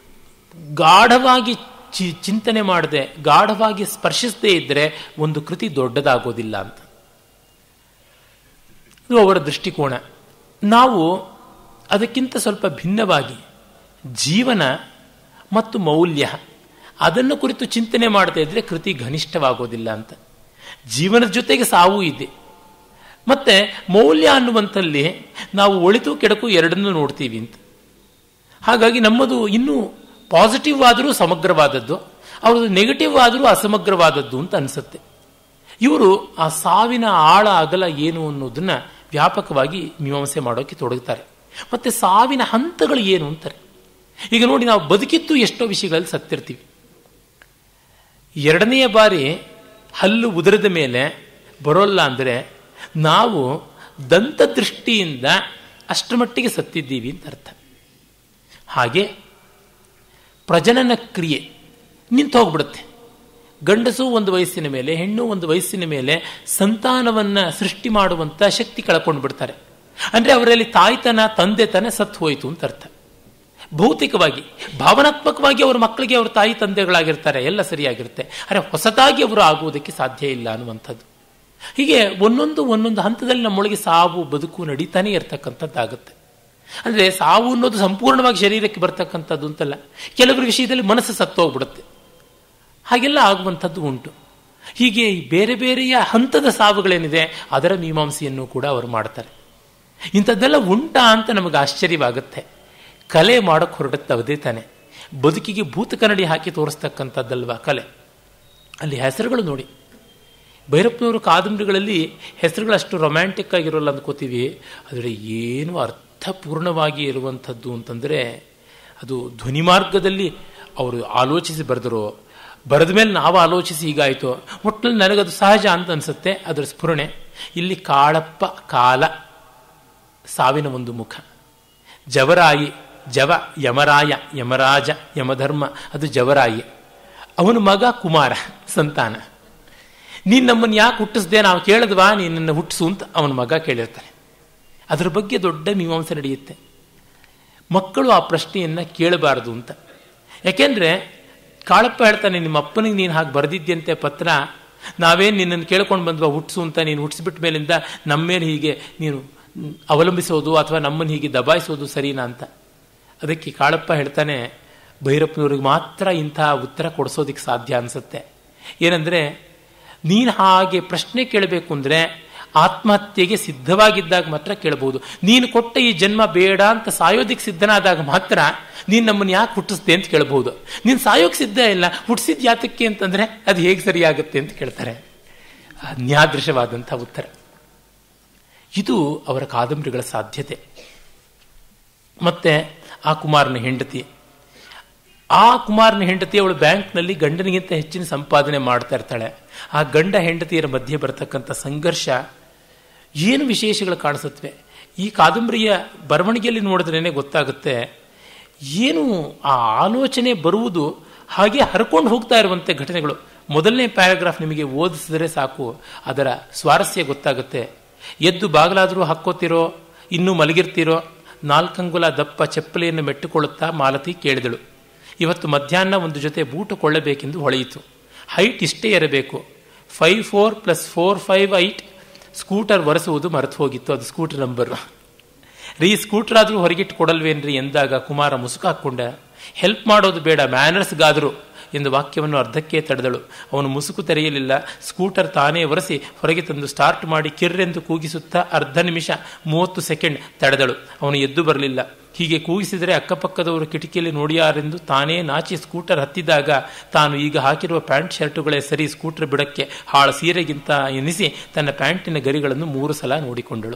ಗಾಢವಾಗಿ ಚಿ ಚಿಂತನೆ ಮಾಡದೆ ಗಾಢವಾಗಿ ಸ್ಪರ್ಶಿಸದೇ ಇದ್ದರೆ ಒಂದು ಕೃತಿ ದೊಡ್ಡದಾಗೋದಿಲ್ಲ ಅಂತ ಇದು ಅವರ ದೃಷ್ಟಿಕೋನ ನಾವು ಅದಕ್ಕಿಂತ ಸ್ವಲ್ಪ ಭಿನ್ನವಾಗಿ ಜೀವನ ಮತ್ತು ಮೌಲ್ಯ ಅದನ್ನು ಕುರಿತು ಚಿಂತನೆ ಮಾಡದೇ ಇದ್ರೆ ಕೃತಿ ಘನಿಷ್ಠವಾಗೋದಿಲ್ಲ ಅಂತ ಜೀವನದ ಜೊತೆಗೆ ಸಾವು ಇದೆ ಮತ್ತೆ ಮೌಲ್ಯ ಅನ್ನುವಂಥಲ್ಲಿ ನಾವು ಒಳಿತು ಕೆಡಕು ಎರಡನ್ನೂ ನೋಡ್ತೀವಿ ಅಂತ ಹಾಗಾಗಿ ನಮ್ಮದು ಇನ್ನೂ ಪಾಸಿಟಿವ್ ಆದರೂ ಸಮಗ್ರವಾದದ್ದು ಅವ್ರದ್ದು ನೆಗೆಟಿವ್ ಆದರೂ ಅಸಮಗ್ರವಾದದ್ದು ಅಂತ ಅನಿಸುತ್ತೆ ಇವರು ಆ ಸಾವಿನ ಆಳ ಅಗಲ ಏನು ಅನ್ನೋದನ್ನ ವ್ಯಾಪಕವಾಗಿ ಮೀಮಾಂಸೆ ಮಾಡೋಕೆ ತೊಡಗುತ್ತಾರೆ ಮತ್ತೆ ಸಾವಿನ ಹಂತಗಳು ಏನು ಅಂತಾರೆ ಈಗ ನೋಡಿ ನಾವು ಬದುಕಿತ್ತು ಎಷ್ಟೋ ವಿಷಯಗಳಲ್ಲಿ ಸತ್ತಿರ್ತೀವಿ ಎರಡನೆಯ ಬಾರಿ ಹಲ್ಲು ಉದುರದ ಮೇಲೆ ಬರೋಲ್ಲ ಅಂದರೆ ನಾವು ದಂತದೃಷ್ಟಿಯಿಂದ ಅಷ್ಟರ ಮಟ್ಟಿಗೆ ಸತ್ತಿದ್ದೀವಿ ಅಂತ ಅರ್ಥ ಹಾಗೆ ಪ್ರಜನನ ಕ್ರಿಯೆ ನಿಂತು ಹೋಗ್ಬಿಡುತ್ತೆ ಗಂಡಸು ಒಂದು ವಯಸ್ಸಿನ ಮೇಲೆ ಹೆಣ್ಣು ಒಂದು ವಯಸ್ಸಿನ ಮೇಲೆ ಸಂತಾನವನ್ನ ಸೃಷ್ಟಿ ಮಾಡುವಂತ ಶಕ್ತಿ ಕಳ್ಕೊಂಡು ಬಿಡ್ತಾರೆ ಅಂದ್ರೆ ಅವರಲ್ಲಿ ತಾಯ್ತನ ತಂದೆತನ ಸತ್ತು ಹೋಯಿತು ಅಂತ ಅರ್ಥ ಭೌತಿಕವಾಗಿ ಭಾವನಾತ್ಮಕವಾಗಿ ಅವರ ಮಕ್ಕಳಿಗೆ ಅವರ ತಾಯಿ ತಂದೆಗಳಾಗಿರ್ತಾರೆ ಎಲ್ಲ ಸರಿಯಾಗಿರುತ್ತೆ ಆದರೆ ಹೊಸದಾಗಿ ಅವರು ಆಗುವುದಕ್ಕೆ ಸಾಧ್ಯ ಇಲ್ಲ ಅನ್ನುವಂಥದ್ದು ಹೀಗೆ ಒಂದೊಂದು ಒಂದೊಂದು ಹಂತದಲ್ಲಿ ನಮ್ಮೊಳಗೆ ಸಾವು ಬದುಕು ನಡೀತಾನೆ ಇರ್ತಕ್ಕಂಥದ್ದಾಗುತ್ತೆ ಅಂದ್ರೆ ಸಾವು ಅನ್ನೋದು ಸಂಪೂರ್ಣವಾಗಿ ಶರೀರಕ್ಕೆ ಬರ್ತಕ್ಕಂಥದ್ದು ಅಂತಲ್ಲ ಕೆಲವರ ವಿಷಯದಲ್ಲಿ ಮನಸ್ಸು ಸತ್ತೋಗ್ಬಿಡುತ್ತೆ ಹಾಗೆಲ್ಲ ಆಗುವಂಥದ್ದು ಉಂಟು ಹೀಗೆ ಬೇರೆ ಬೇರೆಯ ಹಂತದ ಸಾವುಗಳೇನಿದೆ ಅದರ ಮೀಮಾಂಸೆಯನ್ನು ಕೂಡ ಅವರು ಮಾಡ್ತಾರೆ ಇಂಥದ್ದೆಲ್ಲ ಉಂಟಾ ಅಂತ ನಮಗೆ ಆಶ್ಚರ್ಯವಾಗುತ್ತೆ ಕಲೆ ಮಾಡೋಕ್ಕೆ ಹೊರಡುತ್ತವದೇ ತಾನೆ ಬದುಕಿಗೆ ಭೂತ ಕನ್ನಡಿ ಹಾಕಿ ತೋರಿಸ್ತಕ್ಕಂಥದ್ದಲ್ವಾ ಕಲೆ ಅಲ್ಲಿ ಹೆಸರುಗಳು ನೋಡಿ ಭೈರಪ್ಪನವರ ಕಾದಂಬರಿಗಳಲ್ಲಿ ಹೆಸರುಗಳು ಅಷ್ಟು ರೊಮ್ಯಾಂಟಿಕ್ ಆಗಿರೋಲ್ಲ ಅಂದ್ಕೋತೀವಿ ಆದರೆ ಏನು ಅರ್ಥಪೂರ್ಣವಾಗಿ ಇರುವಂಥದ್ದು ಅಂತಂದರೆ ಅದು ಧ್ವನಿ ಮಾರ್ಗದಲ್ಲಿ ಅವರು ಆಲೋಚಿಸಿ ಬರೆದರು ಬರೆದ ಮೇಲೆ ನಾವು ಆಲೋಚಿಸಿ ಹೀಗಾಯಿತು ಒಟ್ಟಿನಲ್ಲಿ ನನಗದು ಸಹಜ ಅಂತ ಅನಿಸುತ್ತೆ ಅದರ ಸ್ಫುರಣೆ ಇಲ್ಲಿ ಕಾಳಪ್ಪ ಕಾಲ ಸಾವಿನ ಒಂದು ಮುಖ ಜವರಾಯಿ ಜವ ಯಮರಾಯ ಯಮರಾಜ ಯಮಧರ್ಮ ಅದು ಜವರಾಯಿ ಅವನ ಮಗ ಕುಮಾರ ಸಂತಾನ ನೀನು ನಮ್ಮನ್ನು ಯಾಕೆ ಹುಟ್ಟಿಸ್ದೆ ನಾವು ಕೇಳಿದ್ವಾ ನೀನನ್ನು ಹುಟ್ಟಿಸು ಅಂತ ಅವನ ಮಗ ಕೇಳಿರ್ತಾನೆ ಅದರ ಬಗ್ಗೆ ದೊಡ್ಡ ಮೀಮಾಂಸೆ ನಡೆಯುತ್ತೆ ಮಕ್ಕಳು ಆ ಪ್ರಶ್ನೆಯನ್ನು ಕೇಳಬಾರದು ಅಂತ ಯಾಕೆಂದ್ರೆ ಕಾಳಪ್ಪ ಹೇಳ್ತಾನೆ ನಿಮ್ಮ ಅಪ್ಪನಿಗೆ ನೀನು ಹಾಗೆ ಬರೆದಿದ್ಯಂತೆ ಪತ್ರ ನಾವೇನು ನಿನ್ನನ್ನು ಕೇಳ್ಕೊಂಡು ಬಂದ್ವಾ ಹುಟ್ಟಿಸು ಅಂತ ನೀನು ಹುಟ್ಟಿಸ್ಬಿಟ್ಟ ಮೇಲಿಂದ ನಮ್ಮ ಮೇಲೆ ಹೀಗೆ ನೀನು ಅವಲಂಬಿಸೋದು ಅಥವಾ ನಮ್ಮನ್ನು ಹೀಗೆ ದಬಾಯಿಸೋದು ಸರಿನಾ ಅಂತ ಅದಕ್ಕೆ ಕಾಳಪ್ಪ ಹೇಳ್ತಾನೆ ಭೈರಪ್ಪನವ್ರಿಗೆ ಮಾತ್ರ ಇಂತಹ ಉತ್ತರ ಕೊಡಿಸೋದಕ್ಕೆ ಸಾಧ್ಯ ಅನಿಸುತ್ತೆ ಏನಂದ್ರೆ ನೀನು ಹಾಗೆ ಪ್ರಶ್ನೆ ಕೇಳಬೇಕು ಅಂದರೆ ಆತ್ಮಹತ್ಯೆಗೆ ಸಿದ್ಧವಾಗಿದ್ದಾಗ ಮಾತ್ರ ಕೇಳಬಹುದು ನೀನು ಕೊಟ್ಟ ಈ ಜನ್ಮ ಬೇಡ ಅಂತ ಸಾಯೋದಿಕ್ಕೆ ಸಿದ್ಧನಾದಾಗ ಮಾತ್ರ ನೀನು ನಮ್ಮನ್ನು ಯಾಕೆ ಹುಟ್ಟಿಸ್ದೆ ಅಂತ ಕೇಳಬಹುದು ನೀನು ಸಾಯೋಕ್ಕೆ ಸಿದ್ಧ ಇಲ್ಲ ಹುಟ್ಟಿಸಿದ ಯಾತಕ್ಕೆ ಅಂತಂದ್ರೆ ಅದು ಹೇಗೆ ಸರಿಯಾಗುತ್ತೆ ಅಂತ ಕೇಳ್ತಾರೆ ಅನ್ಯಾದೃಶವಾದಂಥ ಉತ್ತರ ಇದು ಅವರ ಕಾದಂಬರಿಗಳ ಸಾಧ್ಯತೆ ಮತ್ತೆ ಆ ಕುಮಾರನ ಹೆಂಡತಿ ಆ ಕುಮಾರನ ಹೆಂಡತಿ ಅವಳು ಬ್ಯಾಂಕ್ನಲ್ಲಿ ಗಂಡನಿಗಿಂತ ಹೆಚ್ಚಿನ ಸಂಪಾದನೆ ಮಾಡ್ತಾ ಇರ್ತಾಳೆ ಆ ಗಂಡ ಹೆಂಡತಿಯರ ಮಧ್ಯೆ ಬರತಕ್ಕಂಥ ಸಂಘರ್ಷ ಏನು ವಿಶೇಷಗಳು ಕಾಣಿಸುತ್ತವೆ ಈ ಕಾದಂಬರಿಯ ಬರವಣಿಗೆಯಲ್ಲಿ ನೋಡಿದ್ರೇ ಗೊತ್ತಾಗುತ್ತೆ ಏನು ಆ ಆಲೋಚನೆ ಬರುವುದು ಹಾಗೆ ಹರ್ಕೊಂಡು ಹೋಗ್ತಾ ಇರುವಂತೆ ಘಟನೆಗಳು ಮೊದಲನೇ ಪ್ಯಾರಾಗ್ರಾಫ್ ನಿಮಗೆ ಓದಿಸಿದ್ರೆ ಸಾಕು ಅದರ ಸ್ವಾರಸ್ಯ ಗೊತ್ತಾಗುತ್ತೆ ಎದ್ದು ಬಾಗಲಾದರೂ ಹಾಕ್ಕೋತಿರೋ ಇನ್ನೂ ಮಲಗಿರ್ತೀರೋ ನಾಲ್ಕಂಗುಲ ದಪ್ಪ ಚಪ್ಪಲಿಯನ್ನು ಮೆಟ್ಟುಕೊಳ್ಳುತ್ತಾ ಮಾಲತಿ ಕೇಳಿದಳು ಇವತ್ತು ಮಧ್ಯಾಹ್ನ ಒಂದು ಜೊತೆ ಬೂಟು ಕೊಳ್ಳಬೇಕೆಂದು ಹೊಳೆಯಿತು ಹೈಟ್ ಇಷ್ಟೇ ಇರಬೇಕು five four plus four five eight scooter ಒರೆಸುವುದು ಮರೆತು ಹೋಗಿತ್ತು ಅದು ಸ್ಕೂಟರ್ ನಂಬರು ರೀ ಸ್ಕೂಟರ್ ಆದರೂ ಹೊರಗಿಟ್ಟು ಕೊಡಲ್ವೇನ್ರಿ ಎಂದಾಗ ಕುಮಾರ ಮುಸುಕು ಹಾಕ್ಕೊಂಡ ಹೆಲ್ಪ್ ಮಾಡೋದು ಬೇಡ ಮ್ಯಾನರ್ಸ್ಗಾದರೂ ಎಂದು ವಾಕ್ಯವನ್ನು ಅರ್ಧಕ್ಕೆ ತಡೆದಳು ಅವನು ಮುಸುಕು ತೆರೆಯಲಿಲ್ಲ ಸ್ಕೂಟರ್ ತಾನೇ ಒರೆಸಿ ಹೊರಗೆ ತಂದು ಸ್ಟಾರ್ಟ್ ಮಾಡಿ ಕಿರ್ರೆಂದು ಕೂಗಿಸುತ್ತಾ ಅರ್ಧ ನಿಮಿಷ ಮೂವತ್ತು ಸೆಕೆಂಡ್ ತಡೆದಳು ಅವನು ಎದ್ದು ಬರಲಿಲ್ಲ ಹೀಗೆ ಕೂಗಿಸಿದರೆ ಅಕ್ಕಪಕ್ಕದವರು ಕಿಟಕಿಯಲ್ಲಿ ನೋಡಿಯಾರೆಂದು ತಾನೇ ನಾಚಿ ಸ್ಕೂಟರ್ ಹತ್ತಿದಾಗ ತಾನು ಈಗ ಹಾಕಿರುವ ಪ್ಯಾಂಟ್ ಶರ್ಟುಗಳೇ ಸರಿ ಸ್ಕೂಟರ್ ಬಿಡಕ್ಕೆ ಹಾಳ ಸೀರೆಗಿಂತ ಎನಿಸಿ ತನ್ನ ಪ್ಯಾಂಟಿನ ಗರಿಗಳನ್ನು ಮೂರು ಸಲ ನೋಡಿಕೊಂಡಳು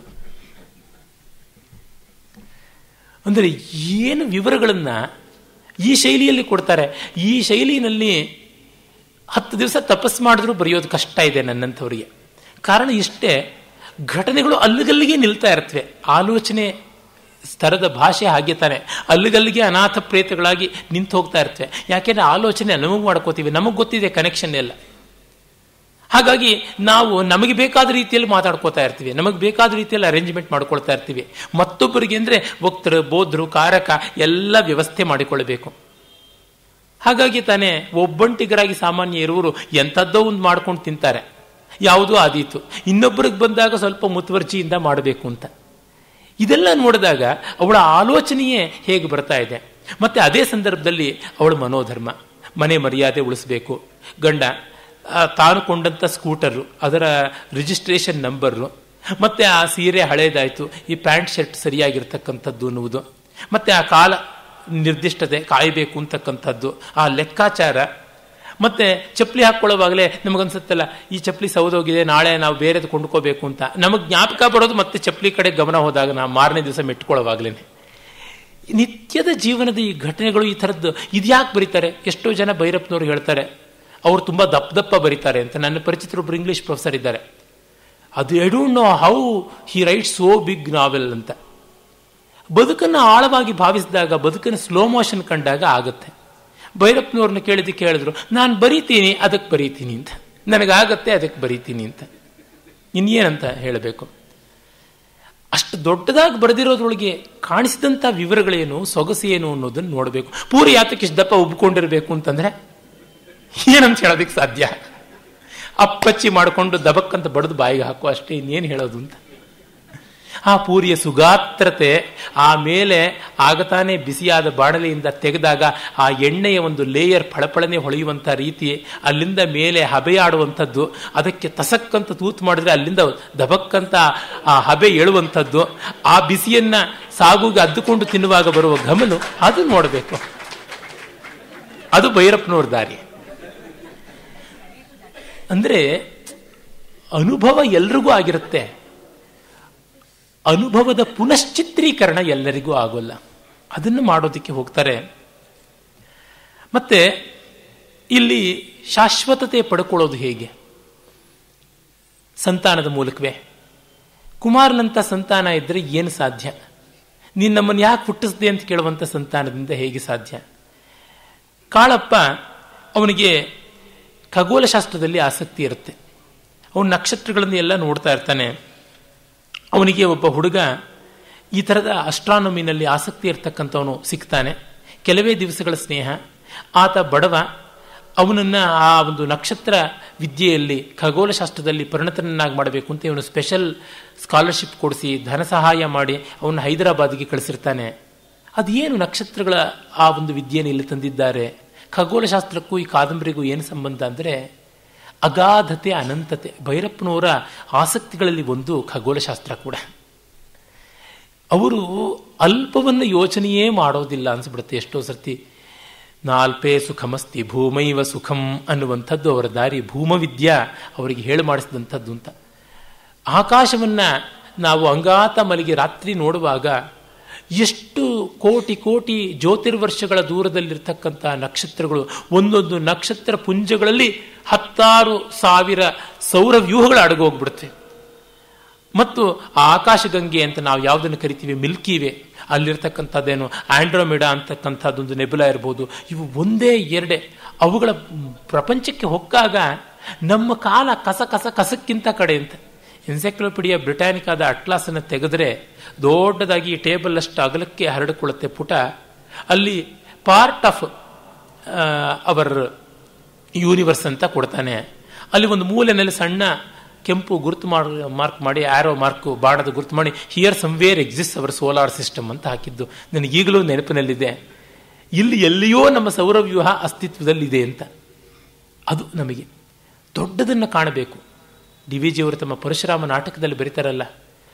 ಅಂದರೆ ಏನು ವಿವರಗಳನ್ನ ಈ ಶೈಲಿಯಲ್ಲಿ ಕೊಡ್ತಾರೆ ಈ ಶೈಲಿನಲ್ಲಿ ಹತ್ತು ದಿವಸ ತಪಸ್ ಮಾಡಿದ್ರೂ ಬರೆಯೋದು ಕಷ್ಟ ಇದೆ ನನ್ನಂಥವರಿಗೆ ಕಾರಣ ಇಷ್ಟೇ ಘಟನೆಗಳು ಅಲ್ಲಿಗಲ್ಲಿಗೆ ನಿಲ್ತಾ ಇರ್ತವೆ ಆಲೋಚನೆ ಸ್ತರದ ಭಾಷೆ ಹಾಗೆ ತಾನೆ ಅಲ್ಲಿಗಲ್ಲಿಗೆ ಅನಾಥ ಪ್ರೇತಗಳಾಗಿ ನಿಂತು ಹೋಗ್ತಾ ಇರ್ತವೆ ಯಾಕೆಂದ್ರೆ ಆಲೋಚನೆ ನಮಗೆ ಮಾಡ್ಕೋತೀವಿ ನಮಗೆ ಗೊತ್ತಿದೆ ಕನೆಕ್ಷನ್ ಎಲ್ಲ ಹಾಗಾಗಿ ನಾವು ನಮಗೆ ಬೇಕಾದ ರೀತಿಯಲ್ಲಿ ಮಾತಾಡ್ಕೋತಾ ಇರ್ತೀವಿ ನಮಗೆ ಬೇಕಾದ ರೀತಿಯಲ್ಲಿ ಅರೇಂಜ್ಮೆಂಟ್ ಮಾಡ್ಕೊಳ್ತಾ ಇರ್ತೀವಿ ಮತ್ತೊಬ್ಬರಿಗೆ ಅಂದರೆ ವಕ್ತರು ಬೋಧರು ಕಾರಕ ಎಲ್ಲ ವ್ಯವಸ್ಥೆ ಮಾಡಿಕೊಳ್ಳಬೇಕು ಹಾಗಾಗಿ ತಾನೇ ಒಬ್ಬಂಟಿಗರಾಗಿ ಸಾಮಾನ್ಯ ಇರುವರು ಎಂಥದ್ದೋ ಒಂದು ಮಾಡ್ಕೊಂಡು ತಿಂತಾರೆ ಯಾವುದೋ ಆದೀತು ಇನ್ನೊಬ್ಬರಿಗೆ ಬಂದಾಗ ಸ್ವಲ್ಪ ಮುತುವರ್ಜಿಯಿಂದ ಮಾಡಬೇಕು ಅಂತ ಇದೆಲ್ಲ ನೋಡಿದಾಗ ಅವಳ ಆಲೋಚನೆಯೇ ಹೇಗೆ ಬರ್ತಾ ಇದೆ ಮತ್ತೆ ಅದೇ ಸಂದರ್ಭದಲ್ಲಿ ಅವಳ ಮನೋಧರ್ಮ ಮನೆ ಮರ್ಯಾದೆ ಉಳಿಸ್ಬೇಕು ಗಂಡ ತಾನು ಕೊಂಡಂಥ ಸ್ಕೂಟರು ಅದರ ರಿಜಿಸ್ಟ್ರೇಷನ್ ನಂಬರು ಮತ್ತೆ ಆ ಸೀರೆ ಹಳೇದಾಯಿತು ಈ ಪ್ಯಾಂಟ್ ಶರ್ಟ್ ಸರಿಯಾಗಿರ್ತಕ್ಕಂಥದ್ದು ಅನ್ನುವುದು ಮತ್ತೆ ಆ ಕಾಲ ನಿರ್ದಿಷ್ಟತೆ ಕಾಯಬೇಕು ಅಂತಕ್ಕಂಥದ್ದು ಆ ಲೆಕ್ಕಾಚಾರ ಮತ್ತೆ ಚಪ್ಪಲಿ ಹಾಕೊಳ್ಳೋವಾಗಲೇ ನಮಗನ್ಸುತ್ತಲ್ಲ ಈ ಚಪ್ಪಲಿ ಸೌದೋಗಿದೆ ನಾಳೆ ನಾವು ಬೇರೆದು ಕೊಂಡ್ಕೋಬೇಕು ಅಂತ ನಮಗೆ ಜ್ಞಾಪಕ ಬರೋದು ಮತ್ತೆ ಚಪ್ಪಲಿ ಕಡೆ ಗಮನ ಹೋದಾಗ ನಾವು ಮಾರನೇ ದಿವಸ ಮೆಟ್ಕೊಳ್ಳೋವಾಗ್ಲೇನೆ ನಿತ್ಯದ ಜೀವನದ ಈ ಘಟನೆಗಳು ಈ ಥರದ್ದು ಇದ್ಯಾಕೆ ಬರೀತಾರೆ ಎಷ್ಟೋ ಜನ ಭೈರಪ್ಪನವರು ಹೇಳ್ತಾರೆ ಅವರು ತುಂಬ ದಪ್ಪ ದಪ್ಪ ಬರೀತಾರೆ ಅಂತ ನನ್ನ ಪರಿಚಿತರೊಬ್ಬರು ಇಂಗ್ಲಿಷ್ ಪ್ರೊಫೆಸರ್ ಇದ್ದಾರೆ ಅದು I don't know how he write so big novel ಅಂತ ಬದುಕನ್ನು ಆಳವಾಗಿ ಭಾವಿಸಿದಾಗ ಬದುಕನ್ನು ಸ್ಲೋ ಮೋಷನ್ ಕಂಡಾಗ ಆಗುತ್ತೆ ಭೈರಪ್ಪನವ್ರನ್ನ ಕೇಳಿದ್ದಕ್ಕೆ ಕೇಳಿದ್ರು ನಾನು ಬರೀತೀನಿ ಅದಕ್ಕೆ ಬರೀತೀನಿ ಅಂತ ನನಗಾಗತ್ತೆ ಅದಕ್ಕೆ ಬರೀತೀನಿ ಅಂತ ಇನ್ನೇನಂತ ಹೇಳಬೇಕು ಅಷ್ಟು ದೊಡ್ಡದಾಗಿ ಬರೆದಿರೋದ್ರೊಳಗೆ ಕಾಣಿಸಿದಂಥ ವಿವರಗಳೇನು ಸೊಗಸು ಏನು ಅನ್ನೋದನ್ನು ನೋಡಬೇಕು ಪೂರಿ ಯಾತಕ್ಕೆ ಇಷ್ಟು ದಪ್ಪ ಉಬ್ಕೊಂಡಿರ್ಬೇಕು ಅಂತಂದ್ರೆ ಏನಂತ ಹೇಳೋದಕ್ಕೆ ಸಾಧ್ಯ ಅಪ್ಪಚ್ಚಿ ಮಾಡಿಕೊಂಡು ದಬಕ್ಕಂತ ಬಡದು ಬಾಯಿಗೆ ಹಾಕೋ ಅಷ್ಟೇ ಇನ್ನೇನು ಹೇಳೋದು ಅಂತ ಆ ಪೂರಿಯ ಸುಗಾತ್ರತೆ ಆಮೇಲೆ ಆಗತಾನೆ ಬಿಸಿಯಾದ ಬಾಣಲೆಯಿಂದ ತೆಗೆದಾಗ ಆ ಎಣ್ಣೆಯ ಒಂದು ಲೇಯರ್ ಫಳಫಳನೆ ಹೊಳೆಯುವಂಥ ರೀತಿ ಅಲ್ಲಿಂದ ಮೇಲೆ ಹಬೆಯಾಡುವಂಥದ್ದು ಅದಕ್ಕೆ ತಸಕ್ಕಂತ ತೂತು ಮಾಡಿದ್ರೆ ಅಲ್ಲಿಂದ ದಬಕ್ಕಂತ ಆ ಹಬೆ ಏಳುವಂಥದ್ದು ಆ ಬಿಸಿಯನ್ನ ಸಾಗುಗೆ ಅದ್ದುಕೊಂಡು ತಿನ್ನುವಾಗ ಬರುವ ಗಮನ ಅದು ನೋಡಬೇಕು ಅದು ಭೈರಪ್ಪನವ್ರ ದಾರಿ ಅಂದ್ರೆ ಅನುಭವ ಎಲ್ರಿಗೂ ಆಗಿರುತ್ತೆ ಅನುಭವದ ಪುನಶ್ಚಿತ್ರೀಕರಣ ಎಲ್ಲರಿಗೂ ಆಗೋಲ್ಲ ಅದನ್ನು ಮಾಡೋದಕ್ಕೆ ಹೋಗ್ತಾರೆ ಮತ್ತೆ ಇಲ್ಲಿ ಶಾಶ್ವತತೆ ಪಡ್ಕೊಳ್ಳೋದು ಹೇಗೆ ಸಂತಾನದ ಮೂಲಕವೇ ಕುಮಾರನಂತ ಸಂತಾನ ಇದ್ದರೆ ಏನು ಸಾಧ್ಯ ನೀನು ನಮ್ಮನ್ನು ಯಾಕೆ ಹುಟ್ಟಿಸ್ದೆ ಅಂತ ಕೇಳುವಂಥ ಸಂತಾನದಿಂದ ಹೇಗೆ ಸಾಧ್ಯ ಕಾಳಪ್ಪ ಅವನಿಗೆ ಖಗೋಳಶಾಸ್ತ್ರದಲ್ಲಿ ಆಸಕ್ತಿ ಇರುತ್ತೆ ಅವನು ನಕ್ಷತ್ರಗಳನ್ನು ಎಲ್ಲ ನೋಡ್ತಾ ಇರ್ತಾನೆ ಅವನಿಗೆ ಒಬ್ಬ ಹುಡುಗ ಈ ಥರದ ಅಸ್ಟ್ರಾನಮಿನಲ್ಲಿ ಆಸಕ್ತಿ ಇರ್ತಕ್ಕಂಥವನು ಸಿಗ್ತಾನೆ ಕೆಲವೇ ದಿವಸಗಳ ಸ್ನೇಹ ಆತ ಬಡವ ಅವನನ್ನು ಆ ಒಂದು ನಕ್ಷತ್ರ ವಿದ್ಯೆಯಲ್ಲಿ ಖಗೋಳಶಾಸ್ತ್ರದಲ್ಲಿ ಪರಿಣತನನ್ನಾಗಿ ಮಾಡಬೇಕು ಅಂತ ಇವನು ಸ್ಪೆಷಲ್ ಸ್ಕಾಲರ್ಶಿಪ್ ಕೊಡಿಸಿ ಧನ ಸಹಾಯ ಮಾಡಿ ಅವನು ಹೈದರಾಬಾದ್ಗೆ ಕಳಿಸಿರ್ತಾನೆ ಅದೇನು ನಕ್ಷತ್ರಗಳ ಆ ಒಂದು ವಿದ್ಯೆಯನ್ನು ಇಲ್ಲಿ ತಂದಿದ್ದಾರೆ ಖಗೋಳಶಾಸ್ತ್ರಕ್ಕೂ ಈ ಕಾದಂಬರಿಗೂ ಏನು ಸಂಬಂಧ ಅಂದರೆ ಅಗಾಧತೆ ಅನಂತತೆ ಭೈರಪ್ಪನವರ ಆಸಕ್ತಿಗಳಲ್ಲಿ ಒಂದು ಖಗೋಳಶಾಸ್ತ್ರ ಕೂಡ ಅವರು ಅಲ್ಪವನ್ನು ಯೋಚನೆಯೇ ಮಾಡೋದಿಲ್ಲ ಅನ್ಸ್ಬಿಡುತ್ತೆ ಎಷ್ಟೋ ಸರ್ತಿ ನಾಲ್ಪೇ ಸುಖಮಸ್ತಿ ಭೂಮೈವ ಸುಖಂ ಅನ್ನುವಂಥದ್ದು ಅವರ ದಾರಿ ಭೂಮವಿದ್ಯಾ ಅವರಿಗೆ ಹೇಳಿ ಮಾಡಿಸಿದಂಥದ್ದು ಅಂತ ಆಕಾಶವನ್ನ ನಾವು ಅಂಗಾತ ಮಲಿಗೆ ರಾತ್ರಿ ನೋಡುವಾಗ ಎಷ್ಟು ಕೋಟಿ ಕೋಟಿ ಜ್ಯೋತಿರ್ವರ್ಷಗಳ ದೂರದಲ್ಲಿರ್ತಕ್ಕಂಥ ನಕ್ಷತ್ರಗಳು ಒಂದೊಂದು ನಕ್ಷತ್ರ ಪುಂಜಗಳಲ್ಲಿ ಹತ್ತಾರು ಸಾವಿರ ಸೌರ ವ್ಯೂಹಗಳು ಅಡಗೋಗ್ಬಿಡುತ್ತೆ ಮತ್ತು ಆ ಆಕಾಶಗಂಗೆ ಅಂತ ನಾವು ಯಾವುದನ್ನು ಕರಿತೀವಿ ಮಿಲ್ಕಿವೆ ಅಲ್ಲಿರ್ತಕ್ಕಂಥದ್ದೇನು ಆಂಡ್ರೋಮಿಡಾ ಅಂತಕ್ಕಂಥದ್ದೊಂದು ನೆಬುಲ ಇರ್ಬೋದು ಇವು ಒಂದೇ ಎರಡೇ ಅವುಗಳ ಪ್ರಪಂಚಕ್ಕೆ ಹೊಕ್ಕಾಗ ನಮ್ಮ ಕಾಲ ಕಸ ಕಸ ಕಸಕ್ಕಿಂತ ಕಡೆ ಅಂತ ಎನ್ಸೈಕ್ಲೋಪಿಡಿಯಾ ಬ್ರಿಟಾನಿಕಾದ ಅಟ್ಲಾಸನ್ನು ತೆಗೆದ್ರೆ ದೊಡ್ಡದಾಗಿ ಟೇಬಲ್ ಅಷ್ಟು ಅಗಲಕ್ಕೆ ಹರಡಿಕೊಳ್ಳುತ್ತೆ ಪುಟ ಅಲ್ಲಿ ಪಾರ್ಟ್ ಆಫ್ ಅವರ್ ಯೂನಿವರ್ಸ್ ಅಂತ ಕೊಡ್ತಾನೆ ಅಲ್ಲಿ ಒಂದು ಮೂಲೆಯಲ್ಲಿ ಸಣ್ಣ ಕೆಂಪು ಗುರುತು ಮಾರ್ಕ್ ಮಾಡಿ ಆರೋ ಮಾರ್ಕ್ ಬಾಣದ ಗುರುತು ಮಾಡಿ here somewhere exist our solar system ಅಂತ ಹಾಕಿದ್ದು ನನಗೆ ಈಗಲೂ ನೆನಪಿನಲ್ಲಿದೆ ಇಲ್ಲಿ ಎಲ್ಲಿಯೋ ನಮ್ಮ ಸೌರವ್ಯೂಹ ಅಸ್ತಿತ್ವದಲ್ಲಿದೆ ಅಂತ ಅದು ನಮಗೆ ದೊಡ್ಡದನ್ನು ಕಾಣಬೇಕು ಡಿ ವಿ ಜಿಯವರು ತಮ್ಮ ಪರಶುರಾಮ ನಾಟಕದಲ್ಲಿ ಬರೀತಾರಲ್ಲ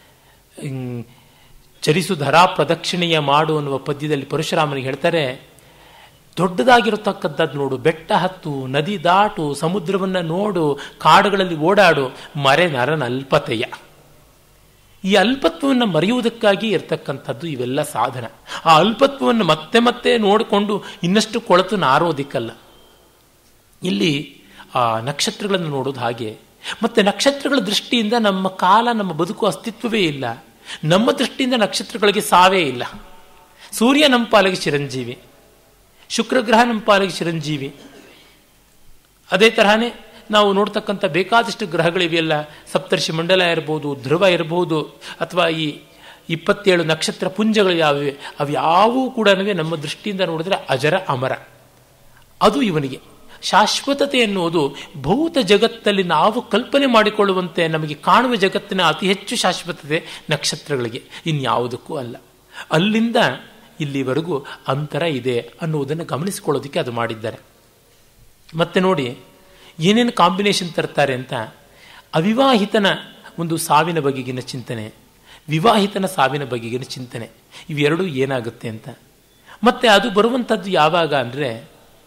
ಚರಿಸು ಧರಾ ಪ್ರದಕ್ಷಿಣೆಯ ಮಾಡು ಅನ್ನುವ ಪದ್ಯದಲ್ಲಿ ಪರಶುರಾಮನಿಗೆ ಹೇಳ್ತಾರೆ ದೊಡ್ಡದಾಗಿರತಕ್ಕಂಥದ್ದು ನೋಡು ಬೆಟ್ಟ ಹತ್ತು ನದಿ ದಾಟು ಸಮುದ್ರವನ್ನ ನೋಡು ಕಾಡುಗಳಲ್ಲಿ ಓಡಾಡು ಮರೆ ನರನ ಅಲ್ಪತೆಯ ಈ ಅಲ್ಪತ್ವವನ್ನು ಮರೆಯುವುದಕ್ಕಾಗಿ ಇರತಕ್ಕಂಥದ್ದು ಇವೆಲ್ಲ ಸಾಧನ ಆ ಅಲ್ಪತ್ವವನ್ನು ಮತ್ತೆ ಮತ್ತೆ ನೋಡಿಕೊಂಡು ಇನ್ನಷ್ಟು ಕೊಳತು ನಾರೋದಿಕ್ಕಲ್ಲ ಇಲ್ಲಿ ಆ ನಕ್ಷತ್ರಗಳನ್ನು ನೋಡೋದು ಹಾಗೆ ಮತ್ತೆ ನಕ್ಷತ್ರಗಳ ದೃಷ್ಟಿಯಿಂದ ನಮ್ಮ ಕಾಲ ನಮ್ಮ ಬದುಕು ಅಸ್ತಿತ್ವವೇ ಇಲ್ಲ ನಮ್ಮ ದೃಷ್ಟಿಯಿಂದ ನಕ್ಷತ್ರಗಳಿಗೆ ಸಾವೇ ಇಲ್ಲ ಸೂರ್ಯ ನಮ್ಮ ಪಾಲಿಗೆ ಚಿರಂಜೀವಿ ಶುಕ್ರಗ್ರಹ ನಮ್ಮ ಪಾಲಿಗೆ ಚಿರಂಜೀವಿ ಅದೇ ತರಹನೇ ನಾವು ನೋಡ್ತಕ್ಕಂಥ ಬೇಕಾದಷ್ಟು ಗ್ರಹಗಳಿವೆಯಲ್ಲ ಸಪ್ತರ್ಷಿ ಮಂಡಲ ಇರ್ಬೋದು ಧ್ರುವ ಇರಬಹುದು ಅಥವಾ ಈ ಇಪ್ಪತ್ತೇಳು ನಕ್ಷತ್ರ ಪುಂಜಗಳು ಯಾವಿವೆ ಅವ್ಯಾವೂ ಕೂಡ ನಮ್ಮ ದೃಷ್ಟಿಯಿಂದ ನೋಡಿದ್ರೆ ಅಜರ ಅಮರ ಅದು ಇವನಿಗೆ ಶಾಶ್ವತತೆ ಎನ್ನುವುದು ಭೌತ ಜಗತ್ತಲ್ಲಿ ನಾವು ಕಲ್ಪನೆ ಮಾಡಿಕೊಳ್ಳುವಂತೆ ನಮಗೆ ಕಾಣುವ ಜಗತ್ತಿನ ಅತಿ ಹೆಚ್ಚು ಶಾಶ್ವತತೆ ನಕ್ಷತ್ರಗಳಿಗೆ ಇನ್ಯಾವುದಕ್ಕೂ ಅಲ್ಲ ಅಲ್ಲಿಂದ ಇಲ್ಲಿವರೆಗೂ ಅಂತರ ಇದೆ ಅನ್ನುವುದನ್ನು ಗಮನಿಸಿಕೊಳ್ಳೋದಕ್ಕೆ ಅದು ಮಾಡಿದ್ದಾರೆ ಮತ್ತೆ ನೋಡಿ ಏನೇನು ಕಾಂಬಿನೇಷನ್ ತರ್ತಾರೆ ಅಂತ ಅವಿವಾಹಿತನ ಒಂದು ಸಾವಿನ ಬಗೆಗಿನ ಚಿಂತನೆ ವಿವಾಹಿತನ ಸಾವಿನ ಬಗೆಗಿನ ಚಿಂತನೆ ಇವೆರಡೂ ಏನಾಗುತ್ತೆ ಅಂತ ಮತ್ತೆ ಅದು ಬರುವಂಥದ್ದು ಯಾವಾಗ ಅಂದರೆ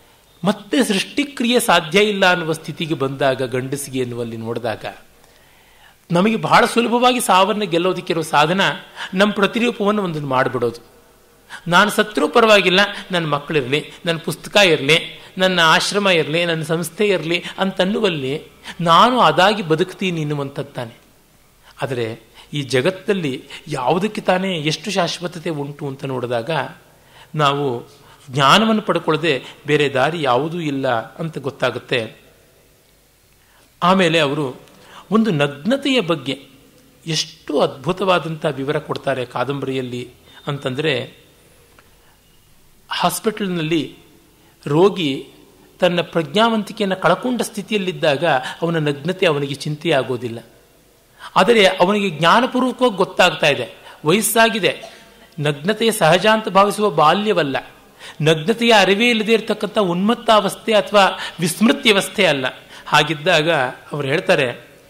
ಮತ್ತೆ ಸೃಷ್ಟಿಕ್ರಿಯೆ ಸಾಧ್ಯ ಇಲ್ಲ ಅನ್ನುವ ಸ್ಥಿತಿಗೆ ಬಂದಾಗ ಗಂಡಸಿಗೆ ಎನ್ನುವಲ್ಲಿ ನೋಡಿದಾಗ ನಮಗೆ ಬಹಳ ಸುಲಭವಾಗಿ ಸಾವನ್ನು ಗೆಲ್ಲೋದಕ್ಕಿರೋ ಸಾಧನ ನಮ್ಮ ಪ್ರತಿರೂಪವನ್ನು ಒಂದನ್ನು ಮಾಡಿಬಿಡೋದು ನಾನು ಸತ್ರೂ ಪರವಾಗಿಲ್ಲ ನನ್ನ ಮಕ್ಕಳಿರಲಿ ನನ್ನ ಪುಸ್ತಕ ಇರಲಿ ನನ್ನ ಆಶ್ರಮ ಇರಲಿ ನನ್ನ ಸಂಸ್ಥೆ ಇರಲಿ ಅಂತನ್ನುವಲ್ಲಿ ನಾನು ಅದಾಗಿ ಬದುಕ್ತೀನಿ ಎನ್ನುವಂಥದ್ದು ತಾನೆ ಆದರೆ ಈ ಜಗತ್ತಲ್ಲಿ ಯಾವುದಕ್ಕೆ ತಾನೇ ಎಷ್ಟು ಶಾಶ್ವತತೆ ಉಂಟು ಅಂತ ನೋಡಿದಾಗ ನಾವು ಜ್ಞಾನವನ್ನು ಪಡ್ಕೊಳ್ಳದೆ ಬೇರೆ ದಾರಿ ಯಾವುದೂ ಇಲ್ಲ ಅಂತ ಗೊತ್ತಾಗುತ್ತೆ ಆಮೇಲೆ ಅವರು ಒಂದು ನಗ್ನತೆಯ ಬಗ್ಗೆ ಎಷ್ಟು ಅದ್ಭುತವಾದಂಥ ವಿವರ ಕೊಡ್ತಾರೆ ಕಾದಂಬರಿಯಲ್ಲಿ ಅಂತಂದರೆ ಹಾಸ್ಪಿಟಲ್ನಲ್ಲಿ ರೋಗಿ ತನ್ನ ಪ್ರಜ್ಞಾವಂತಿಕೆಯನ್ನು ಕಳಕೊಂಡ ಸ್ಥಿತಿಯಲ್ಲಿದ್ದಾಗ ಅವನ ನಗ್ನತೆ ಅವನಿಗೆ ಚಿಂತೆ ಆಗೋದಿಲ್ಲ ಆದರೆ ಅವನಿಗೆ ಜ್ಞಾನಪೂರ್ವಕವಾಗಿ ಗೊತ್ತಾಗ್ತಾ ಇದೆ ವಯಸ್ಸಾಗಿದೆ ನಗ್ನತೆಯ ಸಹಜ ಅಂತ ಭಾವಿಸುವ ಬಾಲ್ಯವಲ್ಲ ನಗ್ನತೆಯ ಅರಿವೇ ಇಲ್ಲದೆ ಇರತಕ್ಕಂಥ ಉನ್ಮತ್ತಾವಸ್ಥೆ ಅಥವಾ ವಿಸ್ಮೃತ್ಯವಸ್ಥೆ ಅಲ್ಲ ಹಾಗಿದ್ದಾಗ ಅವರು ಹೇಳ್ತಾರೆ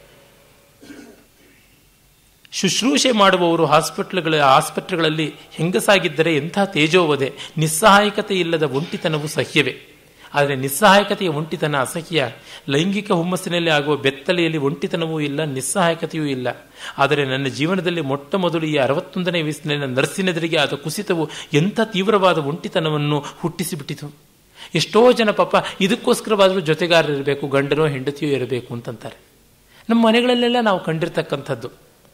ಶುಶ್ರೂಷೆ ಮಾಡುವವರು ಹಾಸ್ಪಿಟ್ಲ್ಗಳ ಆಸ್ಪತ್ರೆಗಳಲ್ಲಿ ಹೆಂಗಸಾಗಿದ್ದರೆ ಎಂಥ ತೇಜೋವದೆ ನಿಸ್ಸಹಾಯಕತೆ ಇಲ್ಲದ ಒಂಟಿತನವು ಸಹ್ಯವೇ ಆದರೆ ನಿಸ್ಸಹಾಯಕತೆಯ ಒಂಟಿತನ ಅಸಹ್ಯ ಲೈಂಗಿಕ ಹುಮ್ಮಸ್ಸಿನಲ್ಲಿ ಆಗುವ ಬೆತ್ತಲೆಯಲ್ಲಿ ಒಂಟಿತನವೂ ಇಲ್ಲ ನಿಸ್ಸಹಾಯಕತೆಯೂ ಇಲ್ಲ ಆದರೆ ನನ್ನ ಜೀವನದಲ್ಲಿ ಮೊಟ್ಟ ಮೊದಲು ಈ ಅರವತ್ತೊಂದನೇ ವಯಸ್ಸಿನಲ್ಲಿ ನರ್ಸಿನೆದುರಿಗೆ ಆದ ಕುಸಿತವು ಎಂಥ ತೀವ್ರವಾದ ಒಂಟಿತನವನ್ನು ಹುಟ್ಟಿಸಿಬಿಟ್ಟಿತು ಎಷ್ಟೋ ಜನ ಪಾಪ ಇದಕ್ಕೋಸ್ಕರವಾದರೂ ಜೊತೆಗಾರರಿರಬೇಕು ಗಂಡನೋ ಹೆಂಡತಿಯೋ ಇರಬೇಕು ಅಂತಂತಾರೆ ನಮ್ಮ ಮನೆಗಳಲ್ಲೆಲ್ಲ ನಾವು ಕಂಡಿರ್ತಕ್ಕಂಥದ್ದು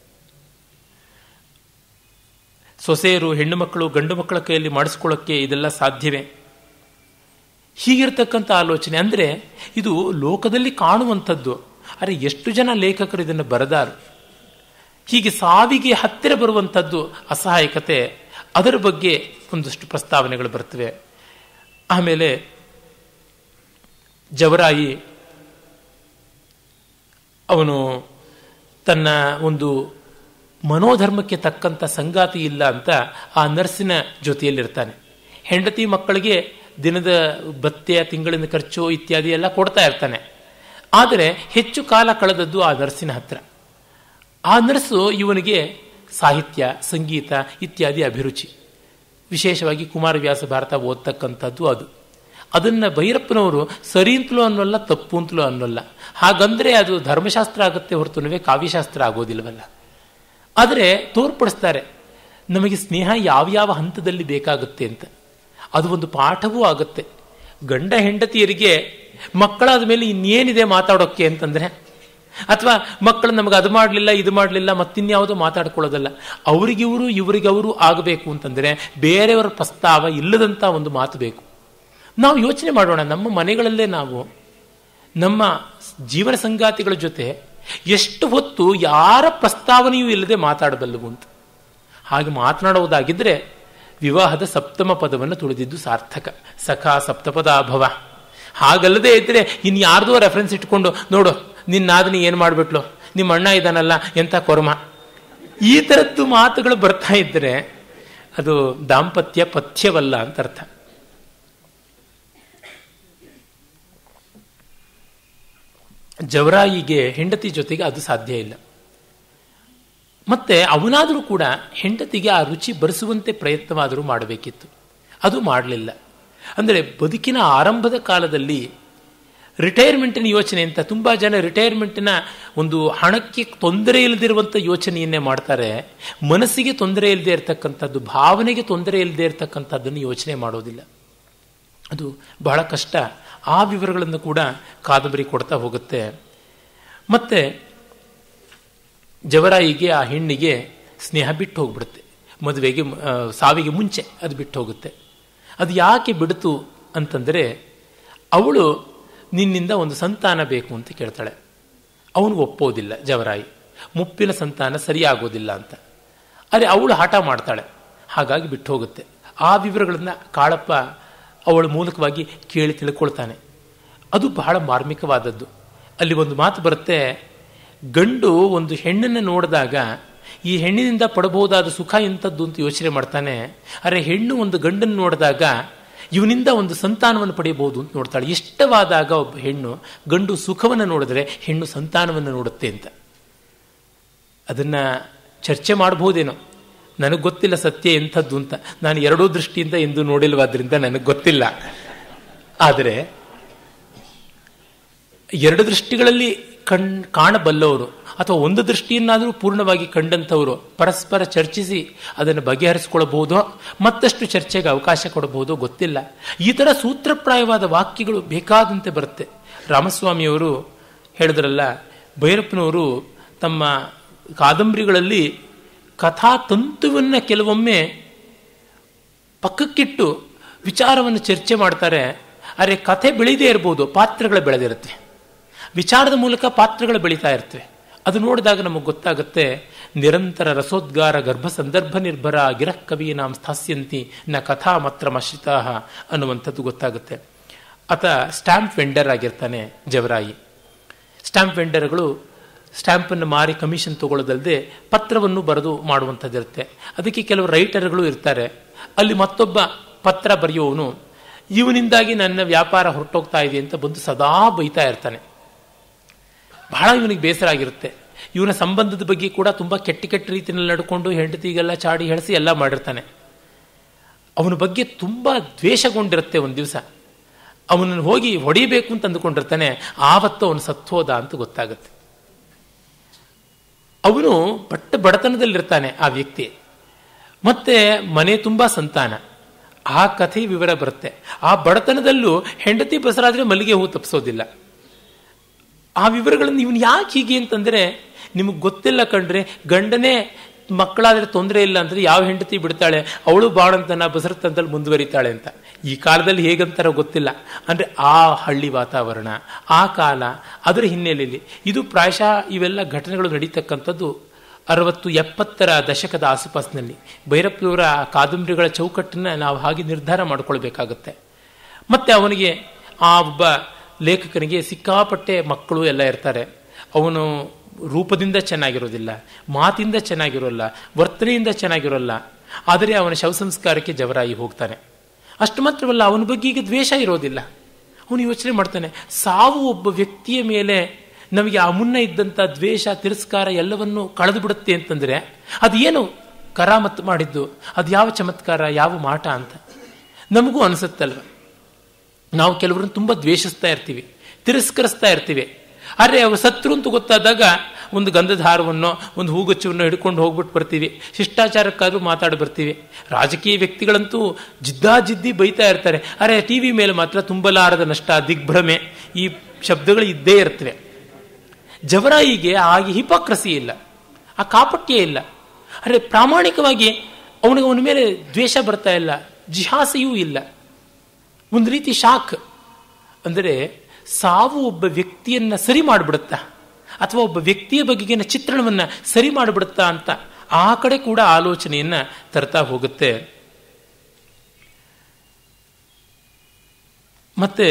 ಸೊಸೆಯರು ಹೆಣ್ಣು ಮಕ್ಕಳು ಗಂಡು ಮಕ್ಕಳ ಕೈಯಲ್ಲಿ ಮಾಡಿಸ್ಕೊಳ್ಳೋಕ್ಕೆ ಇದೆಲ್ಲ ಸಾಧ್ಯವೇ ಹೀಗಿರ್ತಕ್ಕಂಥ ಆಲೋಚನೆ ಅಂದರೆ ಇದು ಲೋಕದಲ್ಲಿ ಕಾಣುವಂಥದ್ದು ಅರೆ ಎಷ್ಟು ಜನ ಲೇಖಕರು ಇದನ್ನು ಬರೆದಾರು ಹೀಗೆ ಸಾವಿಗೆ ಹತ್ತಿರ ಬರುವಂಥದ್ದು ಅಸಹಾಯಕತೆ ಅದರ ಬಗ್ಗೆ ಒಂದಷ್ಟು ಪ್ರಸ್ತಾವನೆಗಳು ಬರ್ತವೆ ಆಮೇಲೆ ಜವರಾಯಿ ಅವನು ತನ್ನ ಒಂದು ಮನೋಧರ್ಮಕ್ಕೆ ತಕ್ಕಂಥ ಸಂಗಾತಿ ಇಲ್ಲ ಅಂತ ಆ ನರ್ಸಿನ ಜೊತೆಯಲ್ಲಿರ್ತಾನೆ ಹೆಂಡತಿ ಮಕ್ಕಳಿಗೆ ದಿನದ ಭತ್ಯೆ ತಿಂಗಳಿನ ಖರ್ಚು ಇತ್ಯಾದಿ ಎಲ್ಲ ಕೊಡ್ತಾ ಇರ್ತಾನೆ ಆದರೆ ಹೆಚ್ಚು ಕಾಲ ಕಳೆದದ್ದು ಆ ನರ್ಸಿನ ಹತ್ರ ಆ ನರ್ಸು ಇವನಿಗೆ ಸಾಹಿತ್ಯ ಸಂಗೀತ ಇತ್ಯಾದಿ ಅಭಿರುಚಿ ವಿಶೇಷವಾಗಿ ಕುಮಾರವ್ಯಾಸ ಭಾರತ ಓದ್ತಕ್ಕಂಥದ್ದು ಅದು ಅದನ್ನು ಭೈರಪ್ಪನವರು ಸರಿ ಅಂತಲೂ ಅನ್ನೋಲ್ಲ ತಪ್ಪು ಅಂತಲೂ ಅನ್ನೋಲ್ಲ ಹಾಗಂದ್ರೆ ಅದು ಧರ್ಮಶಾಸ್ತ್ರ ಆಗುತ್ತೆ ಹೊರತುನುವೆ ಕಾವ್ಯಶಾಸ್ತ್ರ ಆಗೋದಿಲ್ವಲ್ಲ ಆದರೆ ತೋರ್ಪಡಿಸ್ತಾರೆ ನಮಗೆ ಸ್ನೇಹ ಯಾವ್ಯಾವ ಹಂತದಲ್ಲಿ ಬೇಕಾಗುತ್ತೆ ಅಂತ ಅದು ಒಂದು ಪಾಠವೂ ಆಗುತ್ತೆ ಗಂಡ ಹೆಂಡತಿಯರಿಗೆ ಮಕ್ಕಳಾದ ಮೇಲೆ ಇನ್ನೇನಿದೆ ಮಾತಾಡೋಕ್ಕೆ ಅಂತಂದ್ರೆ ಅಥವಾ ಮಕ್ಕಳು ನಮಗೆ ಅದು ಮಾಡಲಿಲ್ಲ ಇದು ಮಾಡಲಿಲ್ಲ ಮತ್ತಿನ್ಯಾವುದೋ ಮಾತಾಡ್ಕೊಳ್ಳೋದಲ್ಲ ಅವರಿಗಿವರು ಇವರಿಗವರು ಆಗಬೇಕು ಅಂತಂದರೆ ಬೇರೆಯವರ ಪ್ರಸ್ತಾವ ಇಲ್ಲದಂಥ ಒಂದು ಮಾತು ಬೇಕು ನಾವು ಯೋಚನೆ ಮಾಡೋಣ ನಮ್ಮ ಮನೆಗಳಲ್ಲೇ ನಾವು ನಮ್ಮ ಜೀವನ ಸಂಗಾತಿಗಳ ಜೊತೆ ಎಷ್ಟು ಹೊತ್ತು ಯಾರ ಪ್ರಸ್ತಾವನೆಯೂ ಇಲ್ಲದೆ ಮಾತಾಡಬಲ್ಲವು ಅಂತ ಹಾಗೆ ಮಾತನಾಡುವುದಾಗಿದ್ದರೆ ವಿವಾಹದ ಸಪ್ತಮ ಪದವನ್ನು ತುಳಿದಿದ್ದು ಸಾರ್ಥಕ ಸಖಾ ಸಪ್ತಪದಾಭವ ಹಾಗಲ್ಲದೆ ಇದ್ರೆ ಇನ್ನು ಯಾರ್ದೋ ರೆಫರೆನ್ಸ್ ಇಟ್ಕೊಂಡು ನೋಡು ನಿನ್ನಾದನಿ ಏನು ಮಾಡಿಬಿಟ್ಲು ನಿಮ್ಮ ಅಣ್ಣ ಇದ್ದಾನಲ್ಲ ಎಂಥ ಕೊರ್ಮ ಈ ಥರದ್ದು ಮಾತುಗಳು ಬರ್ತಾ ಇದ್ದರೆ ಅದು ದಾಂಪತ್ಯ ಪಥ್ಯವಲ್ಲ ಅಂತ ಅರ್ಥ ಜವರಾಯಿಗೆ ಹೆಂಡತಿ ಜೊತೆಗೆ ಅದು ಸಾಧ್ಯ ಇಲ್ಲ ಮತ್ತೆ ಅವನಾದರೂ ಕೂಡ ಹೆಂಡತಿಗೆ ಆ ರುಚಿ ಬರೆಸುವಂತೆ ಪ್ರಯತ್ನವಾದರೂ ಮಾಡಬೇಕಿತ್ತು ಅದು ಮಾಡಲಿಲ್ಲ ಅಂದರೆ ಬದುಕಿನ ಆರಂಭದ ಕಾಲದಲ್ಲಿ ರಿಟೈರ್ಮೆಂಟಿನ ಯೋಚನೆ ಅಂತ ತುಂಬ ಜನ ರಿಟೈರ್ಮೆಂಟಿನ ಒಂದು ಹಣಕ್ಕೆ ತೊಂದರೆ ಇಲ್ಲದಿರುವಂಥ ಯೋಚನೆಯನ್ನೇ ಮಾಡ್ತಾರೆ ಮನಸ್ಸಿಗೆ ತೊಂದರೆ ಇಲ್ಲದೆ ಇರತಕ್ಕಂಥದ್ದು ಭಾವನೆಗೆ ತೊಂದರೆ ಇಲ್ಲದೆ ಇರತಕ್ಕಂಥದ್ದನ್ನು ಯೋಚನೆ ಮಾಡೋದಿಲ್ಲ ಅದು ಬಹಳ ಕಷ್ಟ ಆ ವಿವರಗಳನ್ನು ಕೂಡ ಕಾದಂಬರಿ ಕೊಡ್ತಾ ಹೋಗುತ್ತೆ ಮತ್ತೆ ಜವರಾಯಿಗೆ ಆ ಹೆಣ್ಣಿಗೆ ಸ್ನೇಹ ಬಿಟ್ಟು ಹೋಗ್ಬಿಡುತ್ತೆ ಮದುವೆಗೆ ಸಾವಿಗೆ ಮುಂಚೆ ಅದು ಬಿಟ್ಟು ಹೋಗುತ್ತೆ ಅದು ಯಾಕೆ ಬಿಡ್ತು ಅಂತಂದರೆ ಅವಳು ನಿನ್ನಿಂದ ಒಂದು ಸಂತಾನ ಬೇಕು ಅಂತ ಕೇಳ್ತಾಳೆ ಅವನು ಒಪ್ಪೋದಿಲ್ಲ ಜವರಾಯಿ ಮುಪ್ಪಿನ ಸಂತಾನ ಸರಿಯಾಗೋದಿಲ್ಲ ಅಂತ ಅರೆ ಅವಳು ಹಠ ಮಾಡ್ತಾಳೆ ಹಾಗಾಗಿ ಬಿಟ್ಟು ಹೋಗುತ್ತೆ ಆ ವಿವರಗಳನ್ನು ಕಾಳಪ್ಪ ಅವಳ ಮೂಲಕವಾಗಿ ಕೇಳಿ ತಿಳ್ಕೊಳ್ತಾನೆ ಅದು ಬಹಳ ಮಾರ್ಮಿಕವಾದದ್ದು ಅಲ್ಲಿ ಒಂದು ಮಾತು ಬರುತ್ತೆ ಗಂಡು ಒಂದು ಹೆಣ್ಣನ್ನು ನೋಡಿದಾಗ ಈ ಹೆಣ್ಣಿನಿಂದ ಪಡಬಹುದಾದ ಸುಖ ಎಂಥದ್ದು ಅಂತ ಯೋಚನೆ ಮಾಡ್ತಾನೆ ಅರೆ ಹೆಣ್ಣು ಒಂದು ಗಂಡನ್ನು ನೋಡಿದಾಗ ಇವನಿಂದ ಒಂದು ಸಂತಾನವನ್ನು ಪಡೆಯಬಹುದು ಅಂತ ನೋಡ್ತಾಳೆ ಇಷ್ಟವಾದಾಗ ಒಬ್ಬ ಹೆಣ್ಣು ಗಂಡು ಸುಖವನ್ನು ನೋಡಿದ್ರೆ ಹೆಣ್ಣು ಸಂತಾನವನ್ನು ನೋಡುತ್ತೆ ಅಂತ ಅದನ್ನ ಚರ್ಚೆ ಮಾಡಬಹುದೇನೋ ನನಗೆ ಗೊತ್ತಿಲ್ಲ ಸತ್ಯ ಎಂಥದ್ದು ಅಂತ ನಾನು ಎರಡೂ ದೃಷ್ಟಿಯಿಂದ ಎಂದು ನೋಡಿಲ್ವಾದ್ರಿಂದ ನನಗೆ ಗೊತ್ತಿಲ್ಲ ಆದರೆ ಎರಡು ದೃಷ್ಟಿಗಳಲ್ಲಿ ಕಣ್ ಕಾಣಬಲ್ಲವರು ಅಥವಾ ಒಂದು ದೃಷ್ಟಿಯನ್ನಾದರೂ ಪೂರ್ಣವಾಗಿ ಕಂಡಂಥವರು ಪರಸ್ಪರ ಚರ್ಚಿಸಿ ಅದನ್ನು ಬಗೆಹರಿಸಿಕೊಳ್ಳಬಹುದೋ ಮತ್ತಷ್ಟು ಚರ್ಚೆಗೆ ಅವಕಾಶ ಕೊಡಬಹುದೋ ಗೊತ್ತಿಲ್ಲ ಈ ಥರ ಸೂತ್ರಪ್ರಾಯವಾದ ವಾಕ್ಯಗಳು ಬೇಕಾದಂತೆ ಬರುತ್ತೆ ರಾಮಸ್ವಾಮಿಯವರು ಹೇಳಿದ್ರಲ್ಲ ಭೈರಪ್ಪನವರು ತಮ್ಮ ಕಾದಂಬರಿಗಳಲ್ಲಿ ಕಥಾ ತಂತುವನ್ನು ಕೆಲವೊಮ್ಮೆ ಪಕ್ಕಕ್ಕಿಟ್ಟು ವಿಚಾರವನ್ನು ಚರ್ಚೆ ಮಾಡ್ತಾರೆ ಆದರೆ ಕಥೆ ಬೆಳೀದೇ ಇರ್ಬೋದು ಪಾತ್ರಗಳು ಬೆಳೆದಿರುತ್ತೆ ವಿಚಾರದ ಮೂಲಕ ಪಾತ್ರಗಳು ಬೆಳೀತಾ ಇರ್ತವೆ ಅದು ನೋಡಿದಾಗ ನಮಗೆ ಗೊತ್ತಾಗುತ್ತೆ ನಿರಂತರ ರಸೋದ್ಗಾರ ಗರ್ಭ ಸಂದರ್ಭ ನಿರ್ಭರ ಗಿರಃ ಕವೀನಾಂ ಸ್ಥಾಸ್ಯಂತಿ ನ ಕಥಾ ಮಾತ್ರ ಮಶ್ರಿತಾ ಅನ್ನುವಂಥದ್ದು ಗೊತ್ತಾಗುತ್ತೆ ಆತ ಸ್ಟ್ಯಾಂಪ್ ವೆಂಡರ್ ಆಗಿರ್ತಾನೆ ಜವರಾಯಿ ಸ್ಟ್ಯಾಂಪ್ ವೆಂಡರ್ಗಳು ಸ್ಟ್ಯಾಂಪನ್ನು ಮಾರಿ ಕಮಿಷನ್ ತಗೊಳ್ಳೋದಲ್ಲದೆ ಪತ್ರವನ್ನು ಬರೆದು ಮಾಡುವಂಥದ್ದಿರುತ್ತೆ ಅದಕ್ಕೆ ಕೆಲವು ರೈಟರ್ಗಳು ಇರ್ತಾರೆ ಅಲ್ಲಿ ಮತ್ತೊಬ್ಬ ಪತ್ರ ಬರೆಯುವವನು ಇವನಿಂದಾಗಿ ನನ್ನ ವ್ಯಾಪಾರ ಹೊರಟೋಗ್ತಾ ಇದೆ ಅಂತ ಬಂದು ಸದಾ ಬೈತಾ ಇರ್ತಾನೆ ಬಹಳ ಇವನಿಗೆ ಬೇಸರ ಆಗಿರುತ್ತೆ ಇವನ ಸಂಬಂಧದ ಬಗ್ಗೆ ಕೂಡ ತುಂಬ ಕೆಟ್ಟ ಕೆಟ್ಟ ರೀತಿಯಲ್ಲಿ ನಡ್ಕೊಂಡು ಹೆಂಡತಿಗೆಲ್ಲ ಚಾಡಿ ಹೇಳಿಸಿ ಎಲ್ಲ ಮಾಡಿರ್ತಾನೆ ಅವನ ಬಗ್ಗೆ ತುಂಬ ದ್ವೇಷಗೊಂಡಿರುತ್ತೆ ಒಂದು ದಿವಸ ಅವನನ್ನು ಹೋಗಿ ಹೊಡಿಬೇಕು ಅಂತ ಅಂದುಕೊಂಡಿರ್ತಾನೆ ಆವತ್ತು ಅವನು ಸತ್ತೋದ ಅಂತ ಗೊತ್ತಾಗುತ್ತೆ ಅವನು ಬಟ್ಟ ಬಡತನದಲ್ಲಿರ್ತಾನೆ ಆ ವ್ಯಕ್ತಿ ಮತ್ತೆ ಮನೆ ತುಂಬ ಸಂತಾನ ಆ ಕಥೆ ವಿವರ ಬರುತ್ತೆ ಆ ಬಡತನದಲ್ಲೂ ಹೆಂಡತಿ ಬಸರಾದ್ರೆ ಮಲ್ಲಿಗೆ ಹೂ ತಪ್ಪಿಸೋದಿಲ್ಲ ಆ ವಿವರಗಳನ್ನು ಇವನು ಯಾಕೆ ಹೀಗೆ ಅಂತಂದ್ರೆ ನಿಮಗೆ ಗೊತ್ತಿಲ್ಲ ಕಂಡ್ರೆ ಗಂಡನೇ ಮಕ್ಕಳಾದ್ರೆ ತೊಂದರೆ ಇಲ್ಲ ಅಂದ್ರೆ ಯಾವ ಹೆಂಡತಿ ಬಿಡ್ತಾಳೆ ಅವಳು ಬಾಣಂತನ ಬಸರತನದಲ್ಲಿ ಮುಂದುವರಿತಾಳೆ ಅಂತ ಈ ಕಾಲದಲ್ಲಿ ಹೇಗಂತಾರೋ ಗೊತ್ತಿಲ್ಲ ಅಂದ್ರೆ ಆ ಹಳ್ಳಿ ವಾತಾವರಣ ಆ ಕಾಲ ಅದರ ಹಿನ್ನೆಲೆಯಲ್ಲಿ ಇದು ಪ್ರಾಯಶಃ ಇವೆಲ್ಲ ಘಟನೆಗಳು ನಡೀತಕ್ಕಂಥದ್ದು ಅರವತ್ತು ಎಪ್ಪತ್ತರ ದಶಕದ ಆಸುಪಾಸಿನಲ್ಲಿ ಭೈರಪ್ಪನವರ ಕಾದಂಬರಿಗಳ ಚೌಕಟ್ಟನ್ನ ನಾವು ಹಾಗೆ ನಿರ್ಧಾರ ಮಾಡಿಕೊಳ್ಬೇಕಾಗತ್ತೆ ಮತ್ತೆ ಅವನಿಗೆ ಆ ಒಬ್ಬ ಲೇಖಕನಿಗೆ ಸಿಕ್ಕಾಪಟ್ಟೆ ಮಕ್ಕಳು ಎಲ್ಲ ಇರ್ತಾರೆ ಅವನು ರೂಪದಿಂದ ಚೆನ್ನಾಗಿರೋದಿಲ್ಲ ಮಾತಿಂದ ಚೆನ್ನಾಗಿರೋಲ್ಲ ವರ್ತನೆಯಿಂದ ಚೆನ್ನಾಗಿರೋಲ್ಲ ಆದರೆ ಅವನ ಶವ ಸಂಸ್ಕಾರಕ್ಕೆ ಜವರಾಯಿ ಹೋಗ್ತಾನೆ ಅಷ್ಟು ಮಾತ್ರವಲ್ಲ ಅವನ ಬಗ್ಗೆ ಈಗ ದ್ವೇಷ ಇರೋದಿಲ್ಲ ಅವನು ಯೋಚನೆ ಮಾಡ್ತಾನೆ ಸಾವು ಒಬ್ಬ ವ್ಯಕ್ತಿಯ ಮೇಲೆ ನಮಗೆ ಆ ಮುನ್ನ ಇದ್ದಂಥ ದ್ವೇಷ ತಿರಸ್ಕಾರ ಎಲ್ಲವನ್ನು ಕಳೆದು ಬಿಡುತ್ತೆ ಅಂತಂದ್ರೆ ಅದು ಏನು ಕರಾಮತ್ ಮಾಡಿದ್ದು ಅದು ಯಾವ ಚಮತ್ಕಾರ ಯಾವ ಮಾಟ ಅಂತ ನಮಗೂ ಅನಿಸುತ್ತಲ್ವ ನಾವು ಕೆಲವರನ್ನು ತುಂಬ ದ್ವೇಷಿಸ್ತಾ ಇರ್ತೀವಿ ತಿರಸ್ಕರಿಸ್ತಾ ಇರ್ತೀವಿ ಆದರೆ ಅವರು ಸತ್ರು ಅಂತ ಗೊತ್ತಾದಾಗ ಒಂದು ಗಂಧದ ಹಾರವನ್ನು ಒಂದು ಹೂಗುಚ್ಚವನ್ನು ಹಿಡ್ಕೊಂಡು ಹೋಗ್ಬಿಟ್ಟು ಬರ್ತೀವಿ ಶಿಷ್ಟಾಚಾರಕ್ಕಾದ್ರೂ ಮಾತಾಡಿ ಬರ್ತೀವಿ ರಾಜಕೀಯ ವ್ಯಕ್ತಿಗಳಂತೂ ಜಿದ್ದಾಜಿದ್ದಿ ಬೈತಾ ಇರ್ತಾರೆ ಅರೆ ಟಿ ವಿ ಮೇಲೆ ಮಾತ್ರ ತುಂಬಲಾರದ ನಷ್ಟ ದಿಗ್ಭ್ರಮೆ ಈ ಶಬ್ದಗಳು ಇದ್ದೇ ಇರ್ತವೆ ಜವರಾಯಿಗೆ ಆಗಿ ಹಿಪಾಕ್ರಸಿ ಇಲ್ಲ ಆ ಕಾಪಟ್ಯ ಇಲ್ಲ ಅರೆ ಪ್ರಾಮಾಣಿಕವಾಗಿ ಅವನಿಗೆ ಅವನ ಮೇಲೆ ದ್ವೇಷ ಬರ್ತಾ ಇಲ್ಲ ಜಿಹಾಸೆಯೂ ಇಲ್ಲ ಒಂದು ರೀತಿ ಶಾಕ್ ಅಂದರೆ ಸಾವು ಒಬ್ಬ ವ್ಯಕ್ತಿಯನ್ನ ಸರಿ ಮಾಡಿಬಿಡುತ್ತಾ ಅಥವಾ ಒಬ್ಬ ವ್ಯಕ್ತಿಯ ಬಗೆಗಿನ ಚಿತ್ರಣವನ್ನ ಸರಿ ಮಾಡಿಬಿಡುತ್ತಾ ಅಂತ ಆ ಕಡೆ ಕೂಡ ಆಲೋಚನೆಯನ್ನ ತರ್ತಾ ಹೋಗುತ್ತೆ ಮತ್ತೆ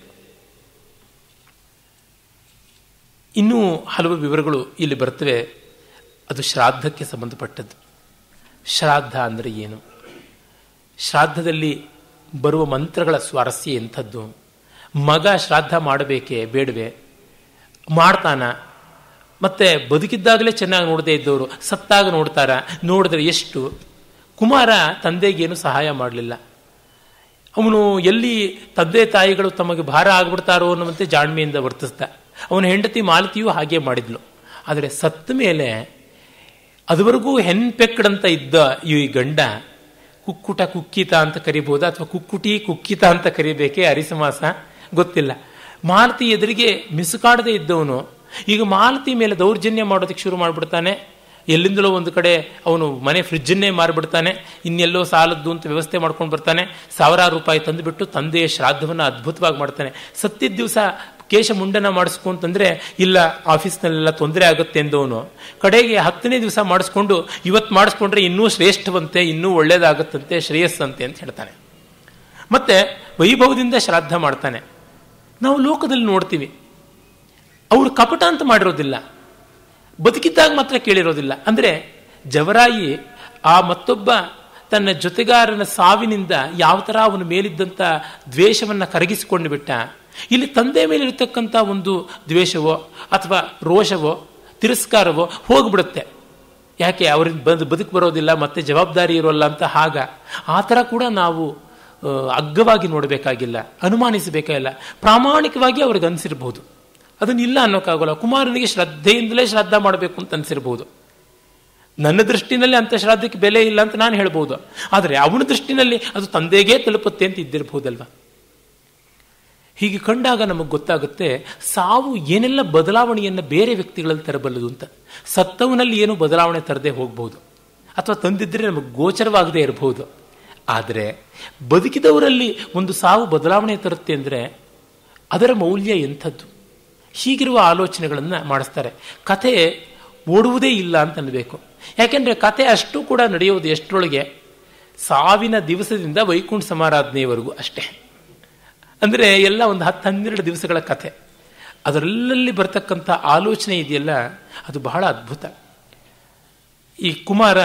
ಇನ್ನೂ ಹಲವು ವಿವರಗಳು ಇಲ್ಲಿ ಬರ್ತವೆ ಅದು ಶ್ರಾದ್ದಕ್ಕೆ ಸಂಬಂಧಪಟ್ಟದ್ದು ಶ್ರಾದ್ದ ಅಂದರೆ ಏನು ಶ್ರಾದ್ದದಲ್ಲಿ ಬರುವ ಮಂತ್ರಗಳ ಸ್ವಾರಸ್ಯ ಎಂಥದ್ದು ಮಗ ಶ್ರಾದ್ದ ಮಾಡಬೇಕೇ ಬೇಡವೆ ಮಾಡ್ತಾನ ಮತ್ತೆ ಬದುಕಿದ್ದಾಗಲೇ ಚೆನ್ನಾಗಿ ನೋಡದೇ ಇದ್ದವರು ಸತ್ತಾಗ ನೋಡ್ತಾರ ನೋಡಿದ್ರೆ ಎಷ್ಟು ಕುಮಾರ ತಂದೆಗೇನು ಸಹಾಯ ಮಾಡಲಿಲ್ಲ ಅವನು ಎಲ್ಲಿ ತಂದೆ ತಾಯಿಗಳು ತಮಗೆ ಭಾರ ಆಗ್ಬಿಡ್ತಾರೋ ಅನ್ನುವಂತೆ ಜಾಣ್ಮೆಯಿಂದ ವರ್ತಿಸ್ದ ಅವನ ಹೆಂಡತಿ ಮಾಲತಿಯೂ ಹಾಗೆ ಮಾಡಿದ್ಲು ಆದರೆ ಸತ್ತ ಮೇಲೆ ಅದುವರೆಗೂ ಹೆನ್ಪೆಕ್ಕಡಂತ ಇದ್ದ ಈ ಗಂಡ ಕುಕ್ಕುಟ ಕುಕ್ಕಿತ ಅಂತ ಕರಿಬಹುದಾ ಅಥವಾ ಕುಕ್ಕುಟಿ ಕುಕ್ಕಿತ ಅಂತ ಕರಿಬೇಕೆ ಅರಿಸಮಾಸ ಗೊತ್ತಿಲ್ಲ ಮಾಲತಿ ಎದುರಿಗೆ ಮಿಸುಕಾಡದೆ ಇದ್ದವನು ಈಗ ಮಾಲತಿ ಮೇಲೆ ದೌರ್ಜನ್ಯ ಮಾಡೋದಕ್ಕೆ ಶುರು ಮಾಡಿಬಿಡ್ತಾನೆ ಎಲ್ಲಿಂದಲೋ ಒಂದು ಕಡೆ ಅವನು ಮನೆ ಫ್ರಿಜ್ಜನ್ನೇ ಮಾರಿಬಿಡ್ತಾನೆ ಇನ್ನೆಲ್ಲೋ ಸಾಲದ್ದು ಅಂತ ವ್ಯವಸ್ಥೆ ಮಾಡ್ಕೊಂಡು ಬರ್ತಾನೆ ಸಾವಿರಾರು ರೂಪಾಯಿ ತಂದುಬಿಟ್ಟು ತಂದೆಯ ಶ್ರಾದ್ದವನ್ನು ಅದ್ಭುತವಾಗಿ ಮಾಡ್ತಾನೆ ಸತ್ತಿದ್ದ ದಿವಸ ಕೇಶ ಮುಂಡನ ಮಾಡಿಸ್ಕೊ ಅಂತಂದ್ರೆ ಇಲ್ಲ ಆಫೀಸ್ನಲ್ಲೆಲ್ಲ ತೊಂದರೆ ಆಗುತ್ತೆ ಎಂದವನು ಕಡೆಗೆ ಹತ್ತನೇ ದಿವಸ ಮಾಡಿಸ್ಕೊಂಡು ಇವತ್ತು ಮಾಡಿಸ್ಕೊಂಡ್ರೆ ಇನ್ನೂ ಶ್ರೇಷ್ಠವಂತೆ ಇನ್ನೂ ಒಳ್ಳೇದಾಗುತ್ತಂತೆ ಶ್ರೇಯಸ್ಸಂತೆ ಅಂತ ಹೇಳ್ತಾನೆ ಮತ್ತೆ ವೈಭವದಿಂದ ಶ್ರಾದ್ದ ಮಾಡ್ತಾನೆ ನಾವು ಲೋಕದಲ್ಲಿ ನೋಡ್ತೀವಿ ಅವರು ಕಪಟ ಅಂತ ಮಾಡಿರೋದಿಲ್ಲ ಬದುಕಿದ್ದಾಗ ಮಾತ್ರ ಕೇಳಿರೋದಿಲ್ಲ ಅಂದ್ರೆ ಜವರಾಯಿ ಆ ಮತ್ತೊಬ್ಬ ತನ್ನ ಜೊತೆಗಾರನ ಸಾವಿನಿಂದ ಯಾವ ತರ ಅವನ ಮೇಲಿದ್ದಂಥ ದ್ವೇಷವನ್ನ ಕರಗಿಸಿಕೊಂಡು ಬಿಟ್ಟ ಇಲ್ಲಿ ತಂದೆ ಮೇಲೆ ಇರತಕ್ಕಂಥ ಒಂದು ದ್ವೇಷವೋ ಅಥವಾ ರೋಷವೋ ತಿರಸ್ಕಾರವೋ ಹೋಗ್ಬಿಡುತ್ತೆ ಯಾಕೆ ಅವ್ರಿಂದ ಬಂದು ಬದುಕು ಬರೋದಿಲ್ಲ ಮತ್ತೆ ಜವಾಬ್ದಾರಿ ಇರೋಲ್ಲ ಅಂತ ಹಾಗ ಆ ಥರ ಕೂಡ ನಾವು ಅಗ್ಗವಾಗಿ ನೋಡಬೇಕಾಗಿಲ್ಲ ಅನುಮಾನಿಸಬೇಕಾಗಿಲ್ಲ ಪ್ರಾಮಾಣಿಕವಾಗಿ ಅವ್ರಿಗೆ ಅನಿಸಿರ್ಬೋದು ಅದನ್ನ ಇಲ್ಲ ಅನ್ನೋಕ್ಕಾಗಲ್ಲ ಕುಮಾರನಿಗೆ ಶ್ರದ್ಧೆಯಿಂದಲೇ ಶ್ರದ್ಧಾ ಮಾಡಬೇಕು ಅಂತ ಅನ್ಸಿರ್ಬೋದು ನನ್ನ ದೃಷ್ಟಿನಲ್ಲಿ ಅಂತ ಶ್ರಾದ್ದಕ್ಕೆ ಬೆಲೆ ಇಲ್ಲ ಅಂತ ನಾನು ಹೇಳ್ಬೋದು ಆದರೆ ಅವನ ದೃಷ್ಟಿನಲ್ಲಿ ಅದು ತಂದೆಗೇ ತಲುಪುತ್ತೆ ಅಂತ ಇದ್ದಿರಬಹುದಲ್ವ ಹೀಗೆ ಕಂಡಾಗ ನಮಗೆ ಗೊತ್ತಾಗುತ್ತೆ ಸಾವು ಏನೆಲ್ಲ ಬದಲಾವಣೆಯನ್ನು ಬೇರೆ ವ್ಯಕ್ತಿಗಳಲ್ಲಿ ತರಬಲ್ಲದು ಅಂತ ಸತ್ತವನಲ್ಲಿ ಏನು ಬದಲಾವಣೆ ತರದೆ ಹೋಗ್ಬೋದು ಅಥವಾ ತಂದಿದ್ದರೆ ನಮಗೆ ಗೋಚರವಾಗದೇ ಇರಬಹುದು ಆದರೆ ಬದುಕಿದವರಲ್ಲಿ ಒಂದು ಸಾವು ಬದಲಾವಣೆ ತರುತ್ತೆ ಅಂದರೆ ಅದರ ಮೌಲ್ಯ ಎಂಥದ್ದು ಹೀಗಿರುವ ಆಲೋಚನೆಗಳನ್ನು ಮಾಡಿಸ್ತಾರೆ ಕಥೆ ಓಡುವುದೇ ಇಲ್ಲ ಅಂತ ಅನ್ಬೇಕು ಯಾಕೆಂದರೆ ಕತೆ ಅಷ್ಟು ಕೂಡ ನಡೆಯುವುದು ಎಷ್ಟರೊಳಗೆ ಸಾವಿನ ದಿವಸದಿಂದ ವೈಕುಂಠ ಸಮಾರಾಧನೆಯವರೆಗೂ ಅಷ್ಟೇ ಅಂದರೆ ಎಲ್ಲ ಒಂದು ಹತ್ತು ಹನ್ನೆರಡು ದಿವಸಗಳ ಕಥೆ ಅದರಲ್ಲಲ್ಲಿ ಬರ್ತಕ್ಕಂಥ ಆಲೋಚನೆ ಇದೆಯಲ್ಲ ಅದು ಬಹಳ ಅದ್ಭುತ ಈ ಕುಮಾರ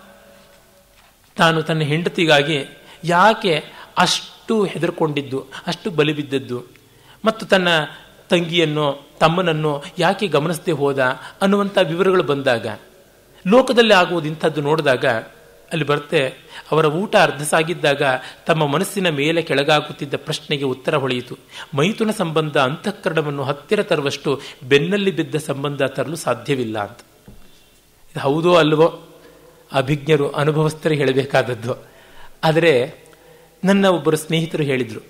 ತಾನು ತನ್ನ ಹೆಂಡತಿಗಾಗಿ ಯಾಕೆ ಅಷ್ಟು ಹೆದರ್ಕೊಂಡಿದ್ದು ಅಷ್ಟು ಬಲಿಬಿದ್ದದ್ದು ಮತ್ತು ತನ್ನ ತಂಗಿಯನ್ನು ತಮ್ಮನನ್ನು ಯಾಕೆ ಗಮನಿಸದೆ ಹೋದ ಅನ್ನುವಂಥ ವಿವರಗಳು ಬಂದಾಗ ಲೋಕದಲ್ಲಿ ಆಗುವುದು ಇಂಥದ್ದು ನೋಡಿದಾಗ ಅಲ್ಲಿ ಬರುತ್ತೆ ಅವರ ಊಟ ಅರ್ಧ ಸಾಗಿದ್ದಾಗ ತಮ್ಮ ಮನಸ್ಸಿನ ಮೇಲೆ ಕೆಳಗಾಗುತ್ತಿದ್ದ ಪ್ರಶ್ನೆಗೆ ಉತ್ತರ ಹೊಳೆಯಿತು ಮೈಥುನ ಸಂಬಂಧ ಅಂತಃಕರಣವನ್ನು ಹತ್ತಿರ ತರುವಷ್ಟು ಬೆನ್ನಲ್ಲಿ ಬಿದ್ದ ಸಂಬಂಧ ತರಲು ಸಾಧ್ಯವಿಲ್ಲ ಅಂತ ಇದು ಹೌದೋ ಅಲ್ವೋ ಅಭಿಜ್ಞರು ಅನುಭವಸ್ಥರು ಹೇಳಬೇಕಾದದ್ದು ಆದರೆ ನನ್ನ ಒಬ್ಬರು ಸ್ನೇಹಿತರು ಹೇಳಿದರು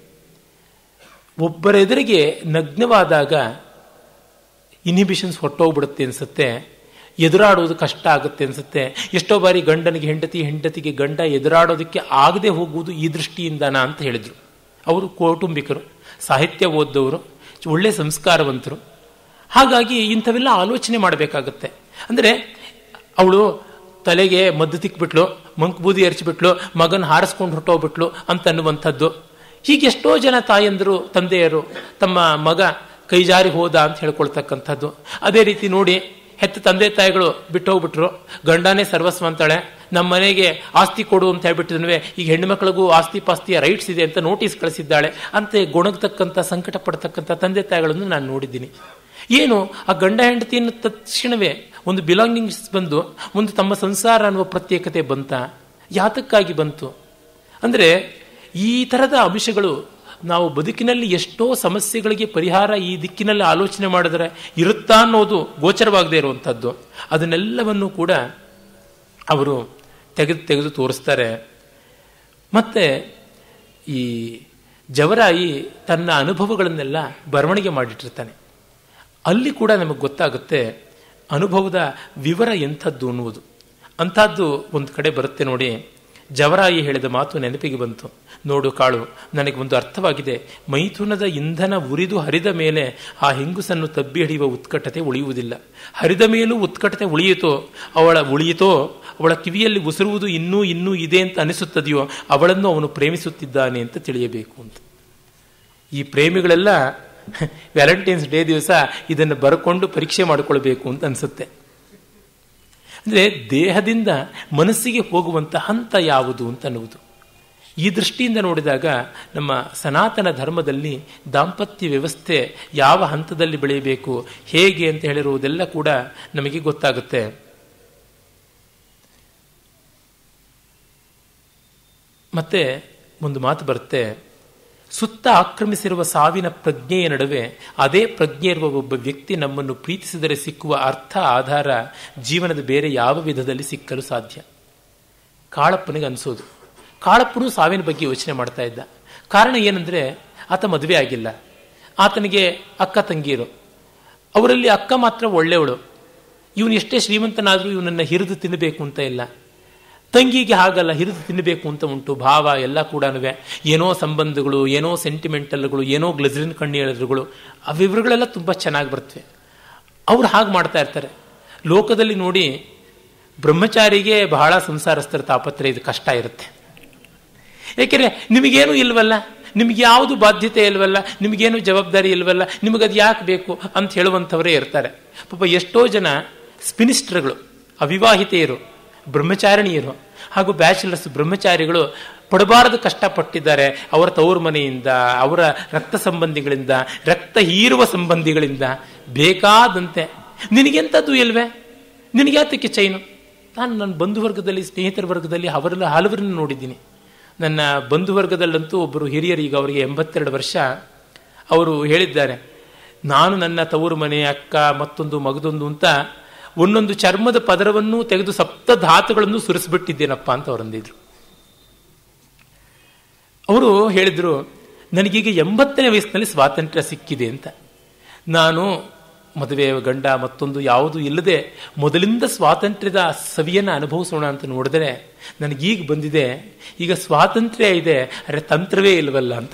ಒಬ್ಬರ ಎದುರಿಗೆ ನಗ್ನವಾದಾಗ ಇನ್ಹಿಬಿಷನ್ಸ್ ಹೊಟ್ಟೋಗ್ಬಿಡುತ್ತೆ ಅನ್ಸುತ್ತೆ ಎದುರಾಡೋದು ಕಷ್ಟ ಆಗುತ್ತೆ ಅನ್ಸುತ್ತೆ ಎಷ್ಟೋ ಬಾರಿ ಗಂಡನಿಗೆ ಹೆಂಡತಿ ಹೆಂಡತಿಗೆ ಗಂಡ ಎದುರಾಡೋದಕ್ಕೆ ಆಗದೆ ಹೋಗುವುದು ಈ ದೃಷ್ಟಿಯಿಂದನ ಅಂತ ಹೇಳಿದರು ಅವರು ಕೌಟುಂಬಿಕರು ಸಾಹಿತ್ಯ ಓದ್ದವರು ಒಳ್ಳೆ ಸಂಸ್ಕಾರವಂತರು ಹಾಗಾಗಿ ಇಂಥವೆಲ್ಲ ಆಲೋಚನೆ ಮಾಡಬೇಕಾಗತ್ತೆ ಅಂದರೆ ಅವಳು ತಲೆಗೆ ಮದ್ದು ತಿಕ್ಬಿಟ್ಲು ಮಂಕ್ ಬೂದಿ ಎರಚಿಬಿಟ್ಲು ಮಗನ ಹಾರಿಸ್ಕೊಂಡು ಹೊರಟೋಗ್ಬಿಟ್ಲು ಅಂತ ಅನ್ನುವಂಥದ್ದು ಹೀಗೆ ಎಷ್ಟೋ ಜನ ತಾಯಂದರು ತಂದೆಯರು ತಮ್ಮ ಮಗ ಕೈಜಾರಿ ಹೋದ ಅಂತ ಹೇಳ್ಕೊಳ್ತಕ್ಕಂಥದ್ದು ಅದೇ ರೀತಿ ನೋಡಿ ಹೆತ್ತ ತಂದೆ ತಾಯಿಗಳು ಬಿಟ್ಟು ಹೋಗ್ಬಿಟ್ರು ಗಂಡನೇ ಸರ್ವಸ್ವ ಅಂತಾಳೆ ನಮ್ಮ ಮನೆಗೆ ಆಸ್ತಿ ಕೊಡು ಅಂತ ಹೇಳ್ಬಿಟ್ಟಿದ್ವಿ ಈಗ ಹೆಣ್ಣುಮಕ್ಳಿಗೂ ಆಸ್ತಿ ಪಾಸ್ತಿಯ ರೈಟ್ಸ್ ಇದೆ ಅಂತ ನೋಟಿಸ್ ಕಳಿಸಿದ್ದಾಳೆ ಅಂತ ಗೊಣಗತಕ್ಕಂಥ ಸಂಕಟ ಪಡ್ತಕ್ಕಂಥ ತಂದೆ ತಾಯಿಗಳನ್ನು ನಾನು ನೋಡಿದ್ದೀನಿ ಏನು ಆ ಗಂಡ ಹೆಂಡತಿಯನ್ನು ತಕ್ಷಣವೇ ಒಂದು ಬಿಲಾಂಗಿಂಗ್ಸ್ ಬಂದು ಒಂದು ತಮ್ಮ ಸಂಸಾರ ಅನ್ನುವ ಪ್ರತ್ಯೇಕತೆ ಬಂತ ಯಾತಕ್ಕಾಗಿ ಬಂತು ಅಂದರೆ ಈ ಥರದ ಅಂಶಗಳು ನಾವು ಬದುಕಿನಲ್ಲಿ ಎಷ್ಟೋ ಸಮಸ್ಯೆಗಳಿಗೆ ಪರಿಹಾರ ಈ ದಿಕ್ಕಿನಲ್ಲಿ ಆಲೋಚನೆ ಮಾಡಿದ್ರೆ ಇರುತ್ತಾ ಅನ್ನೋದು ಗೋಚರವಾಗದೇ ಇರುವಂಥದ್ದು ಅದನ್ನೆಲ್ಲವನ್ನು ಕೂಡ ಅವರು ತೆಗೆದು ತೆಗೆದು ತೋರಿಸ್ತಾರೆ ಮತ್ತೆ ಈ ಜವರಾಯಿ ತನ್ನ ಅನುಭವಗಳನ್ನೆಲ್ಲ ಬರವಣಿಗೆ ಮಾಡಿಟ್ಟಿರ್ತಾನೆ ಅಲ್ಲಿ ಕೂಡ ನಮಗೆ ಗೊತ್ತಾಗುತ್ತೆ ಅನುಭವದ ವಿವರ ಎಂಥದ್ದು ಅನ್ನುವುದು ಅಂಥದ್ದು ಒಂದು ಕಡೆ ಬರುತ್ತೆ ನೋಡಿ ಜವರಾಯಿ ಹೇಳಿದ ಮಾತು ನೆನಪಿಗೆ ಬಂತು ನೋಡು ಕಾಳು ನನಗೆ ಒಂದು ಅರ್ಥವಾಗಿದೆ ಮೈಥುನದ ಇಂಧನ ಉರಿದು ಹರಿದ ಮೇಲೆ ಆ ಹೆಂಗುಸನ್ನು ತಬ್ಬಿ ಹಿಡಿಯುವ ಉತ್ಕಟತೆ ಉಳಿಯುವುದಿಲ್ಲ ಹರಿದ ಮೇಲೂ ಉತ್ಕಟತೆ ಉಳಿಯಿತೋ ಅವಳ ಉಳಿಯಿತೋ ಅವಳ ಕಿವಿಯಲ್ಲಿ ಉಸಿರುವುದು ಇನ್ನೂ ಇನ್ನೂ ಇದೆ ಅಂತ ಅನಿಸುತ್ತದೆಯೋ ಅವಳನ್ನು ಅವನು ಪ್ರೇಮಿಸುತ್ತಿದ್ದಾನೆ ಅಂತ ತಿಳಿಯಬೇಕು ಅಂತ ಈ ಪ್ರೇಮಿಗಳೆಲ್ಲ ವ್ಯಾಲೆಂಟೈನ್ಸ್ ಡೇ ದಿವಸ ಇದನ್ನು ಬರ್ಕೊಂಡು ಪರೀಕ್ಷೆ ಮಾಡಿಕೊಳ್ಬೇಕು ಅಂತ ಅನಿಸುತ್ತೆ ಅಂದರೆ ದೇಹದಿಂದ ಮನಸ್ಸಿಗೆ ಹೋಗುವಂಥ ಹಂತ ಯಾವುದು ಅಂತ ಅನ್ನುವುದು ಈ ದೃಷ್ಟಿಯಿಂದ ನೋಡಿದಾಗ ನಮ್ಮ ಸನಾತನ ಧರ್ಮದಲ್ಲಿ ದಾಂಪತ್ಯ ವ್ಯವಸ್ಥೆ ಯಾವ ಹಂತದಲ್ಲಿ ಬೆಳೆಯಬೇಕು ಹೇಗೆ ಅಂತ ಹೇಳಿರುವುದೆಲ್ಲ ಕೂಡ ನಮಗೆ ಗೊತ್ತಾಗುತ್ತೆ ಮತ್ತೆ ಒಂದು ಮಾತು ಬರುತ್ತೆ ಸುತ್ತ ಆಕ್ರಮಿಸಿರುವ ಸಾವಿನ ಪ್ರಜ್ಞೆಯ ನಡುವೆ ಅದೇ ಪ್ರಜ್ಞೆ ಇರುವ ಒಬ್ಬ ವ್ಯಕ್ತಿ ನಮ್ಮನ್ನು ಪ್ರೀತಿಸಿದರೆ ಸಿಕ್ಕುವ ಅರ್ಥ ಆಧಾರ ಜೀವನದ ಬೇರೆ ಯಾವ ವಿಧದಲ್ಲಿ ಸಿಕ್ಕಲು ಸಾಧ್ಯ ಕಾಳಪ್ಪನಿಗೆ ಅನಿಸೋದು ಕಾಳಪ್ಪನು ಸಾವಿನ ಬಗ್ಗೆ ಯೋಚನೆ ಮಾಡ್ತಾ ಇದ್ದ ಕಾರಣ ಏನಂದ್ರೆ ಆತ ಮದುವೆ ಆಗಿಲ್ಲ ಆತನಿಗೆ ಅಕ್ಕ ತಂಗಿಯರು ಅವರಲ್ಲಿ ಅಕ್ಕ ಮಾತ್ರ ಒಳ್ಳೆಯವಳು ಇವನು ಎಷ್ಟೇ ಶ್ರೀಮಂತನಾದರೂ ಇವನನ್ನು ಹಿರಿದು ತಿನ್ನಬೇಕು ಅಂತ ಇಲ್ಲ ತಂಗಿಗೆ ಹಾಗಲ್ಲ ಹಿರಿದು ತಿನ್ನಬೇಕು ಅಂತ ಉಂಟು ಭಾವ ಎಲ್ಲ ಕೂಡ ಏನೋ ಸಂಬಂಧಗಳು ಏನೋ ಸೆಂಟಿಮೆಂಟಲ್ಗಳು ಏನೋ ಗ್ಲಜರಿನ್ ಕಣ್ಣೀರಗಳು ಆ ವಿವರಗಳೆಲ್ಲ ತುಂಬ ಚೆನ್ನಾಗಿ ಬರ್ತವೆ ಅವ್ರು ಹಾಗೆ ಮಾಡ್ತಾ ಇರ್ತಾರೆ ಲೋಕದಲ್ಲಿ ನೋಡಿ ಬ್ರಹ್ಮಚಾರಿಗೆ ಬಹಳ ಸಂಸಾರಸ್ಥರ ತಾಪತ್ರೆ ಇದು ಕಷ್ಟ ಇರುತ್ತೆ ಏಕೆಂದರೆ ನಿಮಗೇನು ಇಲ್ವಲ್ಲ ನಿಮ್ಗೆ ಯಾವುದು ಬಾಧ್ಯತೆ ಇಲ್ವಲ್ಲ ನಿಮಗೇನು ಜವಾಬ್ದಾರಿ ಇಲ್ವಲ್ಲ ನಿಮಗದು ಯಾಕೆ ಬೇಕು ಅಂತ ಹೇಳುವಂಥವರೇ ಇರ್ತಾರೆ ಪಾಪ ಎಷ್ಟೋ ಜನ ಸ್ಪಿನಿಸ್ಟರ್ಗಳು ಅವಿವಾಹಿತೆಯರು ಬ್ರಹ್ಮಚಾರಿಣಿಯರು ಹಾಗೂ ಬ್ಯಾಚುಲರ್ಸ್ ಬ್ರಹ್ಮಚಾರಿಗಳು ಪಡಬಾರದು ಕಷ್ಟಪಟ್ಟಿದ್ದಾರೆ ಅವರ ತವರು ಮನೆಯಿಂದ ಅವರ ರಕ್ತ ಸಂಬಂಧಿಗಳಿಂದ ರಕ್ತ ಹೀರುವ ಸಂಬಂಧಿಗಳಿಂದ ಬೇಕಾದಂತೆ ನಿನಗೆಂಥದ್ದು ಇಲ್ವೇ ನಿನಗ್ಯಾತಕ್ಕೆ ಚೈನು ನಾನು ನನ್ನ ಬಂಧುವರ್ಗದಲ್ಲಿ ಸ್ನೇಹಿತರ ವರ್ಗದಲ್ಲಿ ಅವರೆಲ್ಲ ಹಲವರನ್ನು ನೋಡಿದ್ದೀನಿ ನನ್ನ ಬಂಧುವರ್ಗದಲ್ಲಂತೂ ಒಬ್ಬರು ಹಿರಿಯರು ಈಗ ಅವರಿಗೆ ಎಂಬತ್ತೆರಡು ವರ್ಷ ಅವರು ಹೇಳಿದ್ದಾರೆ ನಾನು ನನ್ನ ತವರು ಮನೆ ಅಕ್ಕ ಮತ್ತೊಂದು ಮಗದೊಂದು ಅಂತ ಒಂದೊಂದು ಚರ್ಮದ ಪದರವನ್ನು ತೆಗೆದು ಸಪ್ತ ಧಾತುಗಳನ್ನು ಸುರಿಸ್ಬಿಟ್ಟಿದ್ದೇನಪ್ಪ ಅಂತ ಅವರಂದಿದ್ರು ಅವರು ಹೇಳಿದ್ರು ನನಗೀಗ ಎಂಬತ್ತನೇ ವಯಸ್ಸಿನಲ್ಲಿ ಸ್ವಾತಂತ್ರ್ಯ ಸಿಕ್ಕಿದೆ ಅಂತ ನಾನು ಮದುವೆ ಗಂಡ ಮತ್ತೊಂದು ಯಾವುದು ಇಲ್ಲದೆ ಮೊದಲಿಂದ ಸ್ವಾತಂತ್ರ್ಯದ ಸವಿಯನ್ನು ಅನುಭವಿಸೋಣ ಅಂತ ನೋಡಿದ್ರೆ ನನಗೀಗ ಬಂದಿದೆ ಈಗ ಸ್ವಾತಂತ್ರ್ಯ ಇದೆ ಅರೆ ತಂತ್ರವೇ ಇಲ್ವಲ್ಲ ಅಂತ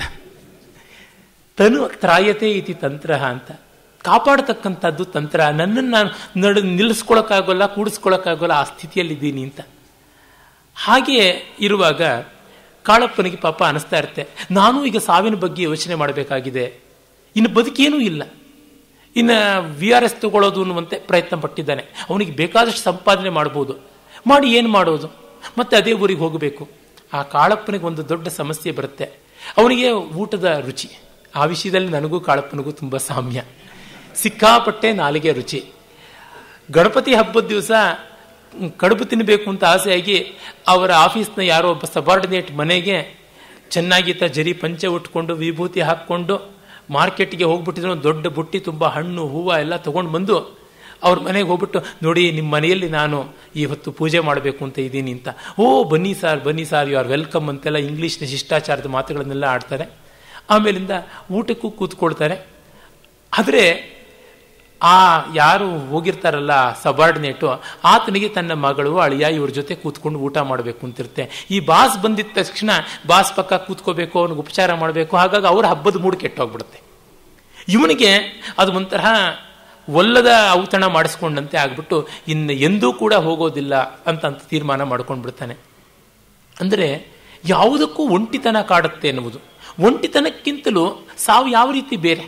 ತನು ತ್ರಾಯತೆ ಇತಿ ತಂತ್ರ ಅಂತ ಕಾಪಾಡತಕ್ಕಂಥದ್ದು ತಂತ್ರ ನನ್ನನ್ನು ನಾನು ನಡು ನಿಲ್ಲಿಸ್ಕೊಳಕ್ಕಾಗೋಲ್ಲ ಕೂಡಿಸ್ಕೊಳಕ್ಕಾಗೋಲ್ಲ ಆ ಸ್ಥಿತಿಯಲ್ಲಿದ್ದೀನಿ ಅಂತ ಹಾಗೆ ಇರುವಾಗ ಕಾಳಪ್ಪನಿಗೆ ಪಾಪ ಅನಿಸ್ತಾ ಇರುತ್ತೆ ನಾನು ಈಗ ಸಾವಿನ ಬಗ್ಗೆ ಯೋಚನೆ ಮಾಡಬೇಕಾಗಿದೆ ಇನ್ನು ಬದುಕೇನೂ ಇಲ್ಲ ಇನ್ನು ವಿ ಆರ್ ಎಸ್ ತಗೊಳ್ಳೋದು ಅನ್ನುವಂತೆ ಪ್ರಯತ್ನ ಪಟ್ಟಿದ್ದಾನೆ ಅವನಿಗೆ ಬೇಕಾದಷ್ಟು ಸಂಪಾದನೆ ಮಾಡ್ಬೋದು ಮಾಡಿ ಏನು ಮಾಡೋದು ಮತ್ತೆ ಅದೇ ಊರಿಗೆ ಹೋಗಬೇಕು ಆ ಕಾಳಪ್ಪನಿಗೆ ಒಂದು ದೊಡ್ಡ ಸಮಸ್ಯೆ ಬರುತ್ತೆ ಅವನಿಗೆ ಊಟದ ರುಚಿ ಆ ವಿಷಯದಲ್ಲಿ ನನಗೂ ಕಾಳಪ್ಪನಿಗೂ ತುಂಬ ಸಾಮ್ಯ ಸಿಕ್ಕಾಪಟ್ಟೆ ನಾಲಿಗೆ ರುಚಿ ಗಣಪತಿ ಹಬ್ಬದ ದಿವಸ ಕಡುಬು ತಿನ್ನಬೇಕು ಅಂತ ಆಸೆಯಾಗಿ ಅವರ ಆಫೀಸ್ನ ಯಾರೋ ಒಬ್ಬ ಸಬಾರ್ಡಿನೇಟ್ ಮನೆಗೆ ಚೆನ್ನಾಗಿತ್ತ ಜರಿ ಪಂಚೆ ಉಟ್ಕೊಂಡು ವಿಭೂತಿ ಹಾಕ್ಕೊಂಡು ಮಾರ್ಕೆಟ್ಗೆ ಹೋಗ್ಬಿಟ್ಟಿದ್ರು ಒಂದು ದೊಡ್ಡ ಬುಟ್ಟಿ ತುಂಬ ಹಣ್ಣು ಹೂವು ಎಲ್ಲ ತಗೊಂಡು ಬಂದು ಅವ್ರ ಮನೆಗೆ ಹೋಗ್ಬಿಟ್ಟು ನೋಡಿ ನಿಮ್ಮ ಮನೆಯಲ್ಲಿ ನಾನು ಇವತ್ತು ಪೂಜೆ ಮಾಡಬೇಕು ಅಂತ ಇದ್ದೀನಿ ಅಂತ ಓ ಬನ್ನಿ ಸರ್ ಬನ್ನಿ ಸರ್ ಯು ಆರ್ ವೆಲ್ಕಮ್ ಅಂತೆಲ್ಲ ಇಂಗ್ಲೀಷ್ನ ಶಿಷ್ಟಾಚಾರದ ಮಾತುಗಳನ್ನೆಲ್ಲ ಆಡ್ತಾರೆ ಆಮೇಲಿಂದ ಊಟಕ್ಕೂ ಕೂತ್ಕೊಳ್ತಾರೆ ಆದರೆ ಆ ಯಾರು ಹೋಗಿರ್ತಾರಲ್ಲ ಸಬಾರ್ಡಿನೇಟು ಆತನಿಗೆ ತನ್ನ ಮಗಳು ಅಳಿಯ ಇವ್ರ ಜೊತೆ ಕೂತ್ಕೊಂಡು ಊಟ ಮಾಡಬೇಕು ಅಂತಿರುತ್ತೆ ಈ ಬಾಸ್ ಬಂದಿದ್ದ ತಕ್ಷಣ ಬಾಸ್ ಪಕ್ಕ ಕೂತ್ಕೋಬೇಕು ಅವನಿಗೆ ಉಪಚಾರ ಮಾಡಬೇಕು ಹಾಗಾಗಿ ಅವ್ರ ಹಬ್ಬದ ಮೂಡ್ ಕೆಟ್ಟೋಗ್ಬಿಡುತ್ತೆ ಇವನಿಗೆ ಅದು ಒಂಥರ ಒಲ್ಲದ ಔತಣ ಮಾಡಿಸ್ಕೊಂಡಂತೆ ಆಗ್ಬಿಟ್ಟು ಇನ್ನು ಎಂದೂ ಕೂಡ ಹೋಗೋದಿಲ್ಲ ಅಂತ ಅಂತ ತೀರ್ಮಾನ ಮಾಡ್ಕೊಂಡ್ಬಿಡ್ತಾನೆ ಅಂದರೆ ಯಾವುದಕ್ಕೂ ಒಂಟಿತನ ಕಾಡುತ್ತೆ ಎನ್ನುವುದು ಒಂಟಿತನಕ್ಕಿಂತಲೂ ಸಾವು ಯಾವ ರೀತಿ ಬೇರೆ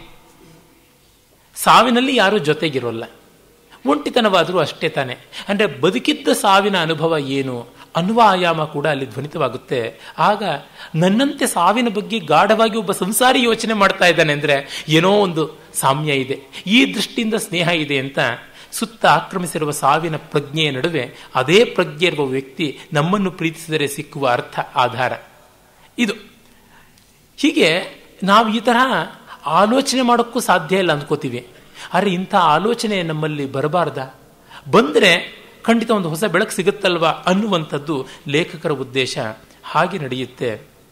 ಸಾವಿನಲ್ಲಿ ಯಾರೂ ಜೊತೆಗಿರೋಲ್ಲ ಒಂಟಿತನವಾದರೂ ಅಷ್ಟೇ ತಾನೆ ಅಂದರೆ ಬದುಕಿದ್ದ ಸಾವಿನ ಅನುಭವ ಏನು ಅನ್ನುವ ಆಯಾಮ ಕೂಡ ಅಲ್ಲಿ ಧ್ವನಿತವಾಗುತ್ತೆ ಆಗ ನನ್ನಂತೆ ಸಾವಿನ ಬಗ್ಗೆ ಗಾಢವಾಗಿ ಒಬ್ಬ ಸಂಸಾರಿ ಯೋಚನೆ ಮಾಡ್ತಾ ಇದ್ದಾನೆ ಅಂದರೆ ಏನೋ ಒಂದು ಸಾಮ್ಯ ಇದೆ ಈ ದೃಷ್ಟಿಯಿಂದ ಸ್ನೇಹ ಇದೆ ಅಂತ ಸುತ್ತ ಆಕ್ರಮಿಸಿರುವ ಸಾವಿನ ಪ್ರಜ್ಞೆಯ ನಡುವೆ ಅದೇ ಪ್ರಜ್ಞೆ ಇರುವ ವ್ಯಕ್ತಿ ನಮ್ಮನ್ನು ಪ್ರೀತಿಸಿದರೆ ಸಿಕ್ಕುವ ಅರ್ಥ ಆಧಾರ ಇದು ಹೀಗೆ ನಾವು ಈ ತರಹ ಆಲೋಚನೆ ಮಾಡೋಕ್ಕೂ ಸಾಧ್ಯ ಇಲ್ಲ ಅಂದ್ಕೋತೀವಿ ಆದರೆ ಇಂಥ ಆಲೋಚನೆ ನಮ್ಮಲ್ಲಿ ಬರಬಾರ್ದ ಬಂದರೆ ಖಂಡಿತ ಒಂದು ಹೊಸ ಬೆಳಕು ಸಿಗುತ್ತಲ್ವಾ ಅನ್ನುವಂಥದ್ದು ಲೇಖಕರ ಉದ್ದೇಶ ಹಾಗೆ ನಡೆಯುತ್ತೆ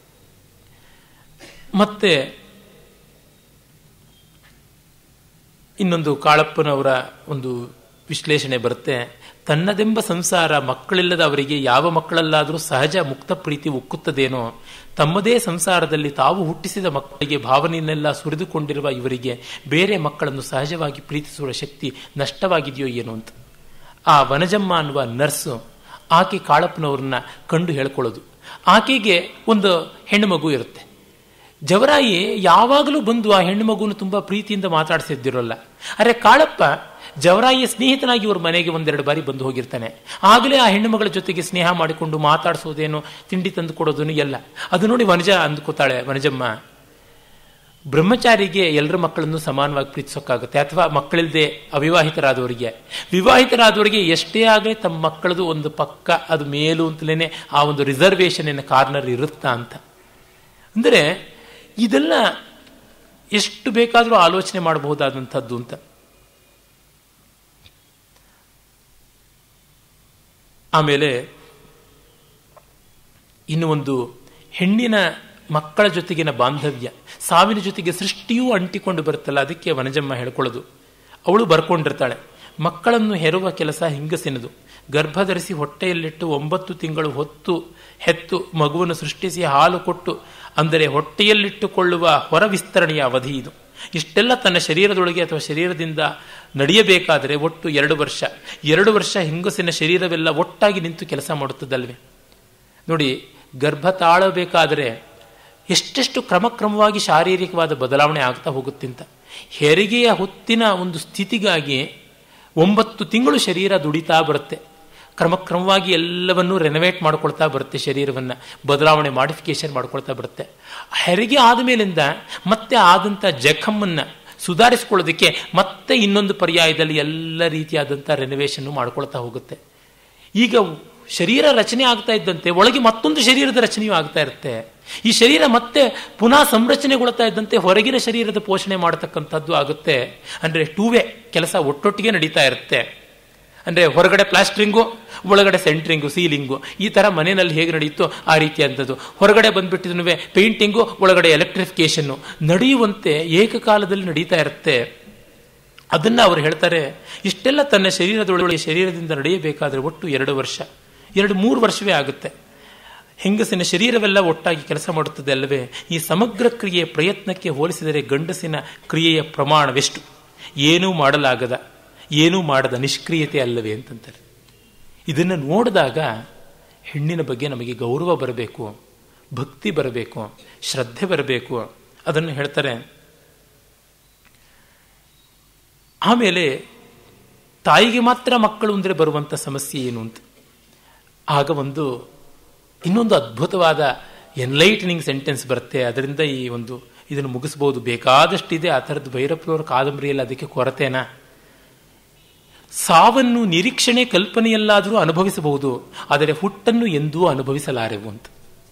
ಮತ್ತೆ ಇನ್ನೊಂದು ಕಾಳಪ್ಪನವರ ಒಂದು ವಿಶ್ಲೇಷಣೆ ಬರುತ್ತೆ ತನ್ನದೆಂಬ ಸಂಸಾರ ಮಕ್ಕಳಿಲ್ಲದ ಅವರಿಗೆ ಯಾವ ಮಕ್ಕಳಲ್ಲಾದರೂ ಸಹಜ ಮುಕ್ತ ಪ್ರೀತಿ ಉಕ್ಕುತ್ತದೇನೋ ತಮ್ಮದೇ ಸಂಸಾರದಲ್ಲಿ ತಾವು ಹುಟ್ಟಿಸಿದ ಮಕ್ಕಳಿಗೆ ಭಾವನೆಯನ್ನೆಲ್ಲ ಸುರಿದುಕೊಂಡಿರುವ ಇವರಿಗೆ ಬೇರೆ ಮಕ್ಕಳನ್ನು ಸಹಜವಾಗಿ ಪ್ರೀತಿಸುವ ಶಕ್ತಿ ನಷ್ಟವಾಗಿದೆಯೋ ಏನೋ ಅಂತ ಆ ವನಜಮ್ಮ ಅನ್ನುವ ನರ್ಸು ಆಕೆ ಕಾಳಪ್ಪನವ್ರನ್ನ ಕಂಡು ಹೇಳ್ಕೊಳ್ಳೋದು ಆಕೆಗೆ ಒಂದು ಹೆಣ್ಣು ಮಗು ಇರುತ್ತೆ ಜವರಾಯಿ ಯಾವಾಗಲೂ ಬಂದು ಆ ಹೆಣ್ಣು ಮಗುವನ್ನು ತುಂಬಾ ಪ್ರೀತಿಯಿಂದ ಮಾತಾಡಿಸಿದ್ದಿರೋಲ್ಲ ಅರೆ ಕಾಳಪ್ಪ ಜವರಾಯಿಯ ಸ್ನೇಹಿತನಾಗಿ ಇವ್ರ ಮನೆಗೆ ಒಂದೆರಡು ಬಾರಿ ಬಂದು ಹೋಗಿರ್ತಾನೆ ಆಗಲೇ ಆ ಹೆಣ್ಣು ಮಗಳ ಜೊತೆಗೆ ಸ್ನೇಹ ಮಾಡಿಕೊಂಡು ಮಾತಾಡಿಸೋದೇನು ತಿಂಡಿ ತಂದು ಕೊಡೋದನ್ನು ಎಲ್ಲ ಅದು ನೋಡಿ ವನಜ ಅಂದ್ಕೋತಾಳೆ ವನಜಮ್ಮ ಬ್ರಹ್ಮಚಾರಿಗೆ ಎಲ್ಲರ ಮಕ್ಕಳನ್ನು ಸಮಾನವಾಗಿ ಪ್ರೀತಿಸೋಕ್ಕಾಗುತ್ತೆ ಅಥವಾ ಮಕ್ಕಳಿಲ್ಲದೆ ಅವಿವಾಹಿತರಾದವರಿಗೆ ವಿವಾಹಿತರಾದವರಿಗೆ ಎಷ್ಟೇ ಆಗಲಿ ತಮ್ಮ ಮಕ್ಕಳದು ಒಂದು ಪಕ್ಕ ಅದು ಮೇಲು ಅಂತಲೇ ಆ ಒಂದು ರಿಸರ್ವೇಷನ್ ಕಾರ್ನರ್ ಇರುತ್ತಾ ಅಂತ ಅಂದರೆ ಇದೆಲ್ಲ ಎಷ್ಟು ಬೇಕಾದರೂ ಆಲೋಚನೆ ಮಾಡಬಹುದಾದಂಥದ್ದು ಅಂತ ಆಮೇಲೆ ಇನ್ನು ಒಂದು ಹೆಣ್ಣಿನ ಮಕ್ಕಳ ಜೊತೆಗಿನ ಬಾಂಧವ್ಯ ಸಾವಿನ ಜೊತೆಗೆ ಸೃಷ್ಟಿಯೂ ಅಂಟಿಕೊಂಡು ಬರುತ್ತಲ್ಲ ಅದಕ್ಕೆ ವನಜಮ್ಮ ಹೇಳ್ಕೊಳ್ಳೋದು ಅವಳು ಬರ್ಕೊಂಡಿರ್ತಾಳೆ ಮಕ್ಕಳನ್ನು ಹೆರುವ ಕೆಲಸ ಹಿಂಗಸಿನದು ಗರ್ಭಧರಿಸಿ ಹೊಟ್ಟೆಯಲ್ಲಿಟ್ಟು ಒಂಬತ್ತು ತಿಂಗಳು ಹೊತ್ತು ಹೆತ್ತು ಮಗುವನ್ನು ಸೃಷ್ಟಿಸಿ ಹಾಲು ಕೊಟ್ಟು ಅಂದರೆ ಹೊಟ್ಟೆಯಲ್ಲಿಟ್ಟುಕೊಳ್ಳುವ ಹೊರ ವಿಸ್ತರಣೆಯ ಅವಧಿ ಇದು ಇಷ್ಟೆಲ್ಲ ತನ್ನ ಶರೀರದೊಳಗೆ ಅಥವಾ ಶರೀರದಿಂದ ನಡೆಯಬೇಕಾದರೆ ಒಟ್ಟು ಎರಡು ವರ್ಷ ಎರಡು ವರ್ಷ ಹಿಂಗಸಿನ ಶರೀರವೆಲ್ಲ ಒಟ್ಟಾಗಿ ನಿಂತು ಕೆಲಸ ಮಾಡುತ್ತದಲ್ವೇ ನೋಡಿ ಗರ್ಭ ತಾಳಬೇಕಾದರೆ ಎಷ್ಟೆಷ್ಟು ಕ್ರಮಕ್ರಮವಾಗಿ ಶಾರೀರಿಕವಾದ ಬದಲಾವಣೆ ಆಗ್ತಾ ಹೋಗುತ್ತಿಂತ ಹೆರಿಗೆಯ ಹೊತ್ತಿನ ಒಂದು ಸ್ಥಿತಿಗಾಗಿ ಒಂಬತ್ತು ತಿಂಗಳು ಶರೀರ ದುಡಿತಾ ಬರುತ್ತೆ ಕ್ರಮಕ್ರಮವಾಗಿ ಎಲ್ಲವನ್ನೂ ರೆನೋವೇಟ್ ಮಾಡ್ಕೊಳ್ತಾ ಬರುತ್ತೆ ಶರೀರವನ್ನು ಬದಲಾವಣೆ ಮಾಡಿಫಿಕೇಶನ್ ಮಾಡ್ಕೊಳ್ತಾ ಬರುತ್ತೆ ಹೆರಿಗೆ ಆದಮೇಲಿಂದ ಮತ್ತೆ ಆದಂಥ ಜಖಮ್ಮನ್ನು ಸುಧಾರಿಸ್ಕೊಳ್ಳೋದಕ್ಕೆ ಮತ್ತೆ ಇನ್ನೊಂದು ಪರ್ಯಾಯದಲ್ಲಿ ಎಲ್ಲ ರೀತಿಯಾದಂಥ ರೆನೋವೇಷನ್ನು ಮಾಡ್ಕೊಳ್ತಾ ಹೋಗುತ್ತೆ ಈಗ ಶರೀರ ರಚನೆ ಆಗ್ತಾ ಇದ್ದಂತೆ ಒಳಗೆ ಮತ್ತೊಂದು ಶರೀರದ ರಚನೆಯೂ ಆಗ್ತಾ ಇರುತ್ತೆ ಈ ಶರೀರ ಮತ್ತೆ ಪುನಃ ಸಂರಚನೆಗೊಳ್ತಾ ಇದ್ದಂತೆ ಹೊರಗಿನ ಶರೀರದ ಪೋಷಣೆ ಮಾಡತಕ್ಕಂಥದ್ದು ಆಗುತ್ತೆ ಅಂದರೆ ಟೂವೇ ಕೆಲಸ ಒಟ್ಟೊಟ್ಟಿಗೆ ನಡೀತಾ ಇರುತ್ತೆ ಅಂದರೆ ಹೊರಗಡೆ ಪ್ಲಾಸ್ಟ್ರಿಂಗು ಒಳಗಡೆ ಸೆಂಟ್ರಿಂಗು ಸೀಲಿಂಗು ಈ ಥರ ಮನೆಯಲ್ಲಿ ಹೇಗೆ ನಡೆಯುತ್ತೋ ಆ ರೀತಿಯಾದಂಥದ್ದು ಹೊರಗಡೆ ಬಂದ್ಬಿಟ್ಟಿದ್ನು ಪೇಂಟಿಂಗು ಒಳಗಡೆ ಎಲೆಕ್ಟ್ರಿಫಿಕೇಶನ್ನು ನಡೆಯುವಂತೆ ಏಕಕಾಲದಲ್ಲಿ ನಡೀತಾ ಇರುತ್ತೆ ಅದನ್ನು ಅವರು ಹೇಳ್ತಾರೆ ಇಷ್ಟೆಲ್ಲ ತನ್ನ ಶರೀರದೊಳಗೆ ಶರೀರದಿಂದ ನಡೆಯಬೇಕಾದ್ರೆ ಒಟ್ಟು ಎರಡು ವರ್ಷ ಎರಡು ಮೂರು ವರ್ಷವೇ ಆಗುತ್ತೆ ಹೆಂಗಸಿನ ಶರೀರವೆಲ್ಲ ಒಟ್ಟಾಗಿ ಕೆಲಸ ಮಾಡುತ್ತದೆ ಅಲ್ಲವೇ ಈ ಸಮಗ್ರ ಕ್ರಿಯೆಯ ಪ್ರಯತ್ನಕ್ಕೆ ಹೋಲಿಸಿದರೆ ಗಂಡಸಿನ ಕ್ರಿಯೆಯ ಪ್ರಮಾಣವೆಷ್ಟು ಏನೂ ಮಾಡಲಾಗದ ಏನೂ ಮಾಡದ ನಿಷ್ಕ್ರಿಯತೆ ಅಲ್ಲವೇ ಅಂತಂತಾರೆ ಇದನ್ನು ನೋಡಿದಾಗ ಹೆಣ್ಣಿನ ಬಗ್ಗೆ ನಮಗೆ ಗೌರವ ಬರಬೇಕು ಭಕ್ತಿ ಬರಬೇಕು ಶ್ರದ್ಧೆ ಬರಬೇಕು ಅದನ್ನು ಹೇಳ್ತಾರೆ ಆಮೇಲೆ ತಾಯಿಗೆ ಮಾತ್ರ ಮಕ್ಕಳು ಅಂದರೆ ಬರುವಂಥ ಸಮಸ್ಯೆ ಏನು ಅಂತ ಆಗ ಒಂದು ಇನ್ನೊಂದು ಅದ್ಭುತವಾದ ಎನ್ಲೈಟನಿಂಗ್ ಸೆಂಟೆನ್ಸ್ ಬರುತ್ತೆ ಅದರಿಂದ ಈ ಒಂದು ಇದನ್ನು ಮುಗಿಸ್ಬೋದು ಬೇಕಾದಷ್ಟಿದೆ ಆ ಥರದ್ದು ಭೈರಪ್ಪನವರ ಕಾದಂಬರಿಯಲ್ಲಿ ಅದಕ್ಕೆ ಕೊರತೆನಾ ಸಾವನ್ನು ನಿರೀಕ್ಷಣೆ ಕಲ್ಪನೆಯಲ್ಲಾದರೂ ಅನುಭವಿಸಬಹುದು ಆದರೆ ಹುಟ್ಟನ್ನು ಎಂದೂ ಅನುಭವಿಸಲಾರೆವು ಅಂತ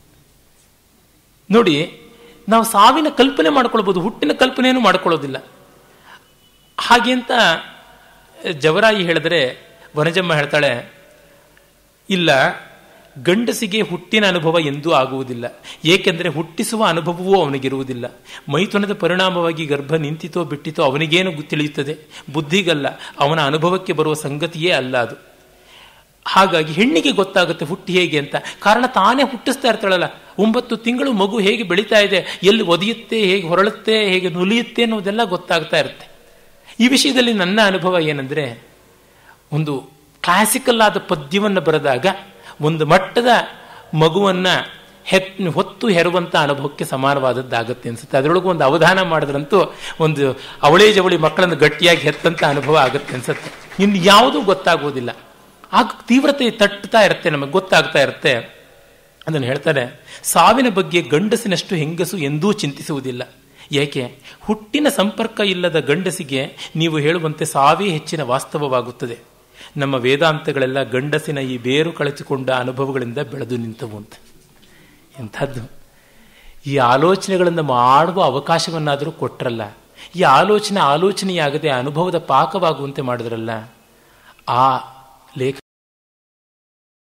ನೋಡಿ ನಾವು ಸಾವಿನ ಕಲ್ಪನೆ ಮಾಡ್ಕೊಳ್ಬೋದು ಹುಟ್ಟಿನ ಕಲ್ಪನೆಯನ್ನು ಮಾಡ್ಕೊಳ್ಳೋದಿಲ್ಲ ಹಾಗೆ ಅಂತ ಜವರಾಯಿ ಹೇಳಿದ್ರೆ ವನಜಮ್ಮ ಹೇಳ್ತಾಳೆ ಇಲ್ಲ ಗಂಡಸಿಗೆ ಹುಟ್ಟಿನ ಅನುಭವ ಎಂದೂ ಆಗುವುದಿಲ್ಲ ಏಕೆಂದರೆ ಹುಟ್ಟಿಸುವ ಅನುಭವವೂ ಅವನಿಗಿರುವುದಿಲ್ಲ ಮೈಥುನದ ಪರಿಣಾಮವಾಗಿ ಗರ್ಭ ನಿಂತಿತೋ ಬಿಟ್ಟಿತೋ ಅವನಿಗೇನು ತಿಳಿಯುತ್ತದೆ ಬುದ್ಧಿಗಲ್ಲ ಅವನ ಅನುಭವಕ್ಕೆ ಬರುವ ಸಂಗತಿಯೇ ಅಲ್ಲ ಅದು ಹಾಗಾಗಿ ಹೆಣ್ಣಿಗೆ ಗೊತ್ತಾಗುತ್ತೆ ಹುಟ್ಟಿ ಹೇಗೆ ಅಂತ ಕಾರಣ ತಾನೇ ಹುಟ್ಟಿಸ್ತಾ ಇರ್ತಾಳಲ್ಲ ಒಂಬತ್ತು ತಿಂಗಳು ಮಗು ಹೇಗೆ ಬೆಳೀತಾ ಇದೆ ಎಲ್ಲಿ ಒದೆಯುತ್ತೆ ಹೇಗೆ ಹೊರಳುತ್ತೆ ಹೇಗೆ ನುಲಿಯುತ್ತೆ ಅನ್ನೋದೆಲ್ಲ ಗೊತ್ತಾಗ್ತಾ ಇರುತ್ತೆ ಈ ವಿಷಯದಲ್ಲಿ ನನ್ನ ಅನುಭವ ಏನಂದ್ರೆ ಒಂದು ಕ್ಲಾಸಿಕಲ್ ಆದ ಪದ್ಯವನ್ನು ಬರೆದಾಗ ಒಂದು ಮಟ್ಟದ ಮಗುವನ್ನ ಹೆತ್ ಹೊತ್ತು ಹೆರುವಂತ ಅನುಭವಕ್ಕೆ ಸಮಾನವಾದದ್ದಾಗತ್ತೆ ಅನ್ಸುತ್ತೆ ಅದರೊಳಗೂ ಒಂದು ಅವಧಾನ ಮಾಡಿದ್ರಂತೂ ಒಂದು ಅವಳಿ ಜವಳಿ ಮಕ್ಕಳನ್ನು ಗಟ್ಟಿಯಾಗಿ ಹೆತ್ತಂತ ಅನುಭವ ಆಗುತ್ತೆ ಅನ್ಸುತ್ತೆ ಇನ್ನು ಯಾವುದೂ ಗೊತ್ತಾಗೋದಿಲ್ಲ ಆಗ ತೀವ್ರತೆ ತಟ್ಟುತ್ತಾ ಇರುತ್ತೆ ನಮಗೆ ಗೊತ್ತಾಗ್ತಾ ಇರುತ್ತೆ ಅದನ್ನು ಹೇಳ್ತಾರೆ ಸಾವಿನ ಬಗ್ಗೆ ಗಂಡಸಿನಷ್ಟು ಹೆಂಗಸು ಎಂದೂ ಚಿಂತಿಸುವುದಿಲ್ಲ ಏಕೆ ಹುಟ್ಟಿನ ಸಂಪರ್ಕ ಇಲ್ಲದ ಗಂಡಸಿಗೆ ನೀವು ಹೇಳುವಂತೆ ಸಾವೇ ಹೆಚ್ಚಿನ ವಾಸ್ತವವಾಗುತ್ತದೆ ನಮ್ಮ ವೇದಾಂತಗಳೆಲ್ಲ ಗಂಡಸಿನ ಈ ಬೇರು ಕಳಚಿಕೊಂಡ ಅನುಭವಗಳಿಂದ ಬೆಳೆದು ನಿಂತವು ಅಂತ ಎಂಥದ್ದು ಈ ಆಲೋಚನೆಗಳನ್ನು ಮಾಡುವ ಅವಕಾಶವನ್ನಾದರೂ ಕೊಟ್ರಲ್ಲ ಈ ಆಲೋಚನೆ ಆಲೋಚನೆಯಾಗದೆ ಅನುಭವದ ಪಾಕವಾಗುವಂತೆ ಮಾಡಿದ್ರಲ್ಲ ಆ ಲೇಖ